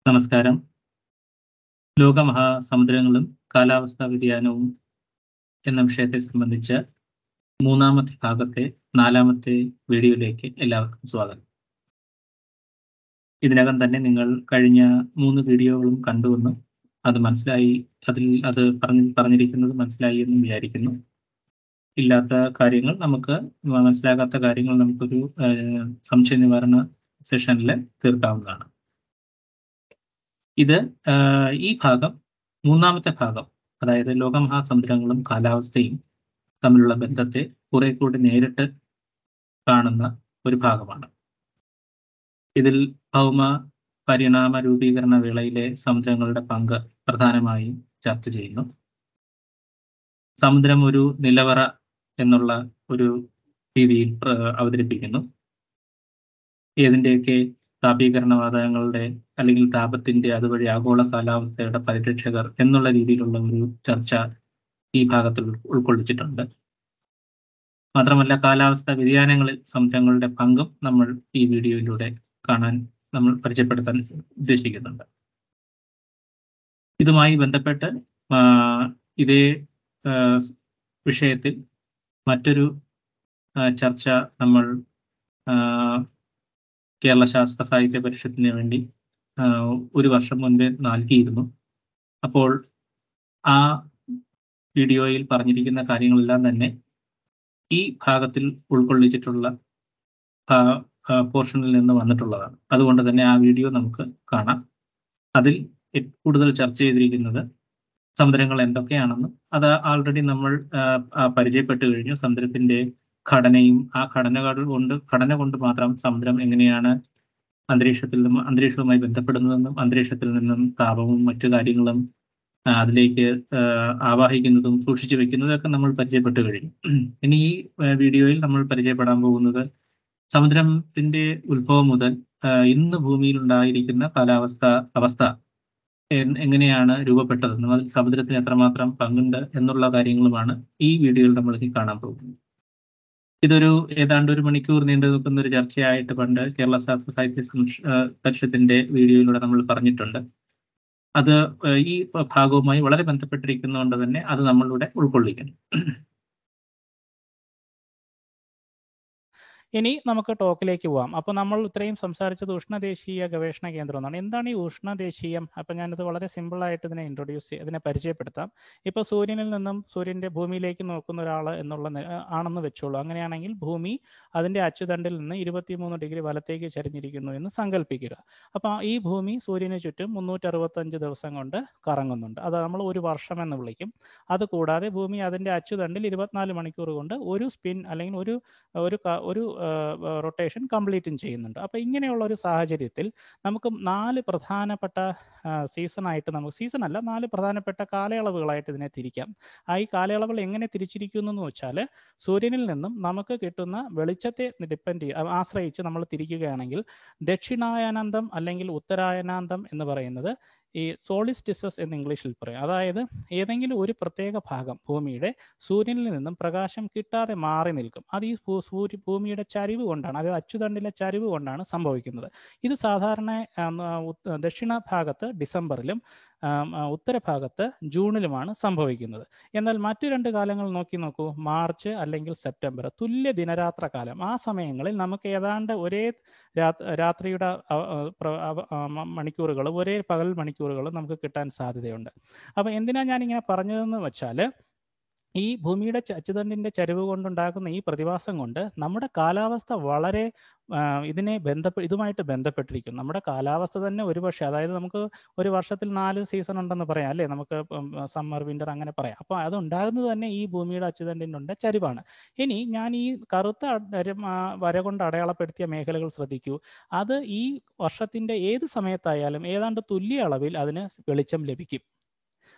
നമസ്കാരം ലോകമഹാസമുദ്രങ്ങളും കാലാവസ്ഥാ വ്യതിയാനവും എന്ന വിഷയത്തെ സംബന്ധിച്ച് മൂന്നാമത്തെ ഭാഗത്തെ നാലാമത്തെ വീഡിയോയിലേക്ക് എല്ലാവർക്കും സ്വാഗതം ഇതിനകം തന്നെ നിങ്ങൾ കഴിഞ്ഞ മൂന്ന് വീഡിയോകളും കണ്ടുവെന്നും അത് മനസ്സിലായി അതിൽ അത് പറഞ്ഞ് പറഞ്ഞിരിക്കുന്നത് മനസ്സിലായി എന്നും വിചാരിക്കുന്നു ഇല്ലാത്ത കാര്യങ്ങൾ നമുക്ക് മനസ്സിലാകാത്ത കാര്യങ്ങൾ നമുക്കൊരു ഏഹ്, സംശയ നിവാരണ സെഷനിൽ തീർക്കാവുന്നതാണ് ഇത് ആഹ്, ഈ ഭാഗം മൂന്നാമത്തെ ഭാഗം അതായത് ലോകമഹാസമുദ്രങ്ങളും കാലാവസ്ഥയും തമ്മിലുള്ള ബന്ധത്തെ കുറെ കൂടി നേരിട്ട് കാണുന്ന ഒരു ഭാഗമാണ് ഇതിൽ ഭൗമ പരിണാമ രൂപീകരണ വേളയിലെ സമുദ്രങ്ങളുടെ പങ്ക് പ്രധാനമായും ചർച്ച ചെയ്യുന്നു സമുദ്രം ഒരു നിലവറ എന്നുള്ള ഒരു രീതിയിൽ പ്ര- അവതരിപ്പിക്കുന്നു ഏതിൻ്റെയൊക്കെ താപീകരണവാതകങ്ങളുടെ അല്ലെങ്കിൽ താപത്തിന്റെ അതുവഴി ആഗോള കാലാവസ്ഥയുടെ പരിരക്ഷകർ എന്നുള്ള രീതിയിലുള്ള ഒരു ചർച്ച ഈ ഭാഗത്തിൽ ഉൾ- ഉൾക്കൊള്ളിച്ചിട്ടുണ്ട് മാത്രമല്ല കാലാവസ്ഥാ വ്യതിയാനങ്ങളിൽ സമുദ്രങ്ങളുടെ പങ്കും നമ്മൾ ഈ വീഡിയോയിലൂടെ കാണാൻ നമ്മൾ പരിചയപ്പെടുത്താൻ ഉദ്ദേശിക്കുന്നുണ്ട് ഇതുമായി ബന്ധപ്പെട്ട് ആ, ഇതേ ആ, വിഷയത്തിൽ മറ്റൊരു ആ, ചർച്ച നമ്മൾ ആ, കേരള ശാസ്ത്ര സാഹിത്യ പരിഷത്തിന് വേണ്ടി ആ, ഒരു വർഷം മുൻപേ നൽകിയിരുന്നു അപ്പോൾ ആ വീഡിയോയിൽ പറഞ്ഞിരിക്കുന്ന കാര്യങ്ങളെല്ലാം തന്നെ ഈ ഭാഗത്തിൽ ഉൾക്കൊള്ളിച്ചിട്ടുള്ള പോർഷനിൽ നിന്ന് വന്നിട്ടുള്ളതാണ് അതുകൊണ്ട് തന്നെ ആ വീഡിയോ നമുക്ക് കാണാം അതിൽ എ- കൂടുതൽ ചർച്ച ചെയ്തിരിക്കുന്നത് സമുദ്രങ്ങൾ എന്തൊക്കെയാണെന്ന് അത് ആൾറെഡി നമ്മൾ ആ, ആ, പരിചയപ്പെട്ടു കഴിഞ്ഞു സമുദ്രത്തിന്റെ ഘടനയും ആ ഘടനകൾ കൊണ്ട് ഘടന കൊണ്ട് മാത്രം സമുദ്രം എങ്ങനെയാണ് അന്തരീക്ഷത്തിൽ നിന്നും അന്തരീക്ഷവുമായി ബന്ധപ്പെടുന്നതെന്നും അന്തരീക്ഷത്തിൽ നിന്നും താപവും മറ്റു കാര്യങ്ങളും ആ, അതിലേക്ക് ആ, ആവാഹിക്കുന്നതും സൂക്ഷിച്ചു വെക്കുന്നതും ഒക്കെ നമ്മൾ പരിചയപ്പെട്ടു കഴിഞ്ഞു ഇനി ഈ ആ, വീഡിയോയിൽ നമ്മൾ പരിചയപ്പെടാൻ പോകുന്നത് സമുദ്രത്തിന്റെ ഉത്ഭവം മുതൽ ആ, ഇന്ന് ഭൂമിയിൽ ഉണ്ടായിരിക്കുന്ന കാലാവസ്ഥ അവസ്ഥ എൻ- എങ്ങനെയാണ് രൂപപ്പെട്ടതെന്നും അതിൽ സമുദ്രത്തിന് എത്രമാത്രം പങ്കുണ്ട് എന്നുള്ള കാര്യങ്ങളുമാണ് ഈ വീഡിയോയിൽ നമ്മൾ ഇനി കാണാൻ പോകുന്നത് ഇതൊരു ഏതാണ്ട് ഒരു മണിക്കൂർ നീണ്ടു നിൽക്കുന്ന ഒരു ചർച്ചയായിട്ട് പണ്ട് കേരള ശാസ്ത്ര സാഹിത്യ സംഷ- ആ, പരിഷത്തിന്റെ വീഡിയോയിലൂടെ നമ്മൾ പറഞ്ഞിട്ടുണ്ട് അത് ആ, ഈ ഭാഗവുമായി വളരെ ബന്ധപ്പെട്ടിരിക്കുന്നതുകൊണ്ട് തന്നെ അത് നമ്മളിവിടെ ഉൾക്കൊള്ളിക്കണം ഇനി നമുക്ക് ടോക്കിലേക്ക് പോവാം അപ്പോൾ നമ്മൾ ഇത്രയും സംസാരിച്ചത് ഉഷ്ണദേശീയ ഗവേഷണ കേന്ദ്രം എന്നാണ് എന്താണ് ഈ ഉഷ്ണദേശീയം അപ്പോൾ ഞാനിത് വളരെ സിമ്പിളായിട്ട് ഇതിനെ ഇൻട്രൊഡ്യൂസ് ഇതിനെ പരിചയപ്പെടുത്താം ഇപ്പോൾ സൂര്യനിൽ നിന്നും സൂര്യൻ്റെ ഭൂമിയിലേക്ക് നോക്കുന്ന ഒരാൾ എന്നുള്ള നി- ആ, ആണെന്ന് വെച്ചോളൂ അങ്ങനെയാണെങ്കിൽ ഭൂമി അതിൻ്റെ അച്ചുതണ്ടിൽ നിന്ന് ഇരുപത്തിമൂന്ന് ഡിഗ്രി വലത്തേക്ക് ചരിഞ്ഞിരിക്കുന്നു എന്ന് സങ്കല്പിക്കുക അപ്പോൾ ഈ ഭൂമി സൂര്യന് ചുറ്റും മുന്നൂറ്ററുപത്തഞ്ച് ദിവസം കൊണ്ട് കറങ്ങുന്നുണ്ട് അത് നമ്മൾ ഒരു വർഷം എന്ന് വിളിക്കും അതുകൂടാതെ ഭൂമി അതിൻ്റെ അച്ചുതണ്ടിൽ ഇരുപത്തിനാല് മണിക്കൂർ കൊണ്ട് ഒരു സ്പിൻ അല്ലെങ്കിൽ ഒരു ഒരു ക- ഒരു റൊട്ടേഷൻ കംപ്ലീറ്റും ചെയ്യുന്നുണ്ട് അപ്പോൾ ഇങ്ങനെയുള്ള ഒരു സാഹചര്യത്തിൽ നമുക്ക് നാല് പ്രധാനപ്പെട്ട സീസൺ ആയിട്ട് നമുക്ക് സീസൺ അല്ല നാല് പ്രധാനപ്പെട്ട കാലയളവുകളായിട്ട് ഇതിനെ തിരിക്കാം ആ ഈ കാലയളവുകൾ എങ്ങനെ തിരിച്ചിരിക്കുന്നു എന്ന് വെച്ചാൽ സൂര്യനിൽ നിന്നും നമുക്ക് കിട്ടുന്ന വെളിച്ചത്തെ ഡിപ്പെൻഡ് ആശ്രയിച്ച് നമ്മൾ തിരിക്കുകയാണെങ്കിൽ ദക്ഷിണായനാന്തം അല്ലെങ്കിൽ ഉത്തരായനാന്തം എന്ന് പറയുന്നത് ഈ സോളിസ്റ്റിസസ് എന്ന് ഇംഗ്ലീഷിൽ പറയും അതായത് ഏതെങ്കിലും ഒരു പ്രത്യേക ഭാഗം ഭൂമിയുടെ സൂര്യനിൽ നിന്നും പ്രകാശം കിട്ടാതെ മാറി നിൽക്കും അത് ഈ ഭൂ- സൂര്യ ഭൂമിയുടെ ചരിവ് കൊണ്ടാണ് അതായത് അച്ചുതണ്ടിലെ ചരിവ് കൊണ്ടാണ് സംഭവിക്കുന്നത് ഇത് സാധാരണ ആം, ആ, ഉത്ത- ദക്ഷിണ ഭാഗത്ത് ഡിസംബറിലും ആം, ആ, ഉത്തരഭാഗത്ത് ജൂണിലുമാണ് സംഭവിക്കുന്നത് എന്നാൽ മറ്റു രണ്ട് കാലങ്ങൾ നോക്കി നോക്കൂ മാർച്ച് അല്ലെങ്കിൽ സെപ്റ്റംബർ തുല്യ ദിനരാത്ര കാലം ആ സമയങ്ങളിൽ നമുക്ക് ഏതാണ്ട് ഒരേ രാ- രാത്രിയുടെ അവ- ആ, പ്ര- അവ- ആ, മ- മണിക്കൂറുകൾ ഒരേ പകൽ മണിക്കൂറുകൾ നമുക്ക് കിട്ടാൻ സാധ്യതയുണ്ട് അപ്പോൾ എന്തിനാ ഞാനിങ്ങനെ പറഞ്ഞതെന്ന് വെച്ചാൽ ഈ ഭൂമിയുടെ ച- അച്ചുതണ്ടിന്റെ ചരിവ് കൊണ്ടുണ്ടാകുന്ന ഈ പ്രതിഭാസം കൊണ്ട് നമ്മുടെ കാലാവസ്ഥ വളരെ ആ, ഇതിനെ ബന്ധപ്പെ ഇതുമായിട്ട് ബന്ധപ്പെട്ടിരിക്കും നമ്മുടെ കാലാവസ്ഥ തന്നെ ഒരുപക്ഷെ അതായത് നമുക്ക് ഒരു വർഷത്തിൽ നാല് സീസൺ ഉണ്ടെന്ന് പറയാം അല്ലേ നമുക്ക് സമ്മർ വിന്റർ അങ്ങനെ പറയാം അപ്പോൾ അത് ഉണ്ടാകുന്നത് തന്നെ ഈ ഭൂമിയുടെ അച്ചുതണ്ടിൻ്റെ ചരിവാണ് ഇനി ഞാൻ ഈ കറുത്ത അട- ആ, വര കൊണ്ട് അടയാളപ്പെടുത്തിയ മേഖലകൾ ശ്രദ്ധിക്കൂ അത് ഈ വർഷത്തിന്റെ ഏത് സമയത്തായാലും ഏതാണ്ട് തുല്യ അളവിൽ അതിന് വെളിച്ചം ലഭിക്കും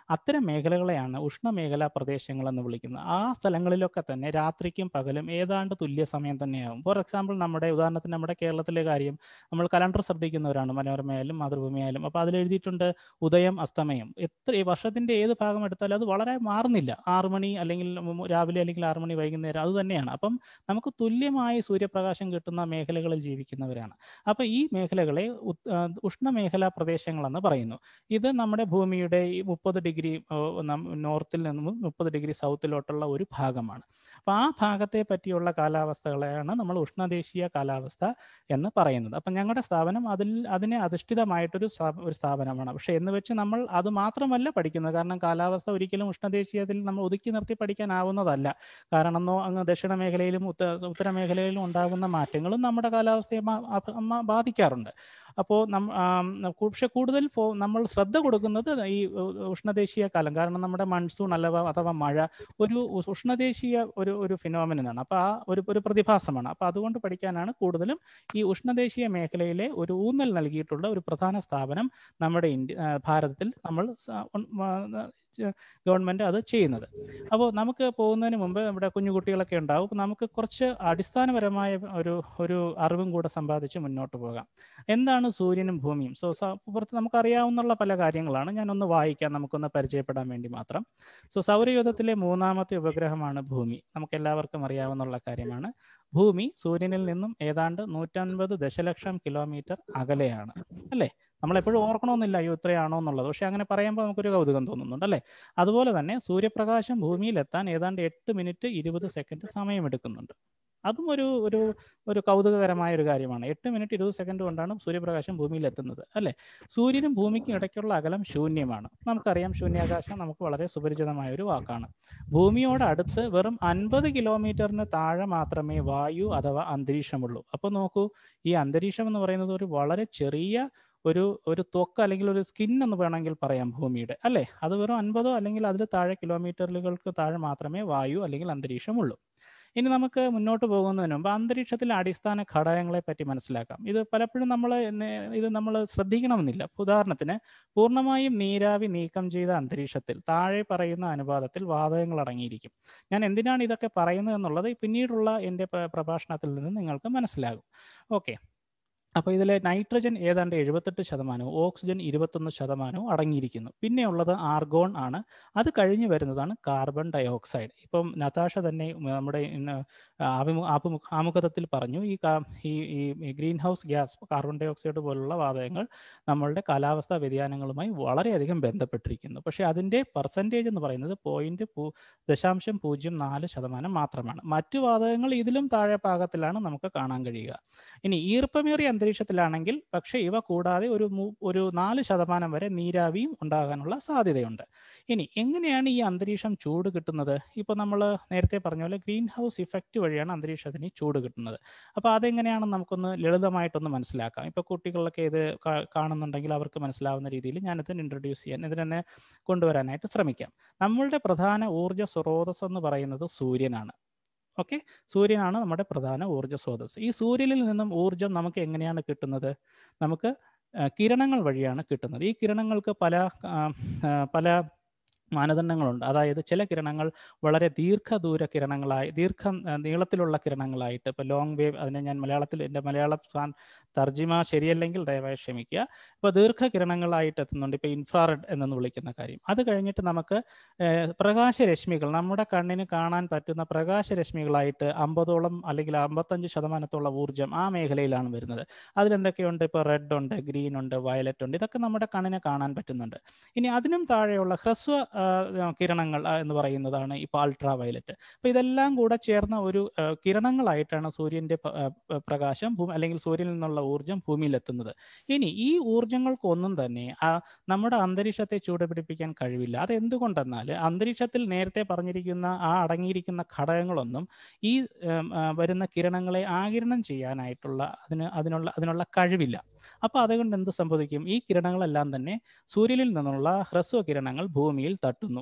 അത്തരം മേഖലകളെയാണ് ഉഷ്ണമേഖലാ പ്രദേശങ്ങൾ എന്ന് വിളിക്കുന്നത് ആ സ്ഥലങ്ങളിലൊക്കെ തന്നെ രാത്രിക്കും പകലും ഏതാണ്ട് തുല്യ സമയം തന്നെയാകും ഫോർ എക്സാമ്പിൾ നമ്മുടെ ഉദാഹരണത്തിന് നമ്മുടെ കേരളത്തിലെ കാര്യം നമ്മൾ കലണ്ടർ ശ്രദ്ധിക്കുന്നവരാണ് മനോരമയായാലും മാതൃഭൂമിയായാലും അപ്പോൾ അതിൽ എഴുതിയിട്ടുണ്ട് ഉദയം അസ്തമയം എത്ര ഈ വർഷത്തിന്റെ ഏത് ഭാഗം എടുത്താലും അത് വളരെ മാറുന്നില്ല ആറു മണി അല്ലെങ്കിൽ മു- രാവിലെ അല്ലെങ്കിൽ ആറു മണി വൈകുന്നേരം അത് തന്നെയാണ് അപ്പം നമുക്ക് തുല്യമായി സൂര്യപ്രകാശം കിട്ടുന്ന മേഖലകളിൽ ജീവിക്കുന്നവരാണ് അപ്പോൾ ഈ മേഖലകളെ ഉത്- ആ, ഉഷ്ണമേഖലാ പ്രദേശങ്ങളെന്ന് പറയുന്നു ഇത് നമ്മുടെ ഭൂമിയുടെ ഈ മുപ്പത് ഡിഗ്രി നോർത്തിൽ നിന്നും മുപ്പത് ഡിഗ്രി സൗത്തിലോട്ടുള്ള ഒരു ഭാഗമാണ് അപ്പോൾ ആ ഭാഗത്തെ പറ്റിയുള്ള കാലാവസ്ഥകളെയാണ് നമ്മൾ ഉഷ്ണദേശീയ കാലാവസ്ഥ എന്ന് പറയുന്നത് അപ്പം ഞങ്ങളുടെ സ്ഥാപനം അതിൽ അതിനെ അധിഷ്ഠിതമായിട്ടൊരു സ്ഥാപ- ഒരു സ്ഥാപനമാണ് പക്ഷേ എന്ന് വെച്ച് നമ്മൾ അത് മാത്രമല്ല പഠിക്കുന്നത് കാരണം കാലാവസ്ഥ ഒരിക്കലും ഉഷ്ണദേശീയത്തിൽ നമ്മൾ ഒതുക്കി നിർത്തി പഠിക്കാനാവുന്നതല്ല കാരണം എന്നോ അങ്ങ് ദക്ഷിണ മേഖലയിലും ഉത്ത ഉത്തര മേഖലയിലും ഉണ്ടാകുന്ന മാറ്റങ്ങളും നമ്മുടെ കാലാവസ്ഥയെ മാ- അപ- മ- ബാധിക്കാറുണ്ട് അപ്പോൾ നം ആം, കു- പക്ഷെ കൂടുതൽ ഫോ നമ്മൾ ശ്രദ്ധ കൊടുക്കുന്നത് ഈ ഉ- ഉഷ്ണദേശീയ കാലം കാരണം നമ്മുടെ മൺസൂൺ അല്ലവ അഥവാ മഴ ഒരു ഉ- ഉഷ്ണദേശീയ ഒരു ഒരു ഫിനോമിനാണ് അപ്പോൾ ആ ഒരു ഒരു പ്രതിഭാസമാണ് അപ്പോൾ അതുകൊണ്ട് പഠിക്കാനാണ് കൂടുതലും ഈ ഉഷ്ണദേശീയ മേഖലയിലെ ഒരു ഊന്നൽ നൽകിയിട്ടുള്ള ഒരു പ്രധാന സ്ഥാപനം നമ്മുടെ ഇന്ത്യ ആ, ഭാരതത്തിൽ നമ്മൾ സ- ഉൺ- ആ, ഗവൺമെന്റ് അത് ചെയ്യുന്നത് അപ്പോൾ നമുക്ക് പോകുന്നതിന് മുമ്പ് ഇവിടെ കുഞ്ഞു കുട്ടികളൊക്കെ ഉണ്ടാവും അപ്പോൾ നമുക്ക് കുറച്ച് അടിസ്ഥാനപരമായ ഒരു ഒരു അറിവും കൂടെ സമ്പാദിച്ച് മുന്നോട്ട് പോകാം എന്താണ് സൂര്യനും ഭൂമിയും സോ പുറത്ത് നമുക്കറിയാവുന്ന പല കാര്യങ്ങളാണ് ഞാനൊന്ന് വായിക്കാം നമുക്കൊന്ന് പരിചയപ്പെടാൻ വേണ്ടി മാത്രം സോ സൗരയൂഥത്തിലെ മൂന്നാമത്തെ ഉപഗ്രഹമാണ് ഭൂമി നമുക്ക് എല്ലാവർക്കും അറിയാവുന്ന കാര്യമാണ് ഭൂമി സൂര്യനിൽ നിന്നും ഏതാണ്ട് നൂറ്റൻപത് ദശലക്ഷം കിലോമീറ്റർ അകലെയാണ് അല്ലേ നമ്മളെപ്പോഴും ഓർക്കണമെന്നില്ല അയ്യോ ഇത്രയാണോ എന്നുള്ളത് പക്ഷെ അങ്ങനെ പറയുമ്പോൾ നമുക്കൊരു കൗതുകം തോന്നുന്നുണ്ട് അല്ലേ അതുപോലെ തന്നെ സൂര്യപ്രകാശം ഭൂമിയിലെത്താൻ ഏതാണ്ട് എട്ട് മിനിറ്റ് ഇരുപത് സെക്കൻഡ് സമയമെടുക്കുന്നുണ്ട് അതും ഒരു ഒരു ഒരു കൗതുകകരമായ ഒരു കാര്യമാണ് എട്ട് മിനിറ്റ് ഇരുപത് സെക്കൻഡ് കൊണ്ടാണ് സൂര്യപ്രകാശം ഭൂമിയിൽ എത്തുന്നത് അല്ലേ സൂര്യനും ഭൂമിക്കും ഇടയ്ക്കുള്ള അകലം ശൂന്യമാണ് നമുക്കറിയാം ശൂന്യാകാശം നമുക്ക് വളരെ സുപരിചിതമായ ഒരു വാക്കാണ് ഭൂമിയോട് അടുത്ത് വെറും അൻപത് കിലോമീറ്ററിന് താഴെ മാത്രമേ വായു അഥവാ അന്തരീക്ഷമുള്ളൂ അപ്പോൾ നോക്കൂ ഈ അന്തരീക്ഷം എന്ന് പറയുന്നത് ഒരു വളരെ ചെറിയ ഒരു ഒരു ത്വക്ക് അല്ലെങ്കിൽ ഒരു സ്കിൻ എന്ന് വേണമെങ്കിൽ പറയാം ഭൂമിയുടെ അല്ലേ അത് വെറും അൻപതോ അല്ലെങ്കിൽ അതിൽ താഴെ കിലോമീറ്ററുകൾക്ക് താഴെ മാത്രമേ വായു അല്ലെങ്കിൽ അന്തരീക്ഷമുള്ളൂ ഇനി നമുക്ക് മുന്നോട്ട് പോകുന്നതിന് മുമ്പ് അന്തരീക്ഷത്തിലെ അടിസ്ഥാന ഘടകങ്ങളെ പറ്റി മനസ്സിലാക്കാം ഇത് പലപ്പോഴും നമ്മൾ ഇത് നമ്മൾ ശ്രദ്ധിക്കണമെന്നില്ല ഉദാഹരണത്തിന് പൂർണ്ണമായും നീരാവി നീക്കം ചെയ്ത അന്തരീക്ഷത്തിൽ താഴെ പറയുന്ന അനുപാതത്തിൽ വാതകങ്ങൾ അടങ്ങിയിരിക്കും ഞാൻ എന്തിനാണ് ഇതൊക്കെ പറയുന്നത് എന്നുള്ളത് പിന്നീടുള്ള എൻ്റെ പ്ര- പ്രഭാഷണത്തിൽ നിന്ന് നിങ്ങൾക്ക് മനസ്സിലാകും ഓക്കെ അപ്പോൾ ഇതിൽ നൈട്രജൻ ഏതാണ്ട് എഴുപത്തെട്ട് ശതമാനവും ഓക്സിജൻ ഇരുപത്തൊന്ന് ശതമാനവും അടങ്ങിയിരിക്കുന്നു പിന്നെയുള്ളത് ആർഗോൺ ആണ് അത് കഴിഞ്ഞ് വരുന്നതാണ് കാർബൺ ഡൈ ഓക്സൈഡ് ഇപ്പം നതാഷ തന്നെ നമ്മുടെ ഇന്ന് ആഭിമു ആഭിമു ആമുഖത്തിൽ പറഞ്ഞു ഈ കാ- ഈ ഈ greenhouse gas carbon dioxide പോലുള്ള വാതകങ്ങൾ നമ്മളുടെ കാലാവസ്ഥാ വ്യതിയാനങ്ങളുമായി വളരെയധികം ബന്ധപ്പെട്ടിരിക്കുന്നു പക്ഷേ അതിൻ്റെ പെർസെൻറ്റേജ് എന്ന് പറയുന്നത് പോയിന്റ് പൂ ദശാംശം പൂജ്യം നാല് ശതമാനം മാത്രമാണ് മറ്റു വാതകങ്ങൾ ഇതിലും താഴെ പാകത്തിലാണ് നമുക്ക് കാണാൻ കഴിയുക ഇനി ഈർപ്പമേറിയ അന്തരീക്ഷത്തിലാണെങ്കിൽ പക്ഷേ ഇവ കൂടാതെ ഒരു മൂ- ഒരു നാല് ശതമാനം വരെ നീരാവിയും ഉണ്ടാകാനുള്ള സാധ്യതയുണ്ട് ഇനി എങ്ങനെയാണ് ഈ അന്തരീക്ഷം ചൂട് കിട്ടുന്നത് ഇപ്പോൾ നമ്മൾ നേരത്തെ പറഞ്ഞ പോലെ ഗ്രീൻ ഹൗസ് ഇഫക്റ്റ് വഴിയാണ് അന്തരീക്ഷത്തിന് ഈ ചൂട് കിട്ടുന്നത് അപ്പോൾ അതെങ്ങനെയാണെന്ന് നമുക്കൊന്ന് ലളിതമായിട്ടൊന്ന് മനസ്സിലാക്കാം ഇപ്പോൾ കുട്ടികളിലൊക്കെ ഇത് കാ- കാണുന്നുണ്ടെങ്കിൽ അവർക്ക് മനസ്സിലാവുന്ന രീതിയിൽ ഞാനിത് ഇൻട്രൊഡ്യൂസ് ചെയ്യാൻ ഇതിനെ കൊണ്ടുവരാനായിട്ട് ശ്രമിക്കാം നമ്മളുടെ പ്രധാന ഊർജ്ജ സ്രോതസ് എന്ന് പറയുന്നത് സൂര്യനാണ് ഓക്കെ സൂര്യനാണ് നമ്മുടെ പ്രധാന ഊർജ്ജ സ്രോതസ് ഈ സൂര്യനിൽ നിന്നും ഊർജ്ജം നമുക്ക് എങ്ങനെയാണ് കിട്ടുന്നത് നമുക്ക് ആ, കിരണങ്ങൾ വഴിയാണ് കിട്ടുന്നത് ഈ കിരണങ്ങൾക്ക് പല ആ, ആ, പല മാനദണ്ഡങ്ങളുണ്ട് അതായത് ചില കിരണങ്ങൾ വളരെ ദീർഘദൂര കിരണങ്ങളായി ദീർഘ ആ, നീളത്തിലുള്ള കിരണങ്ങളായിട്ട് ഇപ്പോൾ ലോങ് വേവ് അതിനെ ഞാൻ മലയാളത്തിൽ എൻ്റെ മലയാള സ്ഥാൻ തർജിമ ശരിയല്ലെങ്കിൽ ദയവായി ക്ഷമിക്കുക ഇപ്പോൾ ദീർഘകിരണങ്ങളായിട്ട് എത്തുന്നുണ്ട് ഇപ്പോൾ ഇൻഫ്രാറെഡ് എന്ന് വിളിക്കുന്ന കാര്യം അത് കഴിഞ്ഞിട്ട് നമുക്ക് ഏഹ്, പ്രകാശരശ്മികൾ നമ്മുടെ കണ്ണിന് കാണാൻ പറ്റുന്ന പ്രകാശരശ്മികളായിട്ട് അമ്പതോളം അല്ലെങ്കിൽ അമ്പത്തഞ്ച് ശതമാനത്തോളം ഊർജ്ജം ആ മേഖലയിലാണ് വരുന്നത് അതിലെന്തൊക്കെയുണ്ട് ഇപ്പോൾ റെഡ് ഉണ്ട് ഗ്രീൻ ഉണ്ട് വയലറ്റ് ഉണ്ട് ഇതൊക്കെ നമ്മുടെ കണ്ണിന് കാണാൻ പറ്റുന്നുണ്ട് ഇനി അതിനും താഴെയുള്ള ഹ്രസ്വ ആ, കിരണങ്ങൾ ആ, എന്ന് പറയുന്നതാണ് ഇപ്പോൾ അൾട്രാ വയലറ്റ് അപ്പോൾ ഇതെല്ലാം കൂടെ ചേർന്ന ഒരു ആ, കിരണങ്ങളായിട്ടാണ് സൂര്യൻ്റെ പ- ആ, പ- പ്രകാശം ഭൂമി അല്ലെങ്കിൽ സൂര്യനിൽ നിന്നുള്ള ഊർജ്ജം ഭൂമിയിലെത്തുന്നത് ഇനി ഈ ഊർജ്ജങ്ങൾക്കൊന്നും തന്നെ ആ നമ്മുടെ അന്തരീക്ഷത്തെ ചൂടുപിടിപ്പിക്കാൻ കഴിവില്ല അത് എന്തുകൊണ്ടെന്നാൽ അന്തരീക്ഷത്തിൽ നേരത്തെ പറഞ്ഞിരിക്കുന്ന ആ അടങ്ങിയിരിക്കുന്ന ഘടകങ്ങളൊന്നും ഈ ഉം, ആ, വരുന്ന കിരണങ്ങളെ ആകിരണം ചെയ്യാനായിട്ടുള്ള അതിന് അതിനുള്ള അതിനുള്ള കഴിവില്ല അപ്പോൾ അതുകൊണ്ട് എന്ത് സംഭവിക്കും ഈ കിരണങ്ങളെല്ലാം തന്നെ സൂര്യനിൽ നിന്നുള്ള ഹ്രസ്വ കിരണങ്ങൾ ഭൂമിയിൽ തട്ടുന്നു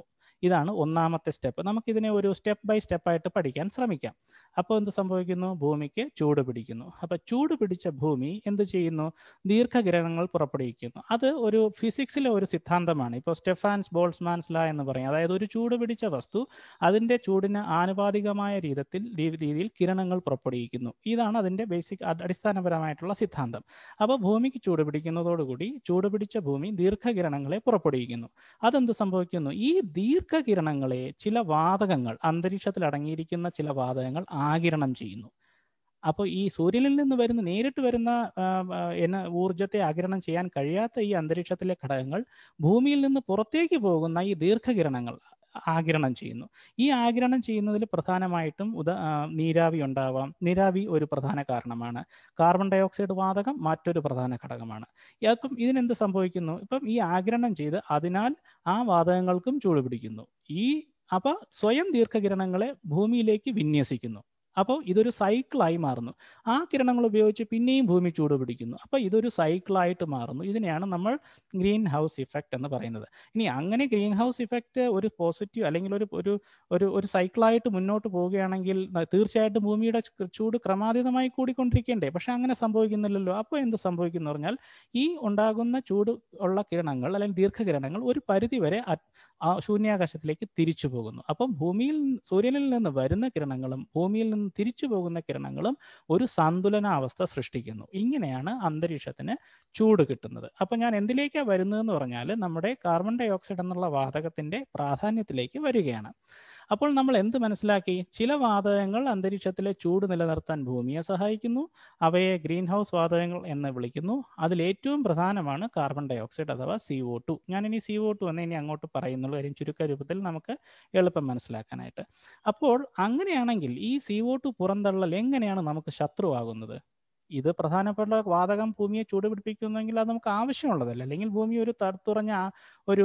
ഇതാണ് ഒന്നാമത്തെ സ്റ്റെപ്പ് നമുക്കിതിനെ ഒരു സ്റ്റെപ്പ് ബൈ സ്റ്റെപ്പ് ആയിട്ട് പഠിക്കാൻ ശ്രമിക്കാം അപ്പോൾ എന്ത് സംഭവിക്കുന്നു ഭൂമിക്ക് ചൂട് പിടിക്കുന്നു അപ്പോൾ ചൂട് പിടിച്ച ഭൂമി എന്ത് ചെയ്യുന്നു ദീർഘകിരണങ്ങൾ പുറപ്പെടുവിക്കുന്നു അത് ഒരു ഫിസിക്സിലെ ഒരു സിദ്ധാന്തമാണ് ഇപ്പോൾ സ്റ്റെഫാൻസ് ബോൾസ്മാൻസ് ലാ എന്ന് പറയും അതായത് ഒരു ചൂട് പിടിച്ച വസ്തു അതിൻ്റെ ചൂടിന് ആനുപാതികമായ രീതിയിൽ രീതിയിൽ കിരണങ്ങൾ പുറപ്പെടുവിക്കുന്നു ഇതാണ് അതിൻ്റെ ബേസിക് അടിസ്ഥാനപരമായിട്ടുള്ള സിദ്ധാന്തം അപ്പോൾ ഭൂമിക്ക് ചൂട് പിടിക്കുന്നതോടുകൂടി ചൂട് പിടിച്ച ഭൂമി ദീർഘകിരണങ്ങളെ പുറപ്പെടുവിക്കുന്നു അതെന്ത് സംഭവിക്കുന്നു ഈ ദീർഘകിരണങ്ങളെ ചില വാതകങ്ങൾ അന്തരീക്ഷത്തിൽ അടങ്ങിയിരിക്കുന്ന ചില വാതകങ്ങൾ ആകിരണം ചെയ്യുന്നു അപ്പോൾ ഈ സൂര്യനിൽ നിന്ന് വരുന്ന നേരിട്ട് വരുന്ന എന്ന ഊർജത്തെ ആകിരണം ചെയ്യാൻ കഴിയാത്ത ഈ അന്തരീക്ഷത്തിലെ ഘടകങ്ങൾ ഭൂമിയിൽ നിന്ന് പുറത്തേക്ക് പോകുന്ന ഈ ദീർഘകിരണങ്ങൾ ആകിരണം ചെയ്യുന്നു ഈ ആകിരണം ചെയ്യുന്നതിൽ പ്രധാനമായിട്ടും ഉദ നീരാവി ഉണ്ടാവാം നീരാവി ഒരു പ്രധാന കാരണമാണ് കാർബൺ ഡൈ ഓക്സൈഡ് വാതകം മറ്റൊരു പ്രധാന ഘടകമാണ് അപ്പം ഇതിനെന്ത് സംഭവിക്കുന്നു ഇപ്പം ഈ ആകിരണം ചെയ്ത് അതിനാൽ ആ വാതകങ്ങൾക്കും ചൂട് പിടിക്കുന്നു ഈ അപ്പോൾ സ്വയം ദീർഘകിരണങ്ങളെ ഭൂമിയിലേക്ക് വിന്യസിക്കുന്നു അപ്പോൾ ഇതൊരു സൈക്കിളായി മാറുന്നു ആ കിരണങ്ങൾ ഉപയോഗിച്ച് പിന്നെയും ഭൂമി ചൂട് പിടിക്കുന്നു അപ്പോൾ ഇതൊരു സൈക്കിളായിട്ട് മാറുന്നു ഇതിനെയാണ് നമ്മൾ ഗ്രീൻ ഹൗസ് ഇഫക്റ്റ് എന്ന് പറയുന്നത് ഇനി അങ്ങനെ ഗ്രീൻ ഹൗസ് ഇഫക്റ്റ് ഒരു പോസിറ്റീവ് അല്ലെങ്കിൽ ഒരു ഒരു ഒരു ഒരു സൈക്കിളായിട്ട് മുന്നോട്ട് പോവുകയാണെങ്കിൽ തീർച്ചയായിട്ടും ഭൂമിയുടെ ചൂട് ക്രമാതീതമായി കൂടിക്കൊണ്ടിരിക്കേണ്ടേ പക്ഷെ അങ്ങനെ സംഭവിക്കുന്നില്ലല്ലോ അപ്പോൾ എന്ത് സംഭവിക്കുന്നു പറഞ്ഞാൽ ഈ ഉണ്ടാകുന്ന ചൂട് ഉള്ള കിരണങ്ങൾ അല്ലെങ്കിൽ ദീർഘകിരണങ്ങൾ ഒരു പരിധിവരെ ശൂന്യാകാശത്തിലേക്ക് തിരിച്ചു പോകുന്നു അപ്പം ഭൂമിയിൽ സൂര്യനിൽ നിന്ന് വരുന്ന കിരണങ്ങളും ഭൂമിയിൽ നിന്ന് തിരിച്ചു പോകുന്ന കിരണങ്ങളും ഒരു സന്തുലനാവസ്ഥ സൃഷ്ടിക്കുന്നു ഇങ്ങനെയാണ് അന്തരീക്ഷത്തിന് ചൂട് കിട്ടുന്നത് അപ്പം ഞാൻ എന്തിലേക്കാണ് വരുന്നതെന്ന് പറഞ്ഞാൽ നമ്മുടെ കാർബൺ ഡൈ ഓക്സൈഡ് എന്നുള്ള വാതകത്തിന്റെ പ്രാധാന്യത്തിലേക്ക് വരികയാണ് അപ്പോൾ നമ്മൾ എന്ത് മനസ്സിലാക്കി ചില വാതകങ്ങൾ അന്തരീക്ഷത്തിലെ ചൂട് നിലനിർത്താൻ ഭൂമിയെ സഹായിക്കുന്നു അവയെ ഗ്രീൻ ഹൗസ് വാതകങ്ങൾ എന്ന് വിളിക്കുന്നു അതിൽ ഏറ്റവും പ്രധാനമാണ് കാർബൺ ഡൈ ഓക്സൈഡ് അഥവാ സി ഒ ടു ഞാൻ ഇനി സി ഒ ടു എന്ന് ഇനി അങ്ങോട്ട് പറയുന്നുള്ളൂ കാര്യം ചുരുക്ക രൂപത്തിൽ നമുക്ക് എളുപ്പം മനസ്സിലാക്കാനായിട്ട് അപ്പോൾ അങ്ങനെയാണെങ്കിൽ ഈ സി ഒ ടു പുറന്തള്ളൽ എങ്ങനെയാണ് നമുക്ക് ശത്രുവാകുന്നത് ഇത് പ്രധാനപ്പെട്ട വാതകം ഭൂമിയെ ചൂടുപിടിപ്പിക്കുന്നെങ്കിൽ അത് നമുക്ക് ആവശ്യമുള്ളതല്ല അല്ലെങ്കിൽ ഭൂമി ഒരു തടുത്തുറഞ്ഞ ഒരു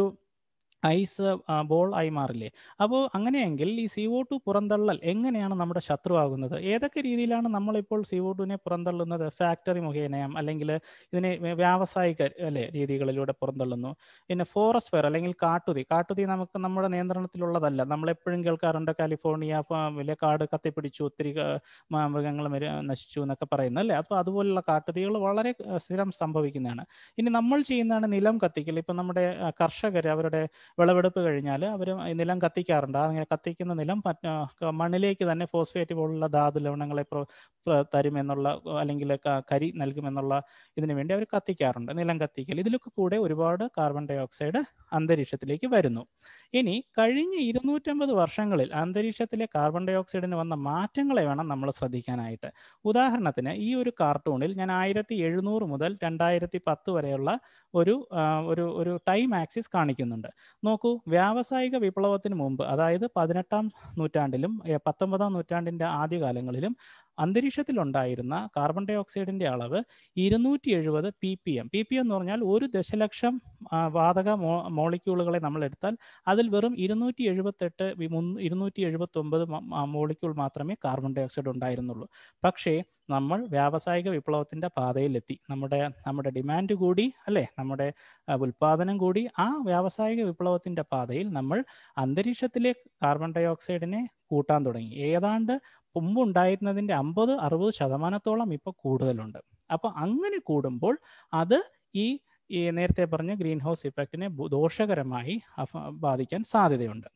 ഐസ് ബോൾ ആയി മാറില്ലേ അപ്പോൾ അങ്ങനെയെങ്കിൽ ഈ സി ഒ ടു പുറന്തള്ളൽ എങ്ങനെയാണ് നമ്മുടെ ശത്രുവാകുന്നത് ഏതൊക്കെ രീതിയിലാണ് നമ്മളിപ്പോൾ സി ഒ ടുവിനെ പുറന്തള്ളുന്നത് ഫാക്ടറി മുഖേനയും അല്ലെങ്കിൽ ഇതിനെ വ്യാവസായിക അല്ലെ രീതികളിലൂടെ പുറന്തള്ളുന്നു പിന്നെ ഫോറസ്റ്റ് ഫയർ അല്ലെങ്കിൽ കാട്ടുതീ കാട്ടുതീ നമുക്ക് നമ്മുടെ നിയന്ത്രണത്തിലുള്ളതല്ല നമ്മളെപ്പോഴും കേൾക്കാറുണ്ട് കാലിഫോർണിയ വലിയ കാട് കത്തിപ്പിടിച്ചു ഒത്തിരി മൃഗങ്ങൾ നശിച്ചു എന്നൊക്കെ പറയുന്നത് അല്ലേ അപ്പോൾ അതുപോലുള്ള കാട്ടുതീകൾ വളരെ സ്ഥിരം സംഭവിക്കുന്നതാണ് ഇനി നമ്മൾ ചെയ്യുന്നതാണ് നിലം കത്തിക്കൽ ഇപ്പം നമ്മുടെ കർഷകർ അവരുടെ വിളവെടുപ്പ് കഴിഞ്ഞാൽ അവർ നിലം കത്തിക്കാറുണ്ട് അങ്ങനെ കത്തിക്കുന്ന നിലം മണ്ണിലേക്ക് തന്നെ ഫോസ്ഫേറ്റ് പോലുള്ള ധാതു ലവണങ്ങളെ തരുമെന്നുള്ള അല്ലെങ്കിൽ കരി നൽകുമെന്നുള്ള ഇതിനു വേണ്ടി അവർ കത്തിക്കാറുണ്ട് നിലം കത്തിക്കൽ ഇതിലൊക്കെ കൂടെ ഒരുപാട് കാർബൺ ഡൈ ഓക്സൈഡ് അന്തരീക്ഷത്തിലേക്ക് വരുന്നു ഇനി കഴിഞ്ഞ ഇരുന്നൂറ്റമ്പത് വർഷങ്ങളിൽ അന്തരീക്ഷത്തിലെ കാർബൺ ഡൈ ഓക്സൈഡിന് വന്ന മാറ്റങ്ങളെ വേണം നമ്മൾ ശ്രദ്ധിക്കാനായിട്ട് ഉദാഹരണത്തിന് ഈ ഒരു കാർട്ടൂണിൽ ഞാൻ ആയിരത്തി എഴുന്നൂറ് മുതൽ രണ്ടായിരത്തി പത്ത് വരെയുള്ള ഒരു ഒരു ഒരു ടൈം ആക്സിസ് കാണിക്കുന്നുണ്ട് നോക്കൂ വ്യാവസായിക വിപ്ലവത്തിന് മുമ്പ് അതായത് പതിനെട്ടാം നൂറ്റാണ്ടിലും പത്തൊമ്പതാം നൂറ്റാണ്ടിൻ്റെ ആദ്യകാലങ്ങളിലും അന്തരീക്ഷത്തിലുണ്ടായിരുന്ന കാർബൺ ഡൈ ഓക്സൈഡിന്റെ അളവ് ഇരുന്നൂറ്റി എഴുപത് P P M P P M എന്ന് പറഞ്ഞാൽ ഒരു ദശലക്ഷം വാതക മോ മോളിക്യൂളുകളെ നമ്മൾ എടുത്താൽ അതിൽ വെറും ഇരുന്നൂറ്റി എഴുപത്തെട്ട് ഇരുന്നൂറ്റി എഴുപത്തി ഒമ്പത് മോളിക്യൂൾ മാത്രമേ കാർബൺ ഡൈ ഓക്സൈഡ് ഉണ്ടായിരുന്നുള്ളൂ പക്ഷേ നമ്മൾ വ്യാവസായിക വിപ്ലവത്തിന്റെ പാതയിലെത്തി നമ്മുടെ നമ്മുടെ ഡിമാൻഡ് കൂടി അല്ലേ നമ്മുടെ ഉൽപാദനം കൂടി ആ വ്യാവസായിക വിപ്ലവത്തിന്റെ പാതയിൽ നമ്മൾ അന്തരീക്ഷത്തിലെ കാർബൺ ഡൈ ഓക്സൈഡിനെ കൂട്ടാൻ തുടങ്ങി ഏതാണ്ട് മുമ്പ് ഉണ്ടായിരുന്നതിന്റെ അമ്പത് അറുപത് ശതമാനത്തോളം ഇപ്പോൾ കൂടുതലുണ്ട് അപ്പോൾ അങ്ങനെ കൂടുമ്പോൾ അത് ഈ ഈ നേരത്തെ പറഞ്ഞ ഗ്രീൻ ഹൗസ് ഇഫക്റ്റിനെ ദോഷകരമായി ബാധിക്കാൻ സാധ്യതയുണ്ട്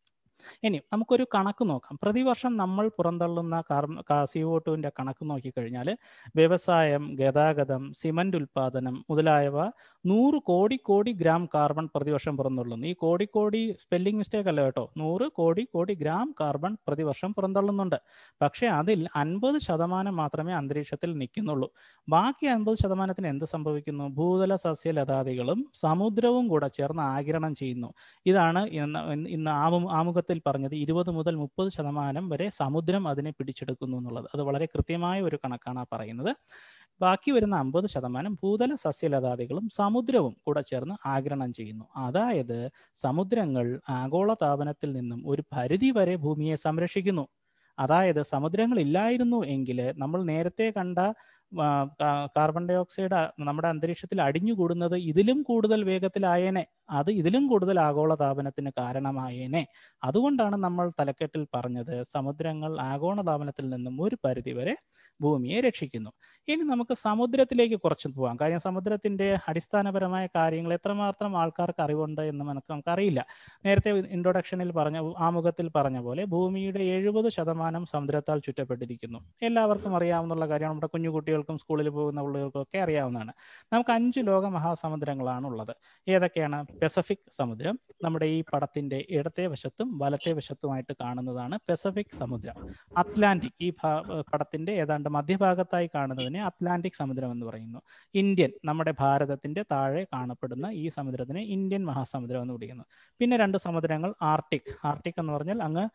ഇനി നമുക്കൊരു കണക്ക് നോക്കാം പ്രതിവർഷം നമ്മൾ പുറന്തള്ളുന്ന കാർബൺ സി ഒ ടുവിൻ്റെ കണക്ക് നോക്കിക്കഴിഞ്ഞാൽ വ്യവസായം ഗതാഗതം സിമന്റ് ഉൽപാദനം മുതലായവ നൂറ് കോടി കോടി ഗ്രാം കാർബൺ പ്രതിവർഷം പുറന്തള്ളുന്നു ഈ കോടി കോടി സ്പെല്ലിംഗ് മിസ്റ്റേക്ക് അല്ല കേട്ടോ നൂറ് കോടി കോടി ഗ്രാം കാർബൺ പ്രതിവർഷം പുറന്തള്ളുന്നുണ്ട് പക്ഷേ അതിൽ അൻപത് ശതമാനം മാത്രമേ അന്തരീക്ഷത്തിൽ നിൽക്കുന്നുള്ളൂ ബാക്കി അൻപത് ശതമാനത്തിന് എന്ത് സംഭവിക്കുന്നു ഭൂതല സസ്യലതാദികളും സമുദ്രവും കൂടെ ചേർന്ന് ആകിരണം ചെയ്യുന്നു ഇതാണ് ഇന്ന് ഇന്ന് ആമു ആമുഖത്തിൽ പറഞ്ഞത് ഇരുപത് മുതൽ മുപ്പത് ശതമാനം വരെ സമുദ്രം അതിനെ പിടിച്ചെടുക്കുന്നു എന്നുള്ളത് അത് വളരെ കൃത്യമായ ഒരു കണക്കാണ് ആ പറയുന്നത് ബാക്കി വരുന്ന അമ്പത് ശതമാനം ഭൂതല സസ്യലതാദികളും സമുദ്രവും കൂടെ ചേർന്ന് ആഗിരണം ചെയ്യുന്നു അതായത് സമുദ്രങ്ങൾ ആഗോള താപനത്തിൽ നിന്നും ഒരു പരിധി വരെ ഭൂമിയെ സംരക്ഷിക്കുന്നു അതായത് സമുദ്രങ്ങൾ ഇല്ലായിരുന്നു എങ്കിൽ നമ്മൾ നേരത്തെ കണ്ട കാർബൺ ഡൈ ഓക്സൈഡ് നമ്മുടെ അന്തരീക്ഷത്തിൽ അടിഞ്ഞുകൂടുന്നത് ഇതിലും കൂടുതൽ വേഗത്തിലായേനെ അത് ഇതിലും കൂടുതൽ ആഗോളതാപനത്തിന് കാരണമായേനെ അതുകൊണ്ടാണ് നമ്മൾ തലക്കെട്ടിൽ പറഞ്ഞത് സമുദ്രങ്ങൾ ആഗോളതാപനത്തിൽ നിന്നും ഒരു പരിധിവരെ ഭൂമിയെ രക്ഷിക്കുന്നു ഇനി നമുക്ക് സമുദ്രത്തിലേക്ക് കുറച്ച് പോകാം കാര്യം സമുദ്രത്തിന്റെ അടിസ്ഥാനപരമായ കാര്യങ്ങൾ എത്രമാത്രം ആൾക്കാർക്ക് അറിവുണ്ട് എന്ന് നമുക്ക് നമുക്കറിയില്ല നേരത്തെ ഇൻട്രൊഡക്ഷനിൽ പറഞ്ഞ ആമുഖത്തിൽ പറഞ്ഞ പോലെ ഭൂമിയുടെ എഴുപത് ശതമാനം സമുദ്രത്താൽ ചുറ്റപ്പെട്ടിരിക്കുന്നു എല്ലാവർക്കും അറിയാവുന്ന കാര്യമാണ് നമ്മുടെ കുഞ്ഞു കുട്ടികൾക്കും സ്കൂളിൽ പോകുന്ന പിള്ളേർക്കും ഒക്കെ അറിയാവുന്നതാണ് നമുക്ക് അഞ്ച് ലോക മഹാസമുദ്രങ്ങളാണ് ഉള്ളത് ഏതൊക്കെയാണ് പസഫിക് സമുദ്രം നമ്മുടെ ഈ പടത്തിന്റെ ഇടത്തെ വശത്തും വലത്തെ വശത്തുമായിട്ട് കാണുന്നതാണ് പസഫിക് സമുദ്രം അറ്റ്ലാന്റിക് ഈ പടത്തിന്റെ ഏതാണ്ട് മധ്യഭാഗത്തായി കാണുന്നതിനെ അറ്റ്ലാന്റിക് സമുദ്രം എന്ന് പറയുന്നു ഇന്ത്യൻ നമ്മുടെ ഭാരതത്തിന്റെ താഴെ കാണപ്പെടുന്ന ഈ സമുദ്രത്തിനെ ഇന്ത്യൻ മഹാസമുദ്രം എന്ന് വിളിക്കുന്നു പിന്നെ രണ്ട് സമുദ്രങ്ങൾ ആർട്ടിക് ആർട്ടിക് എന്ന് പറഞ്ഞാൽ അങ്ങ്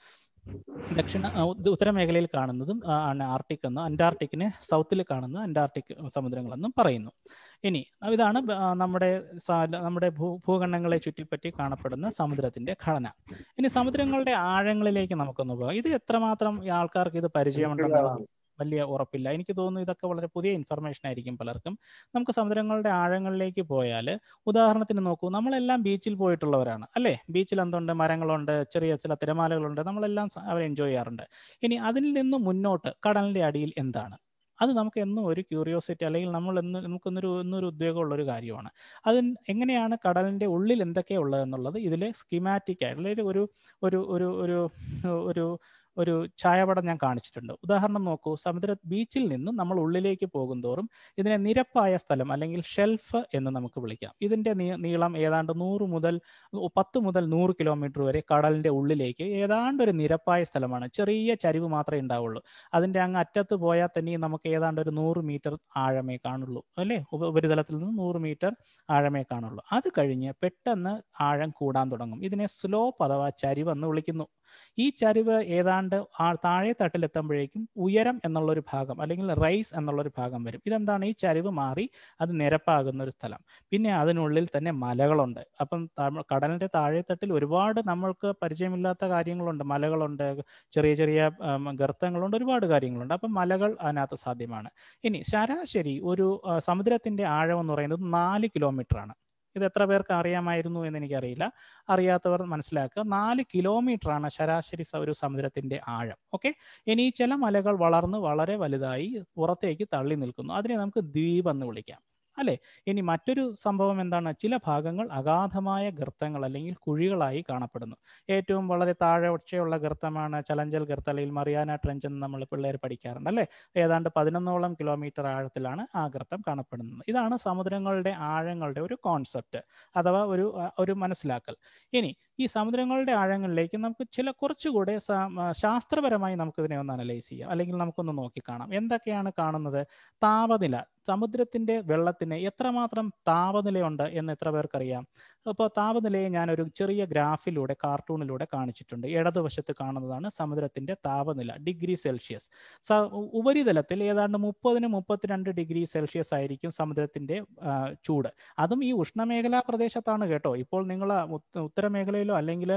ദക്ഷിണ ഉത്തരമേഖലയിൽ കാണുന്നതും ആണ് ആർട്ടിക് എന്നും അന്റാർട്ടിക്കിനെ സൗത്തിൽ കാണുന്ന അന്റാർട്ടിക് സമുദ്രങ്ങളെന്നും പറയുന്നു ഇനി ഇതാണ് നമ്മുടെ നമ്മുടെ ഭൂ ഭൂഖണ്ഡങ്ങളെ ചുറ്റിപ്പറ്റി കാണപ്പെടുന്ന സമുദ്രത്തിന്റെ ഘടന ഇനി സമുദ്രങ്ങളുടെ ആഴങ്ങളിലേക്ക് നമുക്കൊന്ന് പോകാം ഇത് എത്രമാത്രം ആൾക്കാർക്ക് ഇത് പരിചയമുണ്ടെന്നുള്ളത് വലിയ ഉറപ്പില്ല എനിക്ക് തോന്നുന്നു ഇതൊക്കെ വളരെ പുതിയ ഇൻഫർമേഷൻ ആയിരിക്കും പലർക്കും നമുക്ക് സമുദ്രങ്ങളുടെ ആഴങ്ങളിലേക്ക് പോയാൽ ഉദാഹരണത്തിന് നോക്കൂ നമ്മളെല്ലാം ബീച്ചിൽ പോയിട്ടുള്ളവരാണ് അല്ലേ ബീച്ചിൽ എന്തുണ്ട് മരങ്ങളുണ്ട് ചെറിയ ചില തിരമാലകളുണ്ട് നമ്മളെല്ലാം അവർ എൻജോയ് ചെയ്യാറുണ്ട് ഇനി അതിൽ നിന്ന് മുന്നോട്ട് കടലിന്റെ അടിയിൽ എന്താണ് അത് നമുക്ക് എന്നും ഒരു ക്യൂരിയോസിറ്റി അല്ലെങ്കിൽ നമ്മൾ എന്ന് നമുക്കൊന്നൊരു ഒന്നൊരു ഉദ്യോഗമുള്ള ഒരു കാര്യമാണ് അത് എങ്ങനെയാണ് കടലിന്റെ ഉള്ളിൽ എന്തൊക്കെയാണ് ഉള്ളത് എന്നുള്ളത് ഇതിലെ സ്കിമാറ്റിക് ആയിട്ടുള്ള ഒരു ഒരു ഒരു ഒരു ഒരു ഒരു ഛായാപടം ഞാൻ കാണിച്ചിട്ടുണ്ട് ഉദാഹരണം നോക്കൂ സമുദ്ര ബീച്ചിൽ നിന്നും നമ്മൾ ഉള്ളിലേക്ക് പോകുന്തോറും ഇതിനെ നിരപ്പായ സ്ഥലം അല്ലെങ്കിൽ ഷെൽഫ് എന്ന് നമുക്ക് വിളിക്കാം ഇതിന്റെ നീളം ഏതാണ്ട് നൂറ് മുതൽ പത്ത് മുതൽ നൂറ് കിലോമീറ്റർ വരെ കടലിന്റെ ഉള്ളിലേക്ക് ഏതാണ്ട് ഒരു നിരപ്പായ സ്ഥലമാണ് ചെറിയ ചരിവ് മാത്രമേ ഉണ്ടാവുള്ളൂ അതിന്റെ അങ്ങ് അറ്റത്ത് പോയാൽ തന്നെ നമുക്ക് ഏതാണ്ട് ഒരു നൂറ് മീറ്റർ ആഴമേ കാണുള്ളൂ അല്ലേ ഉപരിതലത്തിൽ നിന്ന് നൂറ് മീറ്റർ ആഴമേ കാണുള്ളൂ അത് കഴിഞ്ഞ് പെട്ടെന്ന് ആഴം കൂടാൻ തുടങ്ങും ഇതിനെ സ്ലോപ്പ് അഥവാ ചരിവ് എന്ന് വിളിക്കുന്നു ഈ ചരിവ് ഏതാണ്ട് ആ താഴെ തട്ടിലെത്തുമ്പോഴേക്കും ഉയരം എന്നുള്ള ഒരു ഭാഗം അല്ലെങ്കിൽ റൈസ് എന്നുള്ള ഒരു ഭാഗം വരും ഇതെന്താണ് ഈ ചരിവ് മാറി അത് നിരപ്പാകുന്ന ഒരു സ്ഥലം പിന്നെ അതിനുള്ളിൽ തന്നെ മലകളുണ്ട് അപ്പം കടലിന്റെ താഴെ തട്ടിൽ ഒരുപാട് നമ്മൾക്ക് പരിചയമില്ലാത്ത കാര്യങ്ങളുണ്ട് മലകളുണ്ട് ചെറിയ ചെറിയ ഗർത്തങ്ങളുണ്ട് ഒരുപാട് കാര്യങ്ങളുണ്ട് അപ്പം മലകൾ അതിനകത്ത് സാധ്യമാണ് ഇനി ശരാശരി ഒരു സമുദ്രത്തിന്റെ ആഴം എന്ന് പറയുന്നത് നാല് കിലോമീറ്റർ ആണ് ഇത് എത്ര പേർക്ക് അറിയാമായിരുന്നു എന്ന് എനിക്കറിയില്ല അറിയാത്തവർ മനസ്സിലാക്കുക നാല് കിലോമീറ്റർ ആണ് ശരാശരി ഒരു സമുദ്രത്തിന്റെ ആഴം ഓക്കെ ഇനി ചില മലകൾ വളർന്ന് വളരെ വലുതായി പുറത്തേക്ക് തള്ളി നിൽക്കുന്നു അതിനെ നമുക്ക് ദ്വീപ് എന്ന് വിളിക്കാം അല്ലെ ഇനി മറ്റൊരു സംഭവം എന്താണ് ചില ഭാഗങ്ങൾ അഗാധമായ ഗർത്തങ്ങൾ അല്ലെങ്കിൽ കുഴികളായി കാണപ്പെടുന്നു ഏറ്റവും വളരെ താഴെ ഒച്ചയുള്ള ഗർത്തമാണ് ചലഞ്ചൽ ഗർത്ത അല്ലെങ്കിൽ മറിയാന ട്രെഞ്ച് എന്ന് നമ്മൾ പിള്ളേർ പഠിക്കാറുണ്ട് അല്ലെ ഏതാണ്ട് പതിനൊന്നോളം കിലോമീറ്റർ ആഴത്തിലാണ് ആ ഗർത്തം കാണപ്പെടുന്നത് ഇതാണ് സമുദ്രങ്ങളുടെ ആഴങ്ങളുടെ ഒരു കോൺസെപ്റ്റ് അഥവാ ഒരു ഒരു മനസ്സിലാക്കൽ ഇനി ഈ സമുദ്രങ്ങളുടെ ആഴങ്ങളിലേക്ക് നമുക്ക് ചില കുറച്ചുകൂടെ ശാസ്ത്രപരമായി നമുക്കിതിനെ ഒന്ന് അനലൈസ് ചെയ്യാം അല്ലെങ്കിൽ നമുക്കൊന്ന് നോക്കിക്കാണാം എന്തൊക്കെയാണ് കാണുന്നത് താപനില സമുദ്രത്തിന്റെ വെള്ളത്തിന് എത്രമാത്രം താപനിലയുണ്ട് എന്ന് എത്ര പേർക്കറിയാം അപ്പോൾ താപനിലയെ ഞാനൊരു ചെറിയ ഗ്രാഫിലൂടെ കാർട്ടൂണിലൂടെ കാണിച്ചിട്ടുണ്ട് ഇടതുവശത്ത് കാണുന്നതാണ് സമുദ്രത്തിന്റെ താപനില ഡിഗ്രി സെൽഷ്യസ് ഉപരിതലത്തിൽ ഏതാണ്ട് മുപ്പതിന് മുപ്പത്തിരണ്ട് ഡിഗ്രി സെൽഷ്യസ് ആയിരിക്കും സമുദ്രത്തിന്റെ ചൂട് അതും ഈ ഉഷ്ണമേഖലാ പ്രദേശത്താണ് കേട്ടോ ഇപ്പോൾ നിങ്ങൾ ഉത്തരമേഖലയിലോ അല്ലെങ്കിൽ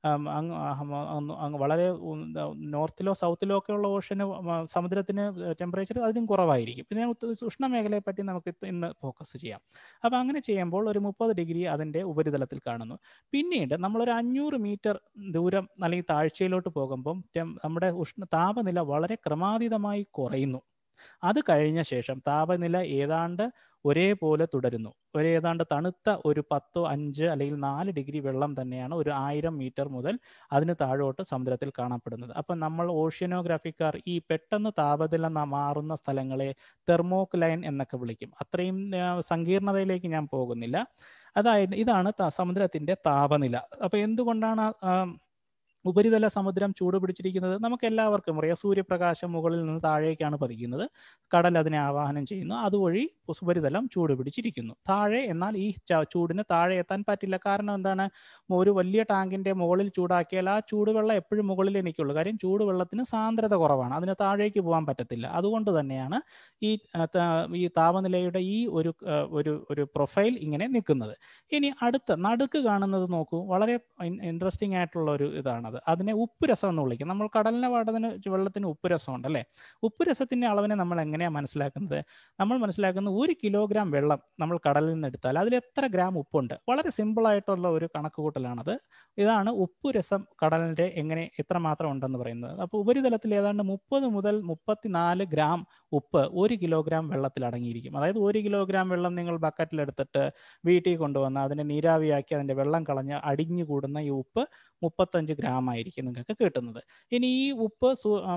അങ്ങ് വളരെ നോർത്തിലോ സൗത്തിലോ ഒക്കെ ഉള്ള ഓഷന് സമുദ്രത്തിന് ടെമ്പറേച്ചർ അതിനും കുറവായിരിക്കും പിന്നെ ഉഷ്ണമേഖലയെ പറ്റി നമുക്ക് ഇന്ന് ഫോക്കസ് ചെയ്യാം അപ്പോൾ അങ്ങനെ ചെയ്യുമ്പോൾ ഒരു മുപ്പത് ഡിഗ്രി അതിൻ്റെ ഉപരിതലത്തിൽ കാണുന്നു പിന്നീട് നമ്മളൊരു അഞ്ഞൂറ് മീറ്റർ ദൂരം അല്ലെങ്കിൽ താഴ്ചയിലോട്ട് പോകുമ്പം നമ്മുടെ ഉഷ്ണ താപനില വളരെ ക്രമാതീതമായി കുറയുന്നു അത് കഴിഞ്ഞ ശേഷം താപനില ഏതാണ്ട് ഒരേപോലെ തുടരുന്നു ഒരു ഏതാണ്ട് തണുത്ത ഒരു പത്തോ അഞ്ച് അല്ലെങ്കിൽ നാല് ഡിഗ്രി വെള്ളം തന്നെയാണ് ഒരു ആയിരം മീറ്റർ മുതൽ അതിന് താഴോട്ട് സമുദ്രത്തിൽ കാണപ്പെടുന്നത് അപ്പം നമ്മൾ ഓഷ്യനോഗ്രാഫിക്കാർ ഈ പെട്ടെന്ന് താപനില മാറുന്ന സ്ഥലങ്ങളെ തെർമോക്ലൈൻ എന്നൊക്കെ വിളിക്കും അത്രയും സങ്കീർണതയിലേക്ക് ഞാൻ പോകുന്നില്ല അതായത് ഇതാണ് സമുദ്രത്തിന്റെ താപനില അപ്പൊ എന്തുകൊണ്ടാണ് ഉപരിതല സമുദ്രം ചൂട് പിടിച്ചിരിക്കുന്നത് നമുക്ക് എല്ലാവർക്കും അറിയാം സൂര്യപ്രകാശം മുകളിൽ നിന്ന് താഴേക്കാണ് പതിക്കുന്നത് കടൽ അതിനെ ആവാഹനം ചെയ്യുന്നു അതുവഴി ഉപരിതലം ചൂട് പിടിച്ചിരിക്കുന്നു താഴെ എന്നാൽ ഈ ചൂടിന് താഴെ എത്താൻ പറ്റില്ല കാരണം എന്താണ് ഒരു വലിയ ടാങ്കിന്റെ മുകളിൽ ചൂടാക്കിയാൽ ആ ചൂടുവെള്ളം എപ്പോഴും മുകളിലേ നിൽക്കുള്ളൂ കാര്യം ചൂടുവെള്ളത്തിന് സാന്ദ്രത കുറവാണ് അതിന് താഴേക്ക് പോകാൻ പറ്റത്തില്ല അതുകൊണ്ട് തന്നെയാണ് ഈ ഈ താപനിലയുടെ ഈ ഒരു ഒരു ഒരു പ്രൊഫൈൽ ഇങ്ങനെ നിൽക്കുന്നത് ഇനി അടുത്ത നടുക്ക് കാണുന്നത് നോക്കൂ വളരെ ഇൻട്രസ്റ്റിംഗ് ആയിട്ടുള്ള ഒരു ഇതാണത് രസമാണത് അതിനെ ഉപ്പ് രസം എന്ന് വിളിക്കും നമ്മൾ കടലിനെ പാടത്തിന് വെള്ളത്തിന് ഉപ്പ് രസമുണ്ട് അല്ലേ ഉപ്പ് രസത്തിൻ്റെ അളവിനെ നമ്മൾ എങ്ങനെയാണ് മനസ്സിലാക്കുന്നത് നമ്മൾ മനസ്സിലാക്കുന്നത് ഒരു കിലോഗ്രാം വെള്ളം നമ്മൾ കടലിൽ നിന്ന് എടുത്താൽ അതിൽ എത്ര ഗ്രാം ഉപ്പുണ്ട് വളരെ സിമ്പിളായിട്ടുള്ള ഒരു കണക്ക് കൂട്ടലാണത് ഇതാണ് ഉപ്പ് രസം കടലിൻ്റെ എങ്ങനെ എത്രമാത്രം ഉണ്ടെന്ന് പറയുന്നത് അപ്പോൾ ഉപരിതലത്തിൽ ഏതാണ്ട് മുപ്പത് മുതൽ മുപ്പത്തിനാല് ഗ്രാം ഉപ്പ് ഒരു കിലോഗ്രാം വെള്ളത്തിൽ അടങ്ങിയിരിക്കും അതായത് ഒരു കിലോഗ്രാം വെള്ളം നിങ്ങൾ ബക്കറ്റിലെടുത്തിട്ട് വീട്ടിൽ കൊണ്ടുവന്ന് അതിനെ നീരാവിയാക്കി അതിൻ്റെ വെള്ളം കളഞ്ഞ് അടിഞ്ഞു കൂടുന്ന ഈ ഉപ്പ് മുപ്പത്തഞ്ച് ഗ്രാം ആയിരിക്കും നിങ്ങൾക്ക് കിട്ടുന്നത് ഇനി ഈ ഉപ്പ്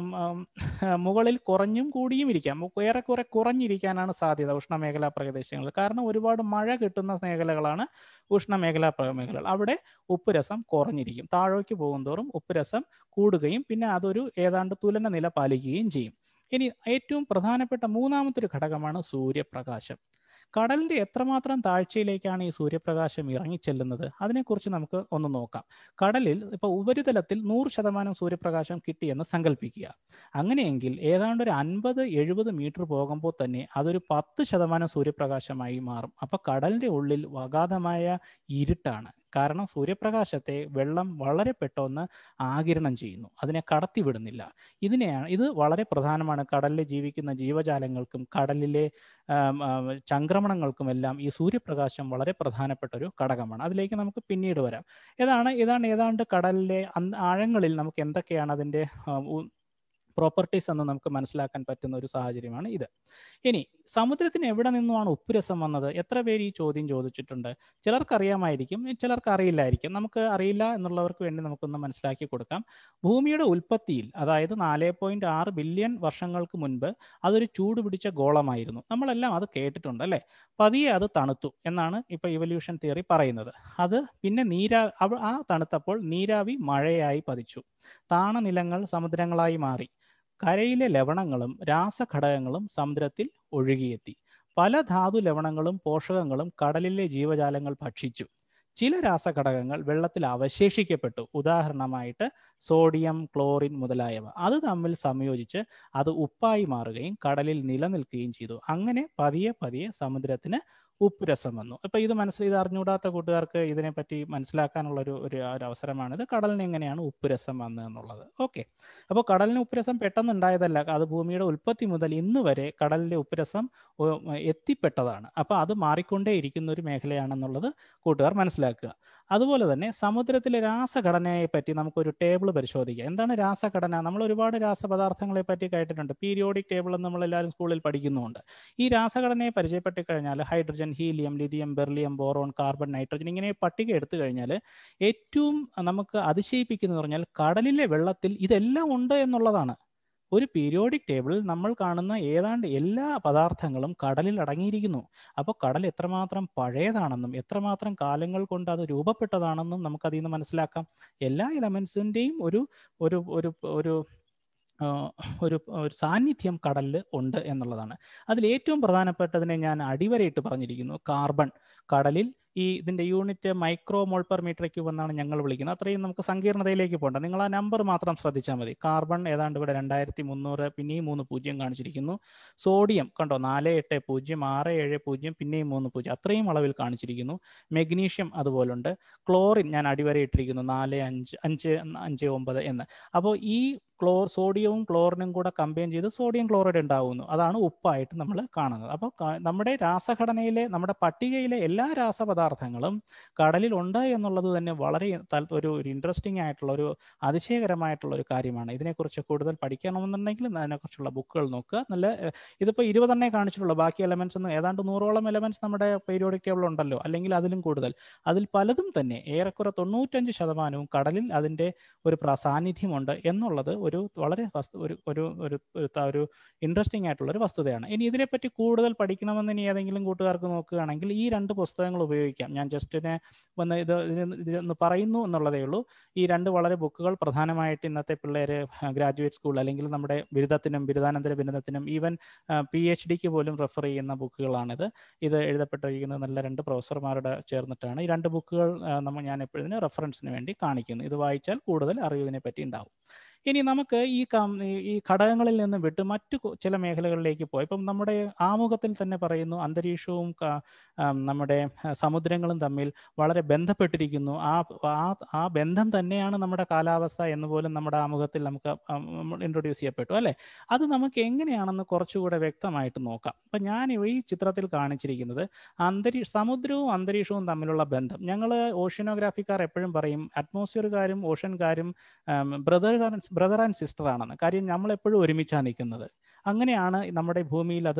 മുകളിൽ കുറഞ്ഞും കൂടിയും ഇരിക്കാം ഏറെക്കുറെ കുറഞ്ഞിരിക്കാനാണ് സാധ്യത ഉഷ്ണമേഖലാ പ്രദേശങ്ങളിൽ കാരണം ഒരുപാട് മഴ കിട്ടുന്ന മേഖലകളാണ് ഉഷ്ണമേഖലാ മേഖലകൾ അവിടെ ഉപ്പ് രസം കുറഞ്ഞിരിക്കും താഴേക്ക് പോകുന്തോറും ഉപ്പ് രസം കൂടുകയും പിന്നെ അതൊരു ഏതാണ്ട് തുലന നില പാലിക്കുകയും ചെയ്യും ഇനി ഏറ്റവും പ്രധാനപ്പെട്ട മൂന്നാമത്തെ ഒരു ഘടകമാണ് സൂര്യപ്രകാശം കടലിന്റെ എത്രമാത്രം താഴ്ചയിലേക്കാണ് ഈ സൂര്യപ്രകാശം ഇറങ്ങിച്ചെല്ലുന്നത് അതിനെക്കുറിച്ച് നമുക്ക് ഒന്ന് നോക്കാം കടലിൽ ഇപ്പോൾ ഉപരിതലത്തിൽ നൂറ് ശതമാനം സൂര്യപ്രകാശം കിട്ടിയെന്ന് സങ്കല്പിക്കുക അങ്ങനെയെങ്കിൽ ഏതാണ്ട് ഒരു അൻപത് എഴുപത് മീറ്റർ പോകുമ്പോൾ തന്നെ അതൊരു പത്ത് ശതമാനം സൂര്യപ്രകാശമായി മാറും അപ്പോൾ കടലിന്റെ ഉള്ളിൽ അഗാധമായ ഇരുട്ടാണ് കാരണം സൂര്യപ്രകാശത്തെ വെള്ളം വളരെ പെട്ടെന്ന് ആകിരണം ചെയ്യുന്നു അതിനെ കടത്തിവിടുന്നില്ല ഇതിനെയാണ് ഇത് വളരെ പ്രധാനമാണ് കടലിൽ ജീവിക്കുന്ന ജീവജാലങ്ങൾക്കും കടലിലെ ചംക്രമണങ്ങൾക്കുമെല്ലാം ഈ സൂര്യപ്രകാശം വളരെ പ്രധാനപ്പെട്ട ഒരു ഘടകമാണ് അതിലേക്ക് നമുക്ക് പിന്നീട് വരാം ഇതാണ് ഇതാണ് ഏതാണ്ട് കടലിലെ ആഴങ്ങളിൽ നമുക്ക് എന്തൊക്കെയാണ് അതിൻ്റെ പ്രോപ്പർട്ടീസ് എന്ന് നമുക്ക് മനസ്സിലാക്കാൻ പറ്റുന്ന ഒരു സാഹചര്യമാണ് ഇത് ഇനി സമുദ്രത്തിന് എവിടെ നിന്നുമാണ് ഉപ്പുരസം വന്നത് എത്ര പേര് ഈ ചോദ്യം ചോദിച്ചിട്ടുണ്ട് ചിലർക്ക് അറിയാമായിരിക്കും ചിലർക്ക് അറിയില്ലായിരിക്കും നമുക്ക് അറിയില്ല എന്നുള്ളവർക്ക് വേണ്ടി നമുക്കൊന്ന് മനസ്സിലാക്കി കൊടുക്കാം ഭൂമിയുടെ ഉൽപ്പത്തിയിൽ അതായത് നാല് പോയിന്റ് ആറ് ബില്യൺ വർഷങ്ങൾക്ക് മുൻപ് അതൊരു ചൂട് പിടിച്ച ഗോളമായിരുന്നു നമ്മളെല്ലാം അത് കേട്ടിട്ടുണ്ട് അല്ലേ പതിയെ അത് തണുത്തു എന്നാണ് ഇപ്പൊ ഇവല്യൂഷൻ തിയറി പറയുന്നത് അത് പിന്നെ നീരാ ആ തണുത്തപ്പോൾ നീരാവി മഴയായി പതിച്ചു താണനിലങ്ങൾ സമുദ്രങ്ങളായി മാറി കരയിലെ ലവണങ്ങളും രാസഘടകങ്ങളും സമുദ്രത്തിൽ ഒഴുകിയെത്തി പല ധാതു ലവണങ്ങളും പോഷകങ്ങളും കടലിലെ ജീവജാലങ്ങൾ ഭക്ഷിച്ചു ചില രാസഘടകങ്ങൾ വെള്ളത്തിൽ അവശേഷിക്കപ്പെട്ടു ഉദാഹരണമായിട്ട് സോഡിയം ക്ലോറിൻ മുതലായവ അത് തമ്മിൽ സംയോജിച്ച് അത് ഉപ്പായി മാറുകയും കടലിൽ നിലനിൽക്കുകയും ചെയ്തു അങ്ങനെ പതിയെ പതിയെ സമുദ്രത്തിന് ഉപ്പുരസം വന്നു അപ്പൊ ഇത് മനസ്സിൽ ഇത് അറിഞ്ഞുകൂടാത്ത കൂട്ടുകാർക്ക് ഇതിനെപ്പറ്റി മനസ്സിലാക്കാനുള്ള ഒരു ഒരു അവസരമാണിത് കടലിന് എങ്ങനെയാണ് ഉപ്പുരസം വന്നത് എന്നുള്ളത് ഓക്കെ അപ്പോൾ കടലിന് ഉപ്പുരസം പെട്ടെന്ന് ഉണ്ടായതല്ല അത് ഭൂമിയുടെ ഉൽപ്പത്തി മുതൽ ഇന്ന് വരെ കടലിലെ ഉപ്പുരസം എത്തിപ്പെട്ടതാണ് അപ്പോൾ അത് മാറിക്കൊണ്ടേ ഇരിക്കുന്ന ഒരു മേഖലയാണെന്നുള്ളത് കൂട്ടുകാർ മനസ്സിലാക്കുക അതുപോലെ തന്നെ സമുദ്രത്തിലെ രാസഘടനയെ പറ്റി നമുക്കൊരു ടേബിൾ പരിശോധിക്കാം എന്താണ് രാസഘടന നമ്മൾ ഒരുപാട് രാസപദാർത്ഥങ്ങളെ പറ്റി കേട്ടിട്ടുണ്ട് പീരിയോഡിക് ടേബിൾ എന്ന് നമ്മൾ എല്ലാവരും സ്കൂളിൽ പഠിക്കുന്നുമുണ്ട് ഈ രാസഘടനയെ പരിചയപ്പെട്ട് കഴിഞ്ഞാൽ hydrogen helium lithium beryllium boron carbon nitrogen ഇങ്ങനെ പട്ടിക എടുത്തു കഴിഞ്ഞാൽ ഏറ്റവും നമുക്ക് അതിശയിപ്പിക്കുന്നത് പറഞ്ഞാൽ കടലിലെ വെള്ളത്തിൽ ഇതെല്ലാം ഉണ്ട് എന്നുള്ളതാണ് ഒരു പീരിയോഡിക് ടേബിളിൽ നമ്മൾ കാണുന്ന ഏതാണ്ട് എല്ലാ പദാർത്ഥങ്ങളും കടലിൽ അടങ്ങിയിരിക്കുന്നു അപ്പോൾ കടൽ എത്രമാത്രം പഴയതാണെന്നും എത്രമാത്രം കാലങ്ങൾ കൊണ്ട് അത് രൂപപ്പെട്ടതാണെന്നും നമുക്ക് അതിൽ നിന്ന് മനസ്സിലാക്കാം എല്ലാ എലമെന്റ്സിൻ്റെയും ഒരു ഒരു ഒരു ഒരു ഒരു ഒരു സാന്നിധ്യം കടലിൽ ഉണ്ട് എന്നുള്ളതാണ് അതിൽ ഏറ്റവും പ്രധാനപ്പെട്ടതിനെ ഞാൻ അടിവരയിട്ട് പറഞ്ഞിരിക്കുന്നു കാർബൺ കടലിൽ ഈ ഇതിന്റെ unit micro mole per metre cube എന്നാണ് ഞങ്ങൾ വിളിക്കുന്നത് അത്രയും നമുക്ക് സങ്കീർണതയിലേക്ക് പോകണ്ട നിങ്ങൾ ആ നമ്പർ മാത്രം ശ്രദ്ധിച്ചാൽ മതി കാർബൺ ഏതാണ്ട് ഇവിടെ രണ്ടായിരത്തി മുന്നൂറ് പിന്നെയും മൂന്ന് പൂജ്യം കാണിച്ചിരിക്കുന്നു സോഡിയം കണ്ടോ നാല് എട്ട് പൂജ്യം ആറ് ഏഴ് പൂജ്യം പിന്നെയും മൂന്ന് പൂജ്യം അത്രയും അളവിൽ കാണിച്ചിരിക്കുന്നു മെഗ്നീഷ്യം അതുപോലുണ്ട് ക്ലോറിൻ ഞാൻ അടിവരയിട്ടിരിക്കുന്നു നാല് അഞ്ച് അഞ്ച് അഞ്ച് ഒമ്പത് എന്ന് അപ്പോൾ ഈ ക്ലോർ സോഡിയവും ക്ലോറിനും കൂടെ കമ്പൈൻ ചെയ്ത് സോഡിയം ക്ലോറൈഡ് ഉണ്ടാവുന്നു അതാണ് ഉപ്പായിട്ട് നമ്മൾ കാണുന്നത് അപ്പോൾ നമ്മുടെ രാസഘടനയിലെ നമ്മുടെ പട്ടികയിലെ എല്ലാ രാസപദാർത്ഥങ്ങളും കടലിൽ ഉണ്ട് എന്നുള്ളത് തന്നെ വളരെ ഒരു ഒരു ഇൻട്രസ്റ്റിംഗ് ആയിട്ടുള്ള ഒരു അതിശയകരമായിട്ടുള്ള ഒരു കാര്യമാണ് ഇതിനെക്കുറിച്ച് കൂടുതൽ പഠിക്കണമെന്നുണ്ടെങ്കിൽ അതിനെക്കുറിച്ചുള്ള ബുക്കുകൾ നോക്കുക നല്ല ഇതിപ്പോൾ ഇരുപതെണ്ണേ കാണിച്ചിട്ടുള്ളൂ ബാക്കി എലമെന്റ്സ് ഒന്നും ഏതാണ്ട് നൂറോളം എലമെന്റ്സ് നമ്മുടെ പീരിയോഡിക് ടേബിൾ ഉണ്ടല്ലോ അല്ലെങ്കിൽ അതിലും കൂടുതൽ അതിൽ പലതും തന്നെ ഏറെക്കുറെ തൊണ്ണൂറ്റഞ്ച് ശതമാനവും കടലിൽ അതിൻ്റെ ഒരു സാന്നിധ്യമുണ്ട് എന്നുള്ളത് ഒരു വളരെ ഒരു ഒരു ഒരു ഒരു ഇൻട്രസ്റ്റിംഗ് ആയിട്ടുള്ള ഒരു വസ്തുതയാണ് ഇനി ഇതിനെപ്പറ്റി കൂടുതൽ പഠിക്കണമെന്ന് ഇനി ഏതെങ്കിലും കൂട്ടുകാർക്ക് നോക്കുകയാണെങ്കിൽ ഈ രണ്ട് പുസ്തകങ്ങൾ ഉപയോഗിക്കാം ഞാൻ ജസ്റ്റ് ഇതിനെ വന്ന് ഇത് ഇതൊന്ന് പറയുന്നു എന്നുള്ളതേ ഉള്ളൂ ഈ രണ്ട് വളരെ ബുക്കുകൾ പ്രധാനമായിട്ട് ഇന്നത്തെ പിള്ളേർ ഗ്രാജുവേറ്റ് സ്കൂൾ അല്ലെങ്കിൽ നമ്മുടെ ബിരുദത്തിനും ബിരുദാനന്തര ബിരുദത്തിനും ഈവൻ പി എച്ച് ഡിക്ക് പോലും റെഫർ ചെയ്യുന്ന ബുക്കുകളാണിത് ഇത് എഴുതപ്പെട്ടിരിക്കുന്നത് നല്ല രണ്ട് പ്രൊഫസർമാരുടെ ചേർന്നിട്ടാണ് ഈ രണ്ട് ബുക്കുകൾ നമ്മൾ ഞാൻ എപ്പോഴും റെഫറൻസിന് വേണ്ടി കാണിക്കുന്നു ഇത് വായിച്ചാൽ കൂടുതൽ അറിവ് ഇതിനെ പറ്റി ഉണ്ടാവും ഇനി നമുക്ക് ഈ കം ഈ- ഈ ഘടകങ്ങളിൽ നിന്ന് വിട്ട് മറ്റു കു- ചില മേഖലകളിലേക്ക് പോയി ഇപ്പം നമ്മുടെ ആമുഖത്തിൽ തന്നെ പറയുന്നു അന്തരീക്ഷവും ക- ആം, നമ്മുടെ ആ, സമുദ്രങ്ങളും തമ്മിൽ വളരെ ബന്ധപ്പെട്ടിരിക്കുന്നു ആ ആ ആ ബന്ധം തന്നെയാണ് നമ്മുടെ കാലാവസ്ഥ എന്ന് പോലും നമ്മുടെ ആമുഖത്തിൽ നമുക്ക് ഇൻട്രൊഡ്യൂസ് ചെയ്യപ്പെട്ടു അല്ലേ അത് നമുക്ക് എങ്ങനെയാണെന്ന് കുറച്ചുകൂടെ വ്യക്തമായിട്ട് നോക്കാം അപ്പം ഞാൻ ഈ ചിത്രത്തിൽ കാണിച്ചിരിക്കുന്നത് അന്തരീ സമുദ്രവും അന്തരീക്ഷവും തമ്മിലുള്ള ബന്ധം ഞങ്ങൾ ഓഷ്യനോഗ്രാഫിക്കാർ എപ്പോഴും പറയും അറ്റ്മോസ്ഫിയറുകാരും ഓഷൻകാരും ബ്രദർ ബ്രദർ ആൻഡ് സിസ്റ്റർ ആണെന്ന് കാര്യം നമ്മൾ എപ്പോഴും ഒരുമിച്ചാണ് നിൽക്കുന്നത് അങ്ങനെയാണ് നമ്മുടെ ഭൂമിയിൽ അത്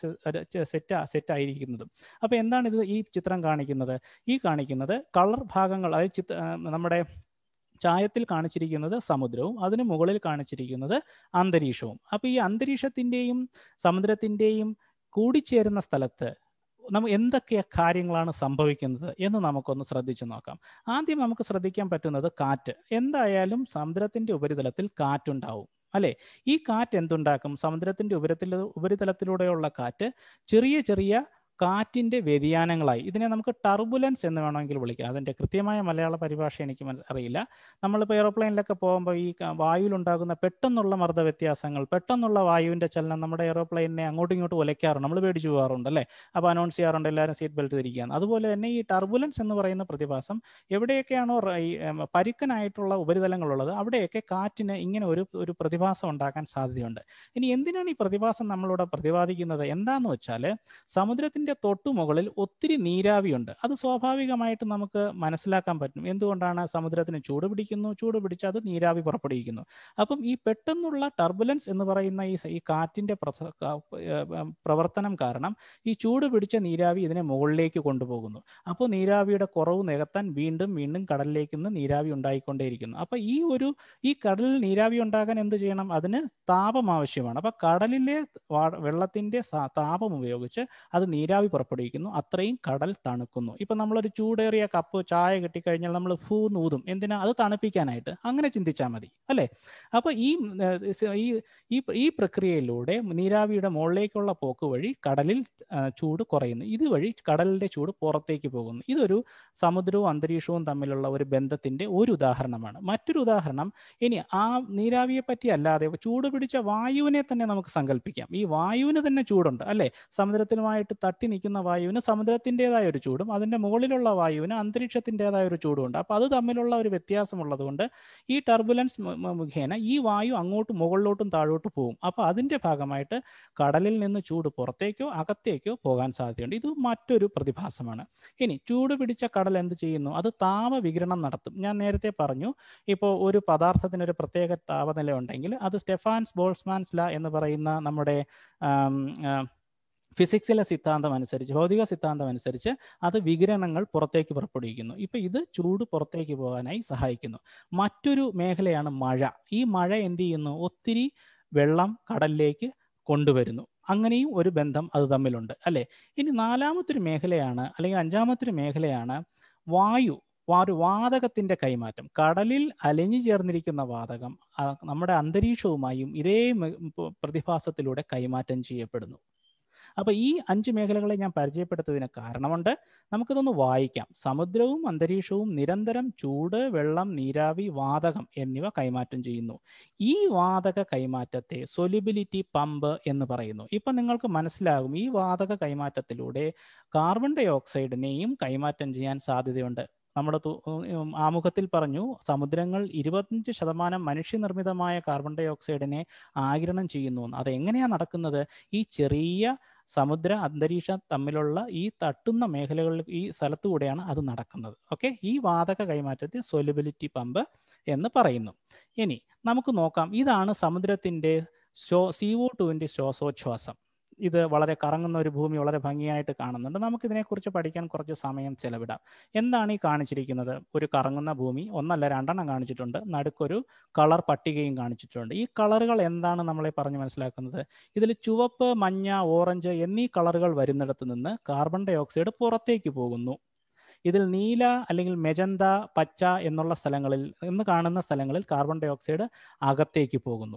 സെറ്റ് സെറ്റ് ആയിരിക്കുന്നത് അപ്പോൾ എന്താണ് ഇത് ഈ ചിത്രം കാണിക്കുന്നത് ഈ കാണിക്കുന്നത് കളർ ഭാഗങ്ങൾ അതായത് ചിത്ര ആ, നമ്മുടെ ചായത്തിൽ കാണിച്ചിരിക്കുന്നത് സമുദ്രവും അതിന് മുകളിൽ കാണിച്ചിരിക്കുന്നത് അന്തരീക്ഷവും അപ്പോൾ ഈ അന്തരീക്ഷത്തിൻ്റെയും സമുദ്രത്തിൻ്റെയും കൂടിച്ചേരുന്ന സ്ഥലത്ത് നമ്മ എന്തൊക്കെ കാര്യങ്ങളാണ് സംഭവിക്കുന്നത് എന്ന് നമുക്കൊന്ന് ശ്രദ്ധിച്ചു നോക്കാം ആദ്യം നമുക്ക് ശ്രദ്ധിക്കാൻ പറ്റുന്നത് കാറ്റ് എന്തായാലും സമുദ്രത്തിന്റെ ഉപരിതലത്തിൽ കാറ്റുണ്ടാവും അല്ലെ ഈ കാറ്റ് എന്തുണ്ടാക്കും സമുദ്രത്തിന്റെ ഉപരിതല ഉപരിതലത്തിലൂടെയുള്ള കാറ്റ് ചെറിയ ചെറിയ കാറ്റിന്റെ വ്യതിയാനങ്ങളായി ഇതിനെ നമുക്ക് ടർബുലൻസ് എന്ന് വേണമെങ്കിൽ വിളിക്കാം അതിന്റെ കൃത്യമായ മലയാള പരിഭാഷ എനിക്ക് മന- അറിയില്ല നമ്മളിപ്പോൾ എയ്റോപ്ലെയിനിലൊക്കെ പോകുമ്പോൾ ഈ ക- വായുവിലുണ്ടാകുന്ന പെട്ടെന്നുള്ള മർദ്ദ വ്യത്യാസങ്ങൾ പെട്ടെന്നുള്ള വായുവിന്റെ ചലനം നമ്മുടെ എയ്റോപ്ലെയിനെ അങ്ങോട്ടും ഇങ്ങോട്ടും ഉലയ്ക്കാറുണ്ട് നമ്മൾ പേടിച്ചു പോകാറുണ്ട് അല്ലേ അപ്പോൾ അനൗൺസ് ചെയ്യാറുണ്ട് എല്ലാവരും സീറ്റ് ബെൽറ്റ് ധരിക്കുകയാണ് അതുപോലെ തന്നെ ഈ ടർബുലൻസ് എന്ന് പറയുന്ന പ്രതിഭാസം എവിടെയൊക്കെയാണോ റ- ഈ ഉം, പരുക്കനായിട്ടുള്ള ഉപരിതലങ്ങളുള്ളത് അവിടെയൊക്കെ കാറ്റിന് ഇങ്ങനെ ഒരു ഒരു പ്രതിഭാസം ഉണ്ടാക്കാൻ സാധ്യതയുണ്ട് ഇനി എന്തിനാണ് ഈ പ്രതിഭാസം നമ്മളിവിടെ പ്രതിപാദിക്കുന്നത് എന്താന്ന് വെച്ചാൽ സമുദ്രത്തിന്റെ തൊട്ടു മുകളിൽ ഒത്തിരി നീരാവിയുണ്ട് അത് സ്വാഭാവികമായിട്ട് നമുക്ക് മനസ്സിലാക്കാൻ പറ്റും എന്തുകൊണ്ടാണ് സമുദ്രത്തിന് ചൂട് പിടിക്കുന്നു ചൂട് പിടിച്ച് അത് നീരാവി പുറപ്പെടുവിക്കുന്നു അപ്പം ഈ പെട്ടെന്നുള്ള ടർബുലൻസ് എന്ന് പറയുന്ന ഈ സ- ഈ കാറ്റിന്റെ പ്രസ- ക- ഏർ പ്രവർത്തനം കാരണം ഈ ചൂട് പിടിച്ച നീരാവി ഇതിനെ മുകളിലേക്ക് കൊണ്ടുപോകുന്നു അപ്പോൾ നീരാവിയുടെ കുറവ് നികത്താൻ വീണ്ടും വീണ്ടും കടലിലേക്ക് നിന്ന് നീരാവി ഉണ്ടായിക്കൊണ്ടേയിരിക്കുന്നു അപ്പോൾ ഈ ഒരു ഈ കടലിൽ നീരാവി ഉണ്ടാകാൻ എന്ത് ചെയ്യണം അതിന് താപം ആവശ്യമാണ് അപ്പോൾ കടലിലെ വാ- വെള്ളത്തിന്റെ സ- താപം ഉപയോഗിച്ച് അത് നീരാവി പുറപ്പെടുവിക്കുന്നു അത്രയും കടൽ തണുക്കുന്നു ഇപ്പൊ നമ്മളൊരു ചൂടേറിയ കപ്പ് ചായ കിട്ടിക്കഴിഞ്ഞാൽ നമ്മൾ ഫൂ നൂതും എന്തിനാ അത് തണുപ്പിക്കാനായിട്ട് അങ്ങനെ ചിന്തിച്ചാൽ മതി അല്ലേ അപ്പൊ ഈ ഉം, ഏർ, സ- ഈ ഈ ഈ പ്രക്രിയയിലൂടെ നീരാവിയുടെ മുകളിലേക്കുള്ള പോക്ക് വഴി കടലിൽ ആ, ചൂട് കുറയുന്നു ഇതുവഴി കടലിന്റെ ചൂട് പുറത്തേക്ക് പോകുന്നു ഇതൊരു സമുദ്രവും അന്തരീക്ഷവും തമ്മിലുള്ള ഒരു ബന്ധത്തിന്റെ ഒരു ഉദാഹരണമാണ് മറ്റൊരു ഉദാഹരണം ഇനി ആ നീരാവിയെ പറ്റി അല്ലാതെ ചൂട് പിടിച്ച വായുവിനെ തന്നെ നമുക്ക് സങ്കല്പിക്കാം ഈ വായുവിന് തന്നെ ചൂടുണ്ട് അല്ലെ സമുദ്രത്തിനുമായിട്ട് തട്ടി നിൽക്കുന്ന വായുവിന് സമുദ്രത്തിൻ്റെതായ ഒരു ചൂടും അതിന്റെ മുകളിലുള്ള വായുവിന് അന്തരീക്ഷത്തിൻ്റെതായ ഒരു ചൂടുമുണ്ട് അപ്പോൾ അത് തമ്മിലുള്ള ഒരു വ്യത്യാസമുള്ളത് കൊണ്ട് ഈ ടർബുലൻസ് മു- മു- മുഖേന ഈ വായു അങ്ങോട്ടും മുകളിലോട്ടും താഴോട്ട് പോകും അപ്പോൾ അതിന്റെ ഭാഗമായിട്ട് കടലിൽ നിന്ന് ചൂട് പുറത്തേക്കോ അകത്തേക്കോ പോകാൻ സാധ്യതയുണ്ട് ഇത് മറ്റൊരു പ്രതിഭാസമാണ് ഇനി ചൂട് പിടിച്ച കടൽ എന്ത് ചെയ്യുന്നു അത് താപവികിരണം നടത്തും ഞാൻ നേരത്തെ പറഞ്ഞു ഇപ്പോൾ ഒരു പദാർത്ഥത്തിന് ഒരു പ്രത്യേക താപനില ഉണ്ടെങ്കിൽ അത് സ്റ്റെഫാൻസ് ബോൾസ്മാൻസ് ല എന്ന് പറയുന്ന നമ്മുടെ ആം, ആ, ഫിസിക്സിലെ സിദ്ധാന്തം അനുസരിച്ച് ഭൗതിക സിദ്ധാന്തം അനുസരിച്ച് അത് വികിരണങ്ങൾ പുറത്തേക്ക് പുറപ്പെടുവിക്കുന്നു ഇപ്പൊ ഇത് ചൂട് പുറത്തേക്ക് പോകാനായി സഹായിക്കുന്നു മറ്റൊരു മേഖലയാണ് മഴ ഈ മഴ എന്ത് ചെയ്യുന്നു ഒത്തിരി വെള്ളം കടലിലേക്ക് കൊണ്ടുവരുന്നു അങ്ങനെയും ഒരു ബന്ധം അത് തമ്മിലുണ്ട് അല്ലെ ഇനി നാലാമത്തൊരു മേഖലയാണ് അല്ലെങ്കിൽ അഞ്ചാമത്തൊരു മേഖലയാണ് വായു വാ- ഒരു വാതകത്തിന്റെ കൈമാറ്റം കടലിൽ അലിഞ്ഞു ചേർന്നിരിക്കുന്ന വാതകം ആ, നമ്മുടെ അന്തരീക്ഷവുമായും ഇതേ മെ- പ- പ്രതിഭാസത്തിലൂടെ കൈമാറ്റം ചെയ്യപ്പെടുന്നു അപ്പൊ ഈ അഞ്ച് മേഖലകളെ ഞാൻ പരിചയപ്പെടുത്തതിന് കാരണമുണ്ട് നമുക്കിതൊന്ന് വായിക്കാം സമുദ്രവും അന്തരീക്ഷവും നിരന്തരം ചൂട് വെള്ളം നീരാവി വാതകം എന്നിവ കൈമാറ്റം ചെയ്യുന്നു ഈ വാതക കൈമാറ്റത്തെ സൊലിബിലിറ്റി പമ്പ് എന്ന് പറയുന്നു ഇപ്പൊ നിങ്ങൾക്ക് മനസ്സിലാകും ഈ വാതക കൈമാറ്റത്തിലൂടെ കാർബൺ ഡൈ ഓക്സൈഡിനെയും കൈമാറ്റം ചെയ്യാൻ സാധ്യതയുണ്ട് നമ്മുടെ തു- ഉം, ആമുഖത്തിൽ പറഞ്ഞു സമുദ്രങ്ങൾ ഇരുപത്തഞ്ച് ശതമാനം മനുഷ്യനിർമ്മിതമായ കാർബൺ ഡൈ ഓക്സൈഡിനെ ആഗിരണം ചെയ്യുന്നു എന്ന്. അത് എങ്ങനെയാണ് നടക്കുന്നത് ഈ ചെറിയ സമുദ്ര അന്തരീക്ഷം തമ്മിലുള്ള ഈ തട്ടുന്ന മേഖലകളിൽ ഈ സ്ഥലത്തുകൂടെയാണ് അത് നടക്കുന്നത് ഓക്കെ ഈ വാതക കൈമാറ്റത്തെ സൊലിബിലിറ്റി പമ്പ് എന്ന് പറയുന്നു ഇനി നമുക്ക് നോക്കാം ഇതാണ് സമുദ്രത്തിന്റെ ശ്വോ സി ഒ ടുവിന്റെ ശ്വാസോച്ഛ്വാസം ഇത് വളരെ കറങ്ങുന്ന ഒരു ഭൂമി വളരെ ഭംഗിയായിട്ട് കാണുന്നുണ്ട് നമുക്ക് ഇതിനെക്കുറിച്ച് പഠിക്കാൻ കുറച്ച് സമയം ചെലവിടാം എന്താണ് ഈ കാണിച്ചിരിക്കുന്നത് ഒരു കറങ്ങുന്ന ഭൂമി ഒന്നല്ല രണ്ടെണ്ണം കാണിച്ചിട്ടുണ്ട് നടുക്കൊരു കളർ പട്ടികയും കാണിച്ചിട്ടുണ്ട് ഈ കളറുകൾ എന്താണ് നമ്മളെ പറഞ്ഞ് മനസ്സിലാക്കുന്നത് ഇതിൽ ചുവപ്പ് മഞ്ഞ ഓറഞ്ച് എന്നീ കളറുകൾ വരുന്നിടത്ത് നിന്ന് കാർബൺ ഡൈ ഓക്സൈഡ് പുറത്തേക്ക് പോകുന്നു ഇതിൽ നീല അല്ലെങ്കിൽ മെജന്ത പച്ച എന്നുള്ള സ്ഥലങ്ങളിൽ എന്ന് കാണുന്ന സ്ഥലങ്ങളിൽ കാർബൺ ഡൈ ഓക്സൈഡ് അകത്തേക്ക് പോകുന്നു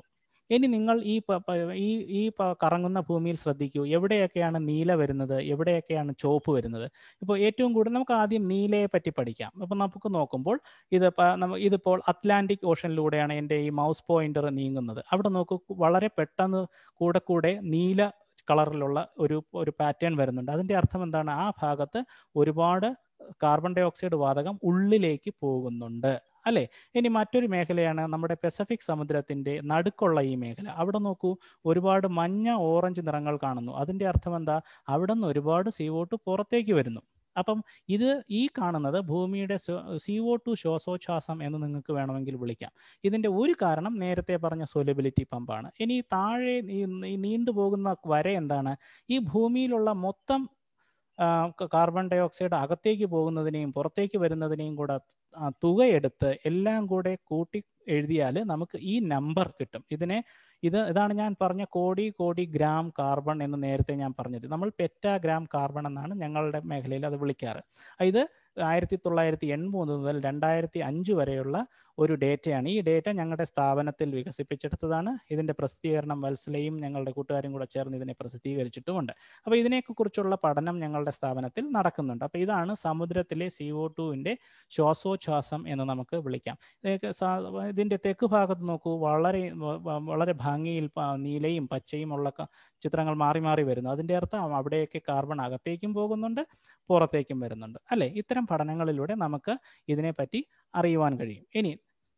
ഇനി നിങ്ങൾ ഈ പ- പ- ഈ ഈ പ- കറങ്ങുന്ന ഭൂമിയിൽ ശ്രദ്ധിക്കൂ എവിടെയൊക്കെയാണ് നീല വരുന്നത് എവിടെയൊക്കെയാണ് ചുവപ്പ് വരുന്നത് ഇപ്പോൾ ഏറ്റവും കൂടുതൽ നമുക്ക് ആദ്യം നീലയെ പറ്റി പഠിക്കാം അപ്പോൾ നമുക്ക് നോക്കുമ്പോൾ ഇത് പ- നമ്മ- ഇതിപ്പോൾ അറ്റ്ലാന്റിക് ഓഷനിലൂടെയാണ് എൻ്റെ ഈ മൗസ് പോയിന്റർ നീങ്ങുന്നത് അവിടെ നോക്കൂ വളരെ പെട്ടെന്ന് കൂടെ കൂടെ നീല കളറിലുള്ള ഒരു ഒരു പാറ്റേൺ വരുന്നുണ്ട് അതിൻ്റെ അർത്ഥം എന്താണ് ആ ഭാഗത്ത് ഒരുപാട് കാർബൺ ഡൈ ഓക്സൈഡ് വാതകം ഉള്ളിലേക്ക് പോകുന്നുണ്ട് അല്ലേ ഇനി മറ്റൊരു മേഖലയാണ് നമ്മുടെ പസഫിക് സമുദ്രത്തിന്റെ നടുക്കുള്ള ഈ മേഖല അവിടെ നോക്കൂ ഒരുപാട് മഞ്ഞ ഓറഞ്ച് നിറങ്ങൾ കാണുന്നു അതിന്റെ അർത്ഥം എന്താ അവിടെ നിന്ന് ഒരുപാട് സി വോട്ട് പുറത്തേക്ക് വരുന്നു അപ്പം ഇത് ഈ കാണുന്നത് ഭൂമിയുടെ സി ഒ ടു ശ്വാസോച്ഛ്വാസം എന്ന് നിങ്ങൾക്ക് വേണമെങ്കിൽ വിളിക്കാം ഇതിന്റെ ഒരു കാരണം നേരത്തെ പറഞ്ഞ സൊലബിലിറ്റി പമ്പാണ് ഇനി താഴെ ഈ ഈ നീണ്ടുപോകുന്ന വര എന്താണ് ഈ ഭൂമിയിലുള്ള മൊത്തം ആ, ക- കാർബൺ ഡൈ ഓക്സൈഡ് അകത്തേക്ക് പോകുന്നതിനെയും പുറത്തേക്ക് വരുന്നതിനെയും കൂടെ ആ, തുകയെടുത്ത് എല്ലാം കൂടെ കൂട്ടി എഴുതിയാൽ നമുക്ക് ഈ നമ്പർ കിട്ടും ഇതിനെ ഇത് ഇതാണ് ഞാൻ പറഞ്ഞ കോടി കോടി ഗ്രാം കാർബൺ എന്ന് നേരത്തെ ഞാൻ പറഞ്ഞത് നമ്മൾ പെറ്റാഗ്രാം കാർബൺ എന്നാണ് ഞങ്ങളുടെ മേഖലയിൽ അത് വിളിക്കാറ് ഇത് ആയിരത്തി തൊള്ളായിരത്തി എൺപത് മുതൽ രണ്ടായിരത്തി അഞ്ച് വരെയുള്ള ഒരു ഡേറ്റയാണ് ഈ ഡേറ്റ ഞങ്ങളുടെ സ്ഥാപനത്തിൽ വികസിപ്പിച്ചെടുത്തതാണ് ഇതിന്റെ പ്രസിദ്ധീകരണം വത്സലയും ഞങ്ങളുടെ കൂട്ടുകാരും കൂടെ ചേർന്ന് ഇതിനെ പ്രസിദ്ധീകരിച്ചിട്ടുമുണ്ട് അപ്പോൾ ഇതിനെയൊക്കെ കുറിച്ചുള്ള പഠനം ഞങ്ങളുടെ സ്ഥാപനത്തിൽ നടക്കുന്നുണ്ട് അപ്പോൾ ഇതാണ് സമുദ്രത്തിലെ സി ഒ ടുവിൻ്റെ ശ്വാസോച്ഛ്വാസം എന്ന് നമുക്ക് വിളിക്കാം ഇതൊക്കെ സാ- ഇതിന്റെ തെക്ക് ഭാഗത്ത് നോക്കൂ വളരെ വ- വ- വളരെ ഭംഗിയിൽ പ- നീലയും പച്ചയും ഉള്ള ക- ചിത്രങ്ങൾ മാറി മാറി വരുന്നു അതിന്റെ അർത്ഥം അവിടെയൊക്കെ കാർബൺ അകത്തേക്കും പോകുന്നുണ്ട് പുറത്തേക്കും വരുന്നുണ്ട് അല്ലെ ഇത്തരം പഠനങ്ങളിലൂടെ നമുക്ക് ഇതിനെപ്പറ്റി അറിയുവാൻ കഴിയും ഇനി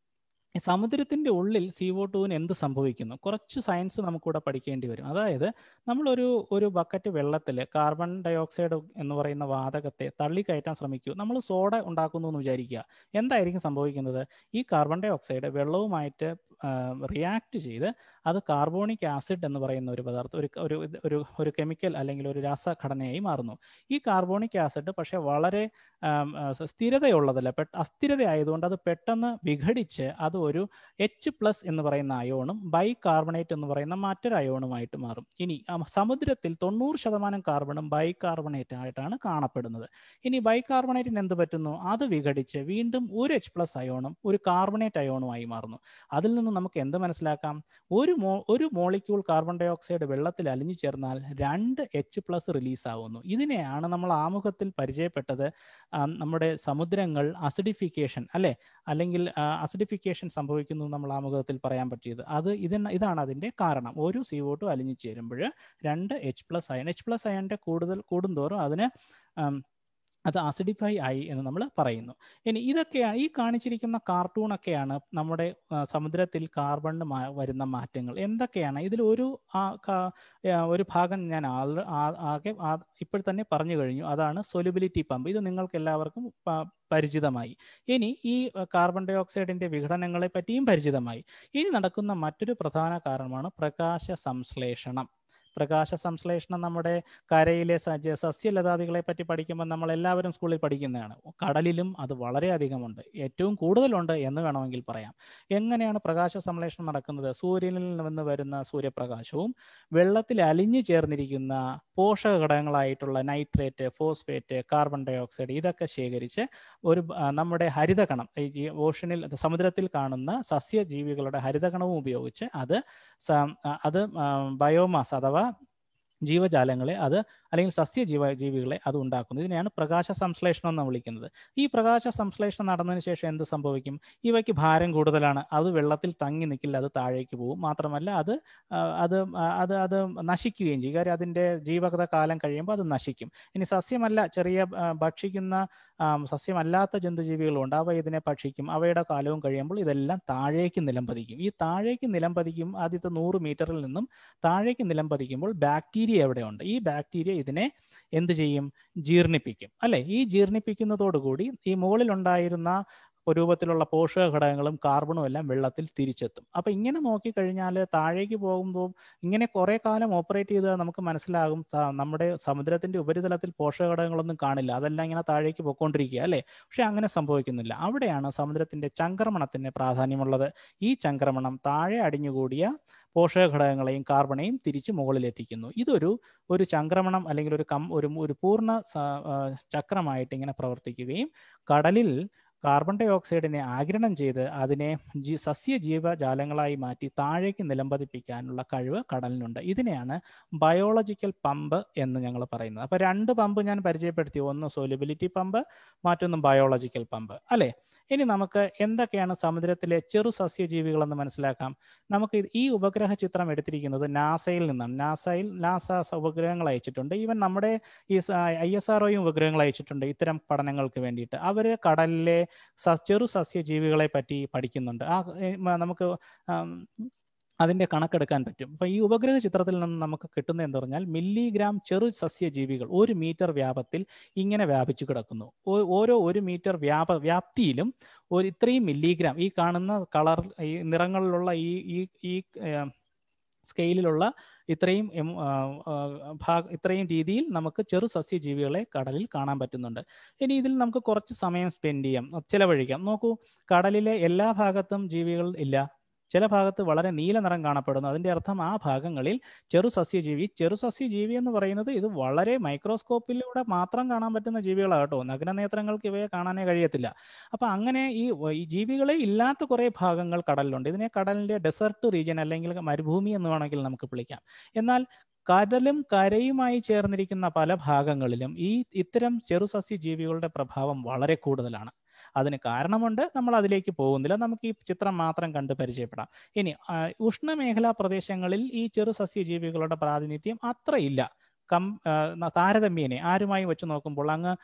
ഈ സമുദ്രത്തിന്റെ ഉള്ളിൽ സി ഒ ടുവിന് എന്ത് സംഭവിക്കുന്നു കുറച്ച് സയൻസ് നമുക്കിവിടെ പഠിക്കേണ്ടി വരും അതായത് നമ്മളൊരു ഒരു ബക്കറ്റ് വെള്ളത്തിൽ കാർബൺ ഡൈ ഓക്സൈഡ് എന്ന് പറയുന്ന വാതകത്തെ തള്ളിക്കയറ്റാൻ ശ്രമിക്കൂ നമ്മൾ സോഡ ഉണ്ടാക്കുന്നു എന്ന് വിചാരിക്കുക എന്തായിരിക്കും സംഭവിക്കുന്നത് ഈ കാർബൺ ഡൈ ഓക്സൈഡ് വെള്ളവുമായിട്ട് റിയാക്ട് ചെയ്ത് അത് കാർബോണിക് ആസിഡ് എന്ന് പറയുന്ന ഒരു പദാർത്ഥം ഒരു ഒരു ഒരു ഒരു കെമിക്കൽ അല്ലെങ്കിൽ ഒരു രാസഘടനയായി മാറുന്നു ഈ കാർബോണിക് ആസിഡ് പക്ഷേ വളരെ ആം, ആ, സ- സ്ഥിരതയുള്ളതല്ല പെ അസ്ഥിരത ആയതുകൊണ്ട് അത് പെട്ടെന്ന് വിഘടിച്ച് അത് ഒരു എച്ച് പ്ലസ് എന്ന് പറയുന്ന അയോണും ബൈ കാർബണേറ്റ് എന്ന് പറയുന്ന മറ്റൊരു അയോണുമായിട്ട് മാറും ഇനി ആ, സമുദ്രത്തിൽ തൊണ്ണൂറ് ശതമാനം കാർബണും ബൈ കാർബണേറ്റ് ആയിട്ടാണ് കാണപ്പെടുന്നത് ഇനി ബൈ കാർബണേറ്റിന് എന്ത് പറ്റുന്നു അത് വിഘടിച്ച് വീണ്ടും ഒരു എച്ച് പ്ലസ് അയോണും ഒരു കാർബണേറ്റ് അയോണുമായി മാറുന്നു അതിൽ നിന്ന് നമുക്ക് എന്ത് മനസ്സിലാക്കാം ഒരു മോ ഒരു മോളിക്യൂൾ കാർബൺ ഡൈ ഓക്സൈഡ് വെള്ളത്തിൽ അലിഞ്ഞു ചേർന്നാൽ രണ്ട് എച്ച് പ്ലസ് റിലീസ് ആവുന്നു ഇതിനെയാണ് നമ്മൾ ആമുഖത്തിൽ പരിചയപ്പെട്ടത് ആം, നമ്മുടെ സമുദ്രങ്ങൾ അസിഡിഫിക്കേഷൻ അല്ലെ അല്ലെങ്കിൽ അസിഡിഫിക്കേഷൻ സംഭവിക്കുന്നു എന്ന് നമ്മൾ ആമുഖത്തിൽ പറയാൻ പറ്റിയത് അത് ഇതിന് ഇതാണ് അതിന്റെ കാരണം ഒരു സി ഒ ടു അലിഞ്ഞു ചേരുമ്പോൾ രണ്ട് H plus ion H plus അയണിന്റെ കൂടുതൽ കൂടുന്തോറും അതിന് ആം, അത് ആസിഡിഫൈ ആയി എന്ന് നമ്മൾ പറയുന്നു ഇനി ഇതൊക്കെയാണ് ഈ കാണിച്ചിരിക്കുന്ന കാർട്ടൂണൊക്കെയാണ് നമ്മുടെ ആ, സമുദ്രത്തിൽ കാർബണിന് മാ- വരുന്ന മാറ്റങ്ങൾ എന്തൊക്കെയാണ് ഇതിൽ ഒരു ആ, ക- ആ, ഒരു ഭാഗം ഞാൻ ആൾ- ആ- ആകെ ആ- ഇപ്പോൾ തന്നെ പറഞ്ഞു കഴിഞ്ഞു അതാണ് സൊലുബിലിറ്റി പമ്പ് ഇത് നിങ്ങൾക്ക് എല്ലാവർക്കും പ- പരിചിതമായി ഇനി ഈ ആ, കാർബൺ ഡൈ ഓക്സൈഡിന്റെ വിഘടനങ്ങളെ പറ്റിയും പരിചിതമായി ഇനി നടക്കുന്ന മറ്റൊരു പ്രധാന കാരണമാണ് പ്രകാശ സംശ്ലേഷണം പ്രകാശ സംശ്ലേഷണം നമ്മുടെ കരയിലെ സജ സസ്യലതാദികളെ പറ്റി പഠിക്കുമ്പോൾ നമ്മൾ എല്ലാവരും സ്കൂളിൽ പഠിക്കുന്നതാണ് കടലിലും അത് വളരെയധികമുണ്ട് ഏറ്റവും കൂടുതലുണ്ട് എന്ന് വേണമെങ്കിൽ പറയാം എങ്ങനെയാണ് പ്രകാശ സംശ്ലേഷണം നടക്കുന്നത് സൂര്യനിൽ നിന്ന് വരുന്ന സൂര്യപ്രകാശവും വെള്ളത്തിൽ അലിഞ്ഞു ചേർന്നിരിക്കുന്ന പോഷക ഘടകങ്ങളായിട്ടുള്ള nitrate phosphate carbon dioxide ഇതൊക്കെ ശേഖരിച്ച് ഒരു ബ- ആ, നമ്മുടെ ഹരിതകണം ഈ ജി- ഓഷനിൽ സമുദ്രത്തിൽ കാണുന്ന സസ്യജീവികളുടെ ഹരിതകണവും ഉപയോഗിച്ച് അത് സ- ആ, അത് ബയോമാസ് അഥവാ ജീവജാലങ്ങളെ അത് അല്ലെങ്കിൽ സസ്യജീവ ജീവികളെ അത് ഉണ്ടാക്കുന്നു ഇതിനെയാണ് പ്രകാശ സംശ്ലേഷണം എന്ന് വിളിക്കുന്നത് ഈ പ്രകാശ സംശ്ലേഷണം നടന്നതിന് ശേഷം എന്ത് സംഭവിക്കും ഇവയ്ക്ക് ഭാരം കൂടുതലാണ് അത് വെള്ളത്തിൽ തങ്ങി നിൽക്കില്ല അത് താഴേക്ക് പോകും മാത്രമല്ല അത് ആ, അത് ആ, അത് അത് നശിക്കുകയും ചെയ്യും കാര്യം അതിൻ്റെ ജീവകത കാലം കഴിയുമ്പോൾ അത് നശിക്കും ഇനി സസ്യമല്ല ചെറിയ ആ, ഭക്ഷിക്കുന്ന ആ, സസ്യമല്ലാത്ത ജന്തുജീവികളുണ്ട് അവ ഇതിനെ ഭക്ഷിക്കും അവയുടെ കാലവും കഴിയുമ്പോൾ ഇതെല്ലാം താഴേക്ക് നിലംപതിക്കും ഈ താഴേക്ക് നിലംപതിക്കും ആദ്യത്തെ നൂറ് മീറ്ററിൽ നിന്നും താഴേക്ക് നിലംപതിക്കുമ്പോൾ ബാക്ടീരിയ എവിടെയുണ്ട് ഈ ബാക്ടീരിയ ഇതിനെ എന്ത് ചെയ്യും ജീർണിപ്പിക്കും അല്ലെ ഈ ജീർണിപ്പിക്കുന്നതോടുകൂടി ഈ മുകളിൽ ഉണ്ടായിരുന്ന രൂപത്തിലുള്ള പോഷക ഘടകങ്ങളും കാർബണും എല്ലാം വെള്ളത്തിൽ തിരിച്ചെത്തും അപ്പൊ ഇങ്ങനെ നോക്കിക്കഴിഞ്ഞാൽ താഴേക്ക് പോകുമ്പോൾ ഇങ്ങനെ കുറെ കാലം ഓപ്പറേറ്റ് ചെയ്താൽ നമുക്ക് മനസ്സിലാകും ത- നമ്മുടെ സമുദ്രത്തിന്റെ ഉപരിതലത്തിൽ പോഷക ഘടകങ്ങളൊന്നും കാണില്ല അതെല്ലാം ഇങ്ങനെ താഴേക്ക് പോയിക്കൊണ്ടിരിക്കുക അല്ലെ പക്ഷെ അങ്ങനെ സംഭവിക്കുന്നില്ല അവിടെയാണ് സമുദ്രത്തിന്റെ ചംക്രമണത്തിന് പ്രാധാന്യമുള്ളത് ഈ ചംക്രമണം താഴെ അടിഞ്ഞുകൂടിയ പോഷക ഘടകങ്ങളെയും കാർബണേയും തിരിച്ച് മുകളിലെത്തിക്കുന്നു ഇതൊരു ഒരു ചംക്രമണം അല്ലെങ്കിൽ ഒരു കം ഒരു ഒരു പൂർണ്ണ സ- ആ, ചക്രമായിട്ട് ഇങ്ങനെ പ്രവർത്തിക്കുകയും കടലിൽ കാർബൺ ഡൈ ഓക്സൈഡിനെ ആഗിരണം ചെയ്ത് അതിനെ ജി സസ്യ ജീവജാലങ്ങളായി മാറ്റി താഴേക്ക് നിലംപതിപ്പിക്കാനുള്ള കഴിവ് കടലിനുണ്ട് ഇതിനെയാണ് ബയോളജിക്കൽ പമ്പ് എന്ന് ഞങ്ങൾ പറയുന്നത് അപ്പോൾ രണ്ട് പമ്പ് ഞാൻ പരിചയപ്പെടുത്തി ഒന്ന് സോലിബിലിറ്റി പമ്പ് മറ്റൊന്ന് ബയോളജിക്കൽ പമ്പ് അല്ലേ ഇനി നമുക്ക് എന്തൊക്കെയാണ് സമുദ്രത്തിലെ ചെറു സസ്യജീവികളെന്ന് മനസ്സിലാക്കാം നമുക്ക് ഈ ഉപഗ്രഹ ചിത്രം എടുത്തിരിക്കുന്നത് നാസയിൽ നിന്നാണ് നാസയിൽ നാസ ഉപഗ്രഹങ്ങൾ അയച്ചിട്ടുണ്ട് ഈവൻ നമ്മുടെ ഈ ഐ എസ് ആർ ഉപഗ്രഹങ്ങൾ അയച്ചിട്ടുണ്ട് ഇത്തരം പഠനങ്ങൾക്ക് വേണ്ടിയിട്ട് അവർ കടലിലെ ചെറു സസ്യജീവികളെ പറ്റി പഠിക്കുന്നുണ്ട് ആ നമുക്ക് അതിൻ്റെ കണക്കെടുക്കാൻ പറ്റും അപ്പോൾ ഈ ഉപഗ്രഹ ചിത്രത്തിൽ നിന്ന് നമുക്ക് കിട്ടുന്നത് എന്ന് പറഞ്ഞാൽ മില്ലിഗ്രാം ചെറു സസ്യജീവികൾ ഒരു മീറ്റർ വ്യാപത്തിൽ ഇങ്ങനെ വ്യാപിച്ചു കിടക്കുന്നു ഓരോ ഒരു മീറ്റർ വ്യാപ വ്യാപ്തിയിലും ഒരു ഇത്രയും മില്ലിഗ്രാം ഈ കാണുന്ന കളർ ഈ നിറങ്ങളിലുള്ള ഈ ഈ ഈ സ്കെയിലിലുള്ള ഇത്രയും ഭാഗ ഇത്രയും രീതിയിൽ നമുക്ക് ചെറു സസ്യജീവികളെ കടലിൽ കാണാൻ പറ്റുന്നുണ്ട് ഇനി ഇതിൽ നമുക്ക് കുറച്ച് സമയം സ്പെൻഡ് ചെയ്യാം ചിലവഴിക്കാം നോക്കൂ കടലിലെ എല്ലാ ഭാഗത്തും ജീവികൾ ഇല്ല ചില ഭാഗത്ത് വളരെ നീല നിറം കാണപ്പെടുന്നു അതിൻ്റെ അർത്ഥം ആ ഭാഗങ്ങളിൽ ചെറു സസ്യജീവി ചെറു സസ്യജീവി എന്ന് പറയുന്നത് ഇത് വളരെ മൈക്രോസ്കോപ്പിലൂടെ മാത്രം കാണാൻ പറ്റുന്ന ജീവികളാണ് കേട്ടോ നഗ്നനേത്രങ്ങൾക്ക് ഇവയെ കാണാനേ കഴിയത്തില്ല അപ്പം അങ്ങനെ ഈ ഈ ജീവികളെ ഇല്ലാത്ത കുറേ ഭാഗങ്ങൾ കടലിലുണ്ട് ഇതിനെ കടലിൻ്റെ ഡെസേർട്ട് റീജിയൻ അല്ലെങ്കിൽ മരുഭൂമി എന്ന് വേണമെങ്കിൽ നമുക്ക് വിളിക്കാം എന്നാൽ കടലും കരയുമായി ചേർന്നിരിക്കുന്ന പല ഭാഗങ്ങളിലും ഈ ഇത്തരം ചെറുസസ്യ ജീവികളുടെ പ്രഭാവം വളരെ കൂടുതലാണ് അതിന് കാരണമുണ്ട് നമ്മൾ അതിലേക്ക് പോകുന്നില്ല നമുക്ക് ഈ ചിത്രം മാത്രം കണ്ട് പരിചയപ്പെടാം ഇനി ഉഷ്ണമേഖലാ പ്രദേശങ്ങളിൽ ഈ ചെറു സസ്യജീവികളുടെ പ്രാതിനിധ്യം അത്രയില്ല കം താരതമ്യേനെ ആരുമായി വെച്ച് നോക്കുമ്പോൾ അങ്ങ്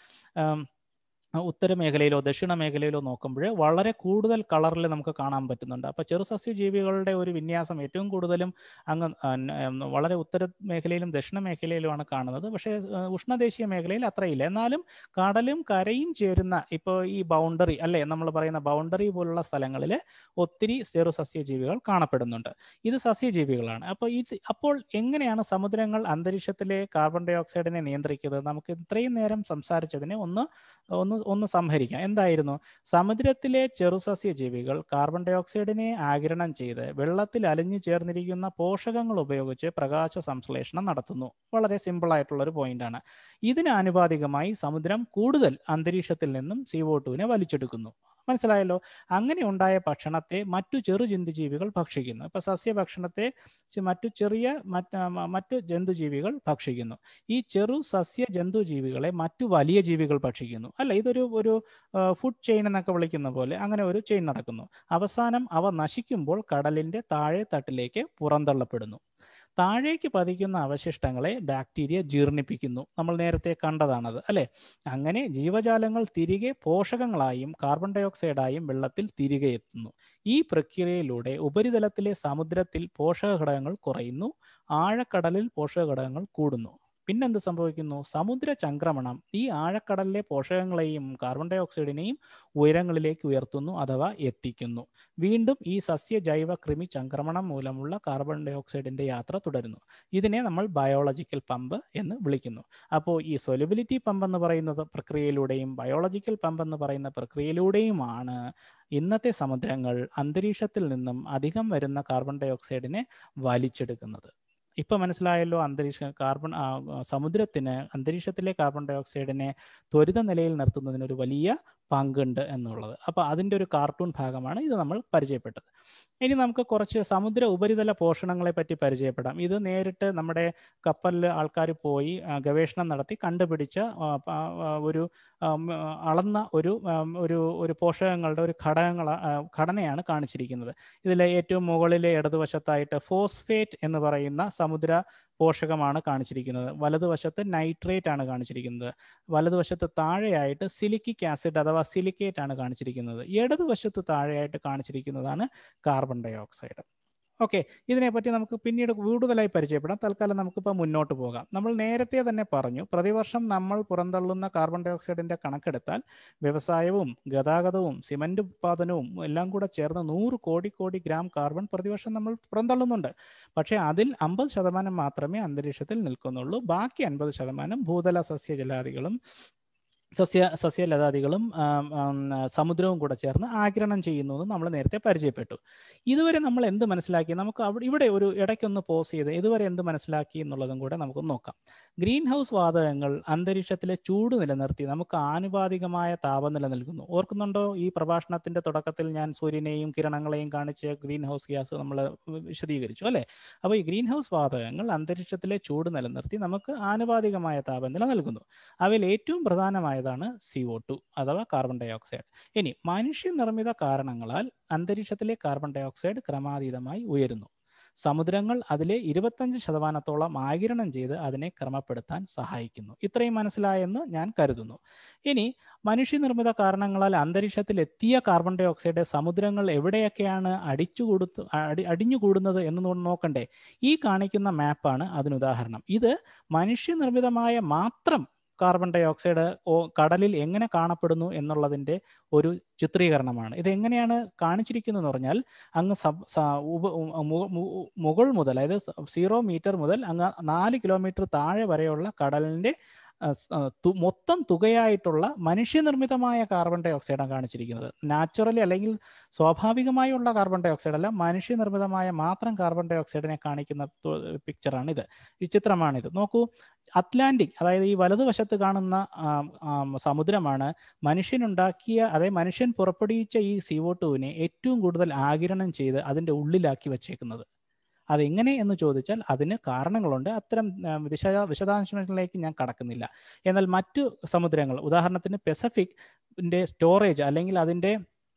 ഉത്തര മേഖലയിലോ ദക്ഷിണ മേഖലയിലോ നോക്കുമ്പോൾ വളരെ കൂടുതൽ കളറിൽ നമുക്ക് കാണാൻ പറ്റുന്നുണ്ട് അപ്പോൾ ചെറുസസ്യജീവികളുടെ ഒരു വിന്യാസം ഏറ്റവും കൂടുതലും അങ്ങ് വളരെ ഉത്തര മേഖലയിലും ദക്ഷിണ മേഖലയിലുമാണ് കാണുന്നത് പക്ഷേ ഉഷ്ണദേശീയ മേഖലയിൽ അത്രയില്ല എന്നാലും കടലും കരയും ചേരുന്ന ഇപ്പോൾ ഈ ബൗണ്ടറി അല്ലേ നമ്മൾ പറയുന്ന ബൗണ്ടറി പോലുള്ള സ്ഥലങ്ങളിൽ ഒത്തിരി ചെറുസസ്യജീവികൾ കാണപ്പെടുന്നുണ്ട് ഇത് സസ്യജീവികളാണ് അപ്പോൾ ഇത് അപ്പോൾ എങ്ങനെയാണ് സമുദ്രങ്ങൾ അന്തരീക്ഷത്തിലെ കാർബൺ ഡൈ ഓക്സൈഡിനെ നിയന്ത്രിക്കുന്നത് നമുക്ക് ഇത്രയും നേരം സംസാരിച്ചതിനെ ഒന്ന് ഒന്ന് ഒന്ന് സംഹരിക്കാം എന്തായിരുന്നു സമുദ്രത്തിലെ ചെറുസസ്യ ജീവികൾ കാർബൺ ഡൈ ഓക്സൈഡിനെ ആഗിരണം ചെയ്ത് വെള്ളത്തിൽ അലിഞ്ഞു ചേർന്നിരിക്കുന്ന പോഷകങ്ങൾ ഉപയോഗിച്ച് പ്രകാശ സംശ്ലേഷണം നടത്തുന്നു വളരെ സിമ്പിൾ ആയിട്ടുള്ള ഒരു പോയിന്റാണ് ഇതിന് ആനുപാതികമായി സമുദ്രം കൂടുതൽ അന്തരീക്ഷത്തിൽ നിന്നും സി ഒ ടുവിനെ വലിച്ചെടുക്കുന്നു മനസ്സിലായല്ലോ അങ്ങനെ ഉണ്ടായ ഭക്ഷണത്തെ മറ്റു ചെറു ജന്തുജീവികൾ ഭക്ഷിക്കുന്നു ഇപ്പൊ സസ്യഭക്ഷണത്തെ മറ്റു ചെറിയ മറ്റു ജന്തുജീവികൾ ഭക്ഷിക്കുന്നു ഈ ചെറു സസ്യ ജന്തുജീവികളെ മറ്റു വലിയ ജീവികൾ ഭക്ഷിക്കുന്നു അല്ല ഇതൊരു ഒരു ഫുഡ് ചെയിൻ എന്നൊക്കെ വിളിക്കുന്ന പോലെ അങ്ങനെ ഒരു ചെയിൻ നടക്കുന്നു അവസാനം അവ നശിക്കുമ്പോൾ കടലിന്റെ താഴെ തട്ടിലേക്ക് പുറന്തള്ളപ്പെടുന്നു താഴേക്ക് പതിക്കുന്ന അവശിഷ്ടങ്ങളെ ബാക്ടീരിയ ജീർണിപ്പിക്കുന്നു നമ്മൾ നേരത്തെ കണ്ടതാണത് അല്ലെ അങ്ങനെ ജീവജാലങ്ങൾ തിരികെ പോഷകങ്ങളായും കാർബൺ ഡൈ ഓക്സൈഡായും വെള്ളത്തിൽ തിരികെ എത്തുന്നു ഈ പ്രക്രിയയിലൂടെ ഉപരിതലത്തിലെ സമുദ്രത്തിൽ പോഷക ഘടകങ്ങൾ കുറയുന്നു ആഴക്കടലിൽ പോഷക ഘടകങ്ങൾ കൂടുന്നു പിന്നെന്ത് സംഭവിക്കുന്നു സമുദ്ര ചംക്രമണം ഈ ആഴക്കടലിലെ പോഷകങ്ങളെയും കാർബൺ ഡൈ ഓക്സൈഡിനെയും ഉയരങ്ങളിലേക്ക് ഉയർത്തുന്നു അഥവാ എത്തിക്കുന്നു വീണ്ടും ഈ സസ്യ ജൈവ കൃമി ചംക്രമണം മൂലമുള്ള കാർബൺ ഡൈ ഓക്സൈഡിന്റെ യാത്ര തുടരുന്നു ഇതിനെ നമ്മൾ ബയോളജിക്കൽ പമ്പ് എന്ന് വിളിക്കുന്നു അപ്പോൾ ഈ സൊലിബിലിറ്റി പമ്പ് എന്ന് പറയുന്നത് പ്രക്രിയയിലൂടെയും ബയോളജിക്കൽ പമ്പ് എന്ന് പറയുന്ന പ്രക്രിയയിലൂടെയുമാണ് ഇന്നത്തെ സമുദ്രങ്ങൾ അന്തരീക്ഷത്തിൽ നിന്നും അധികം വരുന്ന കാർബൺ ഡൈ ഓക്സൈഡിനെ വലിച്ചെടുക്കുന്നത് ഇപ്പൊ മനസ്സിലായല്ലോ അന്തരീക്ഷ കാർബൺ സമുദ്രത്തിന് അന്തരീക്ഷത്തിലെ കാർബൺ ഡൈ ഓക്സൈഡിനെ ത്വരിത നിലയിൽ നിർത്തുന്നതിന് ഒരു വലിയ പങ്കുണ്ട് എന്നുള്ളത് അപ്പോൾ അതിൻ്റെ ഒരു കാർട്ടൂൺ ഭാഗമാണ് ഇത് നമ്മൾ പരിചയപ്പെട്ടത് ഇനി നമുക്ക് കുറച്ച് സമുദ്ര ഉപരിതല പോഷണങ്ങളെ പറ്റി പരിചയപ്പെടാം ഇത് നേരിട്ട് നമ്മുടെ കപ്പലിൽ ആൾക്കാർ പോയി ഗവേഷണം നടത്തി കണ്ടുപിടിച്ച ഒരു അളന്ന ഒരു ഒരു ഒരു പോഷകങ്ങളുടെ ഒരു ഘടകങ്ങൾ ഘടനയാണ് കാണിച്ചിരിക്കുന്നത് ഇതിലെ ഏറ്റവും മുകളിലെ ഇടതുവശത്തായിട്ട് ഫോസ്ഫേറ്റ് എന്ന് പറയുന്ന സമുദ്ര പോഷകമാണ് കാണിച്ചിരിക്കുന്നത് വലതുവശത്ത് നൈട്രേറ്റ് ആണ് കാണിച്ചിരിക്കുന്നത് വലതുവശത്ത് താഴെയായിട്ട് സിലിക്കിക് ആസിഡ് അഥവാ സിലിക്കേറ്റ് ആണ് കാണിച്ചിരിക്കുന്നത് ഇടതുവശത്ത് താഴെയായിട്ട് കാണിച്ചിരിക്കുന്നതാണ് കാർബൺ ഡൈ ഓക്സൈഡ് ഓക്കെ ഇതിനെപ്പറ്റി നമുക്ക് പിന്നീട് കൂടുതലായി പരിചയപ്പെടാം തൽക്കാലം നമുക്കിപ്പോൾ മുന്നോട്ട് പോകാം നമ്മൾ നേരത്തെ തന്നെ പറഞ്ഞു പ്രതിവർഷം നമ്മൾ പുറന്തള്ളുന്ന കാർബൺ ഡൈ ഓക്സൈഡിന്റെ കണക്കെടുത്താൽ വ്യവസായവും ഗതാഗതവും സിമന്റ് ഉത്പാദനവും എല്ലാം കൂടെ ചേർന്ന് നൂറ് കോടി കോടി ഗ്രാം കാർബൺ പ്രതിവർഷം നമ്മൾ പുറന്തള്ളുന്നുണ്ട് പക്ഷേ അതിൽ അമ്പത് ശതമാനം മാത്രമേ അന്തരീക്ഷത്തിൽ നിൽക്കുന്നുള്ളൂ ബാക്കി അൻപത് ശതമാനം ഭൂതല സസ്യജലാദികളും സസ്യ സസ്യലതാദികളും സമുദ്രവും കൂടെ ചേർന്ന് ആഗിരണം ചെയ്യുന്നു എന്ന് നമ്മൾ നേരത്തെ പരിചയപ്പെട്ടു ഇതുവരെ നമ്മൾ എന്ത് മനസ്സിലാക്കി നമുക്ക് അവിടെ ഇവിടെ ഒരു ഇടയ്ക്കൊന്ന് പോസ് ചെയ്ത് ഇതുവരെ എന്ത് മനസ്സിലാക്കി എന്നുള്ളതും കൂടെ നമുക്ക് നോക്കാം ഗ്രീൻ ഹൗസ് വാതകങ്ങൾ അന്തരീക്ഷത്തിലെ ചൂട് നിലനിർത്തി നമുക്ക് ആനുപാതികമായ താപനില നൽകുന്നു ഓർക്കുന്നുണ്ടോ ഈ പ്രഭാഷണത്തിന്റെ തുടക്കത്തിൽ ഞാൻ സൂര്യനെയും കിരണങ്ങളെയും കാണിച്ച് ഗ്രീൻ ഹൗസ് ഗ്യാസ് നമ്മൾ വിശദീകരിച്ചു അല്ലേ അപ്പോൾ ഈ ഗ്രീൻ ഹൗസ് വാതകങ്ങൾ അന്തരീക്ഷത്തിലെ ചൂട് നിലനിർത്തി നമുക്ക് ആനുപാതികമായ താപനില നൽകുന്നു അവയിൽ ഏറ്റവും പ്രധാനമായതാണ് സി ഒ ടു അഥവാ കാർബൺ ഡൈ ഓക്സൈഡ് ഇനി മനുഷ്യനിർമ്മിത കാരണങ്ങളാൽ അന്തരീക്ഷത്തിലെ കാർബൺ ഡൈ ഓക്സൈഡ് ക്രമാതീതമായി ഉയരുന്നു സമുദ്രങ്ങൾ അതിലെ ഇരുപത്തഞ്ച് ശതമാനത്തോളം ആകിരണം ചെയ്ത് അതിനെ ക്രമപ്പെടുത്താൻ സഹായിക്കുന്നു ഇത്രയും മനസ്സിലായെന്ന് ഞാൻ കരുതുന്നു ഇനി മനുഷ്യനിർമ്മിത കാരണങ്ങളാൽ അന്തരീക്ഷത്തിൽ എത്തിയ കാർബൺ ഡൈ ഓക്സൈഡ് സമുദ്രങ്ങൾ എവിടെയൊക്കെയാണ് അടിച്ചു കൊടുത്ത് അടി അടിഞ്ഞുകൂടുന്നത് എന്ന് നോക്കണ്ടേ ഈ കാണിക്കുന്ന മാപ്പാണ് അതിനുദാഹരണം ഇത് മനുഷ്യനിർമ്മിതമായ മാത്രം കാർബൺ ഡൈ ഓക്സൈഡ് കടലിൽ എങ്ങനെ കാണപ്പെടുന്നു എന്നുള്ളതിൻ്റെ ഒരു ചിത്രീകരണമാണ് ഇത് എങ്ങനെയാണ് കാണിച്ചിരിക്കുന്നതെന്ന് പറഞ്ഞാൽ അങ്ങ് മുകൾ മുതൽ അതായത് സീറോ മീറ്റർ മുതൽ അങ്ങ് നാല് കിലോമീറ്റർ താഴെ വരെയുള്ള കടലിൻ്റെ മൊത്തം തുകയായിട്ടുള്ള മനുഷ്യനിർമ്മിതമായ കാർബൺ ഡൈ ഓക്സൈഡാണ് കാണിച്ചിരിക്കുന്നത് നാച്ചുറലി അല്ലെങ്കിൽ സ്വാഭാവികമായുള്ള കാർബൺ ഡൈ ഓക്സൈഡ് അല്ല മനുഷ്യനിർമ്മിതമായ മാത്രം കാർബൺ ഡൈ ഓക്സൈഡിനെ കാണിക്കുന്ന പിക്ചറാണിത് ഈ ചിത്രമാണിത് നോക്കൂ അറ്റ്ലാന്റിക് അതായത് ഈ വലതുവശത്ത് കാണുന്ന സമുദ്രമാണ് മനുഷ്യനുണ്ടാക്കിയ അതായത് മനുഷ്യൻ പുറപ്പെടുവിച്ച ഈ സി ഒ ടുവിനെ ഏറ്റവും കൂടുതൽ ആകിരണം ചെയ്ത് അതിൻ്റെ ഉള്ളിലാക്കി വച്ചേക്കുന്നത് അതെങ്ങനെ എന്ന് ചോദിച്ചാൽ അതിന് കാരണങ്ങളുണ്ട് അത്തരം വിശ വിശദാംശങ്ങളിലേക്ക് ഞാൻ കടക്കുന്നില്ല എന്നാൽ മറ്റു സമുദ്രങ്ങൾ ഉദാഹരണത്തിന് പെസഫിക്കിൻ്റെ സ്റ്റോറേജ് അല്ലെങ്കിൽ അതിൻ്റെ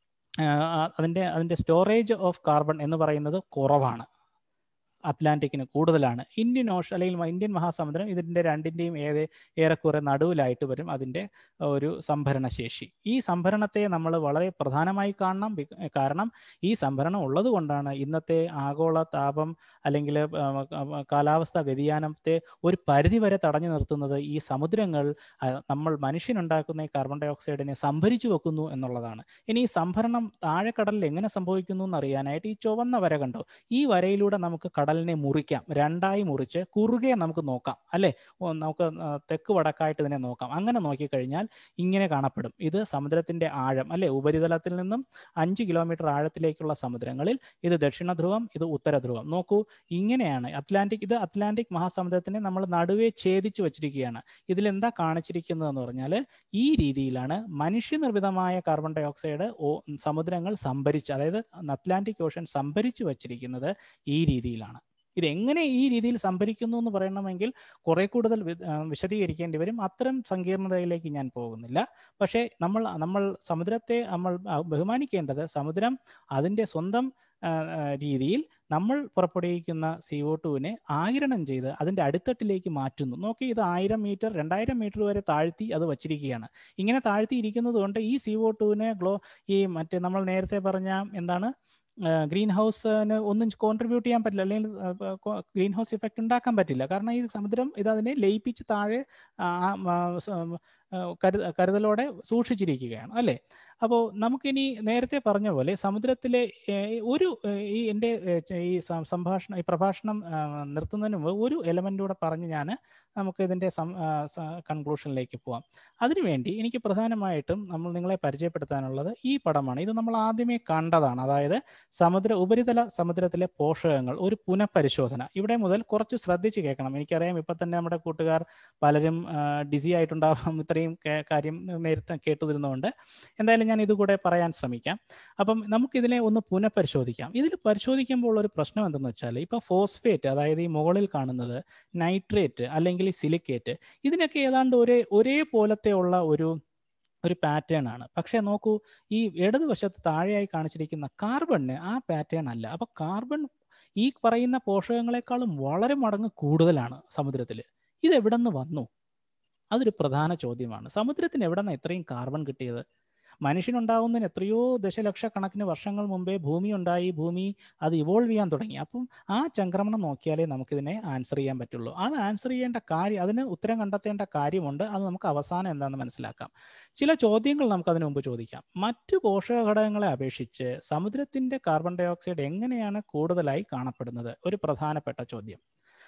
അതിൻ്റെ അതിൻ്റെ സ്റ്റോറേജ് ഓഫ് കാർബൺ എന്ന് പറയുന്നത് കുറവാണ് അറ്റ്ലാന്റിക്കിന് കൂടുതലാണ് ഇന്ത്യൻ ഓഷൻ അല്ലെങ്കിൽ ഇന്ത്യൻ മഹാസമുദ്രം ഇതിൻ്റെ രണ്ടിൻ്റെയും ഏത് ഏറെക്കുറെ നടുവിലായിട്ട് വരും അതിൻ്റെ ഒരു സംഭരണ ശേഷി ഈ സംഭരണത്തെ നമ്മൾ വളരെ പ്രധാനമായി കാണണം കാരണം ഈ സംഭരണം ഉള്ളത് കൊണ്ടാണ് ഇന്നത്തെ ആഗോള താപം അല്ലെങ്കിൽ കാലാവസ്ഥ വ്യതിയാനത്തെ ഒരു പരിധി വരെ തടഞ്ഞു നിർത്തുന്നത് ഈ സമുദ്രങ്ങൾ നമ്മൾ മനുഷ്യനുണ്ടാക്കുന്ന ഈ കാർബൺ ഡൈ ഓക്സൈഡിനെ സംഭരിച്ചു വെക്കുന്നു എന്നുള്ളതാണ് ഇനി ഈ സംഭരണം താഴെക്കടലിൽ എങ്ങനെ സംഭവിക്കുന്നു എന്ന് അറിയാനായിട്ട് ഈ ചുവന്ന വര കണ്ടോ ഈ വരയിലൂടെ നമുക്ക് കടലിനെ മുറിക്കാം രണ്ടായി മുറിച്ച് കുറുകെ നമുക്ക് നോക്കാം അല്ലേ നമുക്ക് തെക്ക് വടക്കായിട്ട് ഇതിനെ നോക്കാം അങ്ങനെ നോക്കിക്കഴിഞ്ഞാൽ ഇങ്ങനെ കാണപ്പെടും ഇത് സമുദ്രത്തിന്റെ ആഴം അല്ലെ ഉപരിതലത്തിൽ നിന്നും അഞ്ച് കിലോമീറ്റർ ആഴത്തിലേക്കുള്ള സമുദ്രങ്ങളിൽ ഇത് ദക്ഷിണ ധ്രുവം ഇത് ഉത്തര ധ്രുവം നോക്കൂ ഇങ്ങനെയാണ് അറ്റ്ലാന്റിക് ഇത് അറ്റ്ലാന്റിക് മഹാസമുദ്രത്തിനെ നമ്മൾ നടുവേ ഛേദിച്ചു വച്ചിരിക്കുകയാണ് ഇതിൽ എന്താ കാണിച്ചിരിക്കുന്നത് എന്ന് പറഞ്ഞാൽ ഈ രീതിയിലാണ് മനുഷ്യനിർമ്മിതമായ കാർബൺ ഡൈ ഓക്സൈഡ് സമുദ്രങ്ങൾ സംഭരിച്ച് അതായത് അറ്റ്ലാന്റിക് ഓഷൻ സംഭരിച്ചു വച്ചിരിക്കുന്നത് ഈ രീതിയിലാണ് ഇത് എങ്ങനെ ഈ രീതിയിൽ സംഭരിക്കുന്നു എന്ന് പറയണമെങ്കിൽ കുറെ കൂടുതൽ വിശദീകരിക്കേണ്ടി വരും അത്തരം സങ്കീർണതയിലേക്ക് ഞാൻ പോകുന്നില്ല പക്ഷേ നമ്മൾ നമ്മൾ സമുദ്രത്തെ നമ്മൾ ബഹുമാനിക്കേണ്ടത് സമുദ്രം അതിൻ്റെ സ്വന്തം രീതിയിൽ നമ്മൾ പുറപ്പെടുവിക്കുന്ന സി ഒ ടുവിനെ ആകിരണം ചെയ്ത് അതിൻ്റെ അടിത്തട്ടിലേക്ക് മാറ്റുന്നു നോക്കി ഇത് ആയിരം മീറ്റർ രണ്ടായിരം മീറ്റർ വരെ താഴ്ത്തി അത് വച്ചിരിക്കുകയാണ് ഇങ്ങനെ താഴ്ത്തി ഇരിക്കുന്നത് കൊണ്ട് ഈ സി ഒ ടുവിനെ ഗ്ലോ ഈ മറ്റേ നമ്മൾ നേരത്തെ പറഞ്ഞ എന്താണ് ഗ്രീൻ ഹൗസിന് ഒന്നും കോൺട്രിബ്യൂട്ട് ചെയ്യാൻ പറ്റില്ല അല്ലെങ്കിൽ ഗ്രീൻ ഹൗസ് ഇഫക്റ്റ് ഉണ്ടാക്കാൻ പറ്റില്ല കാരണം ഈ സമുദ്രം ഇത് അതിനെ ലയിപ്പിച്ച് താഴെ കരു കരുതലോടെ സൂക്ഷിച്ചിരിക്കുകയാണ് അല്ലേ അപ്പോൾ നമുക്കിനി നേരത്തെ പറഞ്ഞ പോലെ സമുദ്രത്തിലെ ഒരു ഈ എൻ്റെ ഈ സംഭാഷണം ഈ പ്രഭാഷണം നിർത്തുന്നതിന് മുമ്പ് ഒരു എലമെൻ്റൂടെ പറഞ്ഞ് ഞാൻ നമുക്ക് ഇതിൻ്റെ കൺക്ലൂഷനിലേക്ക് പോവാം അതിനുവേണ്ടി എനിക്ക് പ്രധാനമായിട്ടും നമ്മൾ നിങ്ങളെ പരിചയപ്പെടുത്താനുള്ളത് ഈ പടമാണ് ഇത് നമ്മൾ ആദ്യമേ കണ്ടതാണ് അതായത് സമുദ്ര ഉപരിതല സമുദ്രത്തിലെ പോഷകങ്ങൾ ഒരു പുനഃപരിശോധന ഇവിടെ മുതൽ കുറച്ച് ശ്രദ്ധിച്ച് കേൾക്കണം എനിക്കറിയാം ഇപ്പം തന്നെ നമ്മുടെ കൂട്ടുകാർ പലരും ഡിസി ആയിട്ടുണ്ടാവാം ഇത്രയും കാര്യം നേരത്തെ കേട്ടുതിരുന്നതുകൊണ്ട് എന്തായാലും ഞാൻ ഇതുകൂടെ പറയാൻ ശ്രമിക്കാം അപ്പം നമുക്കിതിനെ ഒന്ന് പുനഃപരിശോധിക്കാം ഇതിൽ പരിശോധിക്കുമ്പോൾ ഒരു പ്രശ്നം എന്തെന്ന് വെച്ചാൽ ഇപ്പോൾ ഫോസ്ഫേറ്റ് അതായത് ഈ മുകളിൽ കാണുന്നത് നൈട്രേറ്റ് അല്ലെങ്കിൽ സിലിക്കേറ്റ് ഇതിനൊക്കെ ഏതാണ്ട് ഒരേ ഒരേപോലത്തെ ഉള്ള ഒരു ഒരു പാറ്റേൺ ആണ് പക്ഷേ നോക്കൂ ഈ ഇടതുവശത്ത് താഴെയായി കാണിച്ചിരിക്കുന്ന കാർബണിന് ആ പാറ്റേൺ അല്ല അപ്പൊ കാർബൺ ഈ പറയുന്ന പോഷകങ്ങളെക്കാളും വളരെ മടങ്ങ് കൂടുതലാണ് സമുദ്രത്തിൽ ഇത് എവിടെ നിന്ന് വന്നു അതൊരു പ്രധാന ചോദ്യമാണ് സമുദ്രത്തിന് എവിടെ നിന്ന് ഇത്രയും കാർബൺ കിട്ടിയത് മനുഷ്യനുണ്ടാകുന്നതിന് എത്രയോ ദശലക്ഷക്കണക്കിന് വർഷങ്ങൾ മുമ്പേ ഭൂമി ഉണ്ടായി ഭൂമി അത് ഇവോൾവ് ചെയ്യാൻ തുടങ്ങി അപ്പം ആ ചംക്രമണം നോക്കിയാലേ നമുക്കിതിനെ ആൻസർ ചെയ്യാൻ പറ്റുള്ളൂ അത് ആൻസർ ചെയ്യേണ്ട കാര്യം അതിന് ഉത്തരം കണ്ടെത്തേണ്ട കാര്യമുണ്ട് അത് നമുക്ക് അവസാനം എന്താണെന്ന് മനസ്സിലാക്കാം ചില ചോദ്യങ്ങൾ നമുക്ക് അതിനു മുമ്പ് ചോദിക്കാം മറ്റു പോഷക ഘടകങ്ങളെ അപേക്ഷിച്ച് സമുദ്രത്തിന്റെ കാർബൺ ഡൈ ഓക്സൈഡ് എങ്ങനെയാണ് കൂടുതലായി കാണപ്പെടുന്നത് ഒരു പ്രധാനപ്പെട്ട ചോദ്യം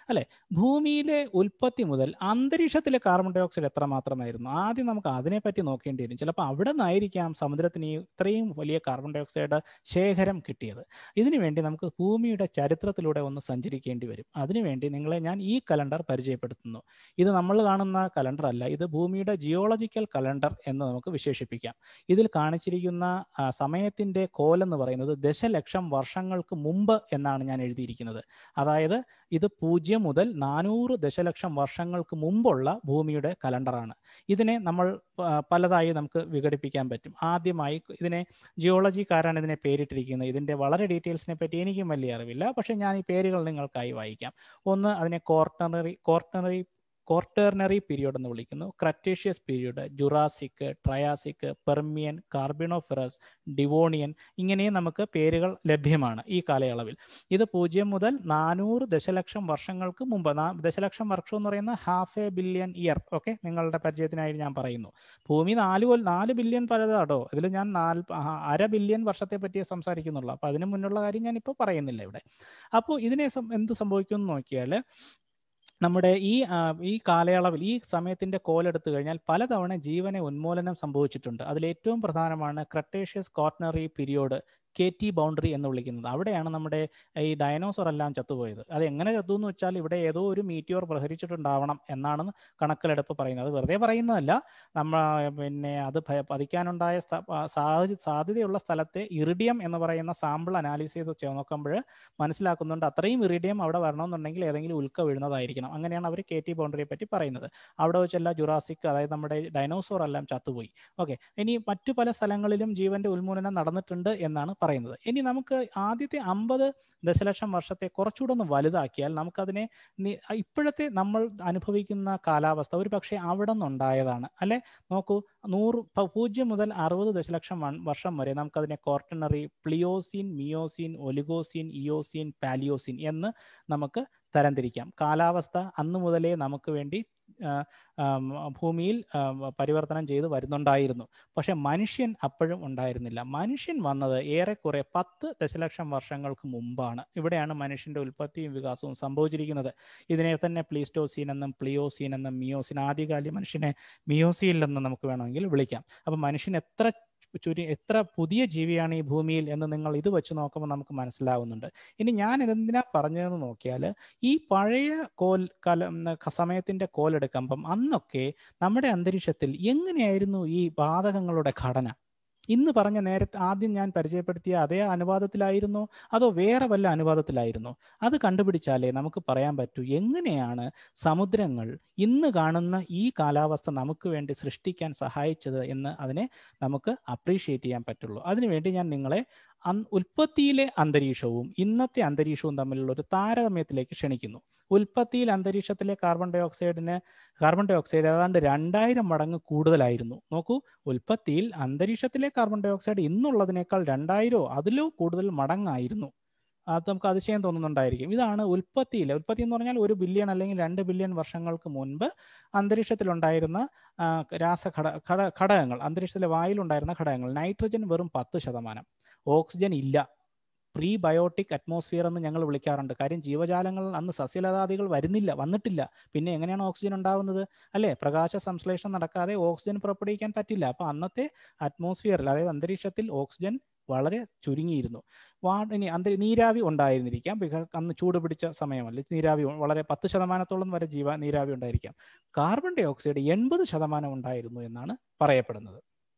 അല്ലെ ഭൂമിയിലെ ഉൽപ്പത്തി മുതൽ അന്തരീക്ഷത്തിലെ കാർബൺ ഡൈ ഓക്സൈഡ് എത്രമാത്രമായിരുന്നു ആദ്യം നമുക്ക് അതിനെപ്പറ്റി നോക്കേണ്ടി വരും ചിലപ്പോൾ അവിടെ നിന്നായിരിക്കാം സമുദ്രത്തിന് ഈ ഇത്രയും വലിയ കാർബൺ ഡൈ ഓക്സൈഡ് ശേഖരം കിട്ടിയത് ഇതിനു വേണ്ടി നമുക്ക് ഭൂമിയുടെ ചരിത്രത്തിലൂടെ ഒന്ന് സഞ്ചരിക്കേണ്ടി വരും അതിനുവേണ്ടി നിങ്ങളെ ഞാൻ ഈ കലണ്ടർ പരിചയപ്പെടുത്തുന്നു ഇത് നമ്മൾ കാണുന്ന കലണ്ടർ അല്ല ഇത് ഭൂമിയുടെ ജിയോളജിക്കൽ കലണ്ടർ എന്ന് നമുക്ക് വിശേഷിപ്പിക്കാം ഇതിൽ കാണിച്ചിരിക്കുന്ന ആ, സമയത്തിന്റെ കോലെന്ന് പറയുന്നത് ദശലക്ഷം വർഷങ്ങൾക്ക് മുമ്പ് എന്നാണ് ഞാൻ എഴുതിയിരിക്കുന്നത് അതായത് ഇത് പൂജ്യം മുതൽ നാനൂറ് ദശലക്ഷം വർഷങ്ങൾക്ക് മുമ്പുള്ള ഭൂമിയുടെ കലണ്ടറാണ് ഇതിനെ നമ്മൾ ആ, പലതായി നമുക്ക് വിഘടിപ്പിക്കാൻ പറ്റും ആദ്യമായി ഇതിനെ ജിയോളജിക്കാരാണ് ഇതിനെ പേരിട്ടിരിക്കുന്നത് ഇതിന്റെ വളരെ ഡീറ്റെയിൽസിനെ പറ്റി എനിക്കും വലിയ അറിവില്ല പക്ഷെ ഞാൻ ഈ പേരുകൾ നിങ്ങൾക്കായി വായിക്കാം ഒന്ന് അതിനെ കോർട്ടണറി കോർട്ടണറി കോർട്ടേർണറി പീരിയഡ് എന്ന് വിളിക്കുന്നു Cretaceous period Jurassic Triassic Permian Carboniferous Devonian ഇങ്ങനെയും നമുക്ക് പേരുകൾ ലഭ്യമാണ് ഈ കാലയളവിൽ ഇത് പൂജ്യം മുതൽ നാനൂറ് ദശലക്ഷം വർഷങ്ങൾക്ക് മുമ്പ് നാ- ദശലക്ഷം വർഷം എന്ന് പറയുന്ന half a billion year okay നിങ്ങളുടെ പരിചയത്തിനായി ഞാൻ പറയുന്നു ഭൂമി നാല് കൊല്ല നാല് ബില്യൺ പലതാട്ടോ ഇതിൽ ഞാൻ നാല് അര ബില്യൺ വർഷത്തെ പറ്റിയേ സംസാരിക്കുന്നുള്ളൂ അപ്പോൾ അതിന് മുന്നുള്ള കാര്യം ഞാൻ ഇപ്പോൾ പറയുന്നില്ല ഇവിടെ അപ്പോൾ ഇതിനെ സം- എന്ത് സംഭവിക്കും എന്ന് നോക്കിയാൽ നമ്മുടെ ഈ ആ, ഈ കാലയളവിൽ ഈ സമയത്തിന്റെ കോലെടുത്തു കഴിഞ്ഞാൽ പലതവണ ജീവനെ ഉന്മൂലനം സംഭവിച്ചിട്ടുണ്ട് അതിൽ ഏറ്റവും പ്രധാനമാണ് Cretaceous Quaternary period K T boundary എന്ന് വിളിക്കുന്നത് അവിടെയാണ് നമ്മുടെ ഈ ഡയനോസർ എല്ലാം ചത്തുപോയത് അത് എങ്ങനെ ചത്തു എന്ന് വെച്ചാൽ ഇവിടെ ഏതോ ഒരു മീറ്റിയോർ പ്രഹരിച്ചിട്ടുണ്ടാവണം എന്നാണ് കണക്കിലെടുപ്പ് പറയുന്നത് അത് വെറുതെ പറയുന്നതല്ല നമ്മ പിന്നെ അത് ഭ- പതിക്കാനുണ്ടായ സ്ഥ- ആ, സാഹച- സാധ്യതയുള്ള സ്ഥലത്തെ ഇറിഡിയം എന്ന് പറയുന്ന സാമ്പിൾ അനാലിസ് ചെയ്ത് ചെ- നോക്കുമ്പോൾ മനസ്സിലാക്കുന്നുണ്ട് അത്രയും ഇറിഡിയം അവിടെ വരണമെന്നുണ്ടെങ്കിൽ ഏതെങ്കിലും ഉൽക്ക വീഴുന്നതായിരിക്കണം അങ്ങനെയാണ് അവർ കെ ടി ബൗണ്ടറിയെ പറ്റി പറയുന്നത് അവിടെ വെച്ചെല്ലാം ജുറാസിക് അതായത് നമ്മുടെ ഡൈനോസോർ എല്ലാം ചത്തുപോയി ഓക്കെ ഇനി മറ്റു പല സ്ഥലങ്ങളിലും ജീവന്റെ ഉന്മൂലനം നടന്നിട്ടുണ്ട് എന്നാണ് പറയുന്നത് ഇനി നമുക്ക് ആദ്യത്തെ അമ്പത് ദശലക്ഷം വർഷത്തെ കുറച്ചുകൂടെ ഒന്ന് വലുതാക്കിയാൽ നമുക്കതിനെ നി- ഇപ്പോഴത്തെ നമ്മൾ അനുഭവിക്കുന്ന കാലാവസ്ഥ ഒരു പക്ഷേ അവിടെ നിന്നുണ്ടായതാണ് അല്ലെ നോക്കൂ നൂറ് പ- പൂജ്യം മുതൽ അറുപത് ദശലക്ഷം വൺ- വർഷം വരെ നമുക്കതിനെ Quaternary Pliocene Miocene Oligocene Eocene Palaeocene എന്ന് നമുക്ക് തരംതിരിക്കാം കാലാവസ്ഥ അന്ന് മുതലേ നമുക്ക് വേണ്ടി ആ, ആം, ഭൂമിയിൽ ആം, പരിവർത്തനം ചെയ്ത് വരുന്നുണ്ടായിരുന്നു പക്ഷെ മനുഷ്യൻ അപ്പോഴും ഉണ്ടായിരുന്നില്ല മനുഷ്യൻ വന്നത് ഏറെക്കുറെ പത്ത് ദശലക്ഷം വർഷങ്ങൾക്ക് മുമ്പാണ് ഇവിടെയാണ് മനുഷ്യന്റെ ഉൽപ്പത്തിയും വികാസവും സംഭവിച്ചിരിക്കുന്നത് ഇതിനെ തന്നെ പ്ലീസ്റ്റോസീൻ എന്നും പ്ലിയോസീൻ എന്നും മിയോസീൻ ആദ്യകാല മനുഷ്യനെ മിയോസീൻ എന്ന് നമുക്ക് വേണമെങ്കിൽ വിളിക്കാം അപ്പൊ മനുഷ്യൻ എത്ര ചുരു എത്ര പുതിയ ജീവിയാണ് ഈ ഭൂമിയിൽ എന്ന് നിങ്ങൾ ഇത് വെച്ച് നോക്കുമ്പോൾ നമുക്ക് മനസ്സിലാവുന്നുണ്ട് ഇനി ഞാൻ ഇതെന്തിനാ പറഞ്ഞതെന്ന് നോക്കിയാൽ ഈ പഴയ കോൽ കല ഉം, ക- സമയത്തിന്റെ കോൽ എടുക്കുമ്പം അന്നൊക്കെ നമ്മുടെ അന്തരീക്ഷത്തിൽ എങ്ങനെയായിരുന്നു ഈ വാതകങ്ങളുടെ ഘടന ഇന്ന് പറഞ്ഞ നേരത്തെ ആദ്യം ഞാൻ പരിചയപ്പെടുത്തിയ അതേ അനുപാതത്തിലായിരുന്നോ അതോ വേറെ വല്ല അനുപാതത്തിലായിരുന്നോ അത് കണ്ടുപിടിച്ചാലേ നമുക്ക് പറയാൻ പറ്റൂ എങ്ങനെയാണ് സമുദ്രങ്ങൾ ഇന്ന് കാണുന്ന ഈ കാലാവസ്ഥ നമുക്ക് വേണ്ടി സൃഷ്ടിക്കാൻ സഹായിച്ചത് എന്ന് അതിനെ നമുക്ക് അപ്രീഷിയേറ്റ് ചെയ്യാൻ പറ്റുള്ളൂ അതിനുവേണ്ടി ഞാൻ നിങ്ങളെ അൻ- ഉൽപ്പത്തിയിലെ അന്തരീക്ഷവും ഇന്നത്തെ അന്തരീക്ഷവും തമ്മിലുള്ള ഒരു താരതമ്യത്തിലേക്ക് ക്ഷണിക്കുന്നു ഉൽപ്പത്തിയിൽ അന്തരീക്ഷത്തിലെ കാർബൺ ഡൈ ഓക്സൈഡിന് കാർബൺ ഡൈ ഓക്സൈഡ് ഏതാണ്ട് രണ്ടായിരം മടങ്ങ് കൂടുതലായിരുന്നു നോക്കൂ ഉൽപ്പത്തിയിൽ അന്തരീക്ഷത്തിലെ കാർബൺ ഡൈ ഓക്സൈഡ് ഇന്നുള്ളതിനേക്കാൾ രണ്ടായിരോ അതിലോ കൂടുതൽ മടങ്ങായിരുന്നു അത് നമുക്ക് അതിശയം തോന്നുന്നുണ്ടായിരിക്കും ഇതാണ് ഉൽപ്പത്തിയിൽ ഉൽപ്പത്തി എന്ന് പറഞ്ഞാൽ ഒരു ബില്യൺ അല്ലെങ്കിൽ രണ്ട് ബില്യൺ വർഷങ്ങൾക്ക് മുൻപ് അന്തരീക്ഷത്തിലുണ്ടായിരുന്ന ആ, രാസഘട ഘട ഘടകങ്ങൾ അന്തരീക്ഷത്തിലെ വായുവിലുണ്ടായിരുന്ന ഘടകങ്ങൾ നൈട്രജൻ വെറും പത്ത് ശതമാനം ഓക്സിജൻ ഇല്ല പ്രീ ബയോട്ടിക് അറ്റ്മോസ്ഫിയർ എന്ന് ഞങ്ങൾ വിളിക്കാറുണ്ട് കാര്യം ജീവജാലങ്ങൾ അന്ന് സസ്യലതാദികൾ വരുന്നില്ല വന്നിട്ടില്ല പിന്നെ എങ്ങനെയാണ് ഓക്സിജൻ ഉണ്ടാവുന്നത് അല്ലെ പ്രകാശ സംശ്ലേഷണം നടക്കാതെ ഓക്സിജൻ പുറപ്പെടുവിക്കാൻ പറ്റില്ല അപ്പൊ അന്നത്തെ അറ്റ്മോസ്ഫിയറിൽ അതായത് അന്തരീക്ഷത്തിൽ ഓക്സിജൻ വളരെ ചുരുങ്ങിയിരുന്നു വാ ഇനി അന്തരീ നീരാവി ഉണ്ടായിരുന്നിരിക്കാം ബിക- അന്ന് ചൂട് പിടിച്ച സമയമല്ല നീരാവി വളരെ പത്ത് ശതമാനത്തോളം വരെ ജീവ നീരാവി ഉണ്ടായിരിക്കാം കാർബൺ ഡൈ ഓക്സൈഡ് എൺപത് ശതമാനം ഉണ്ടായിരുന്നു എന്നാണ് പറയപ്പെടുന്നത്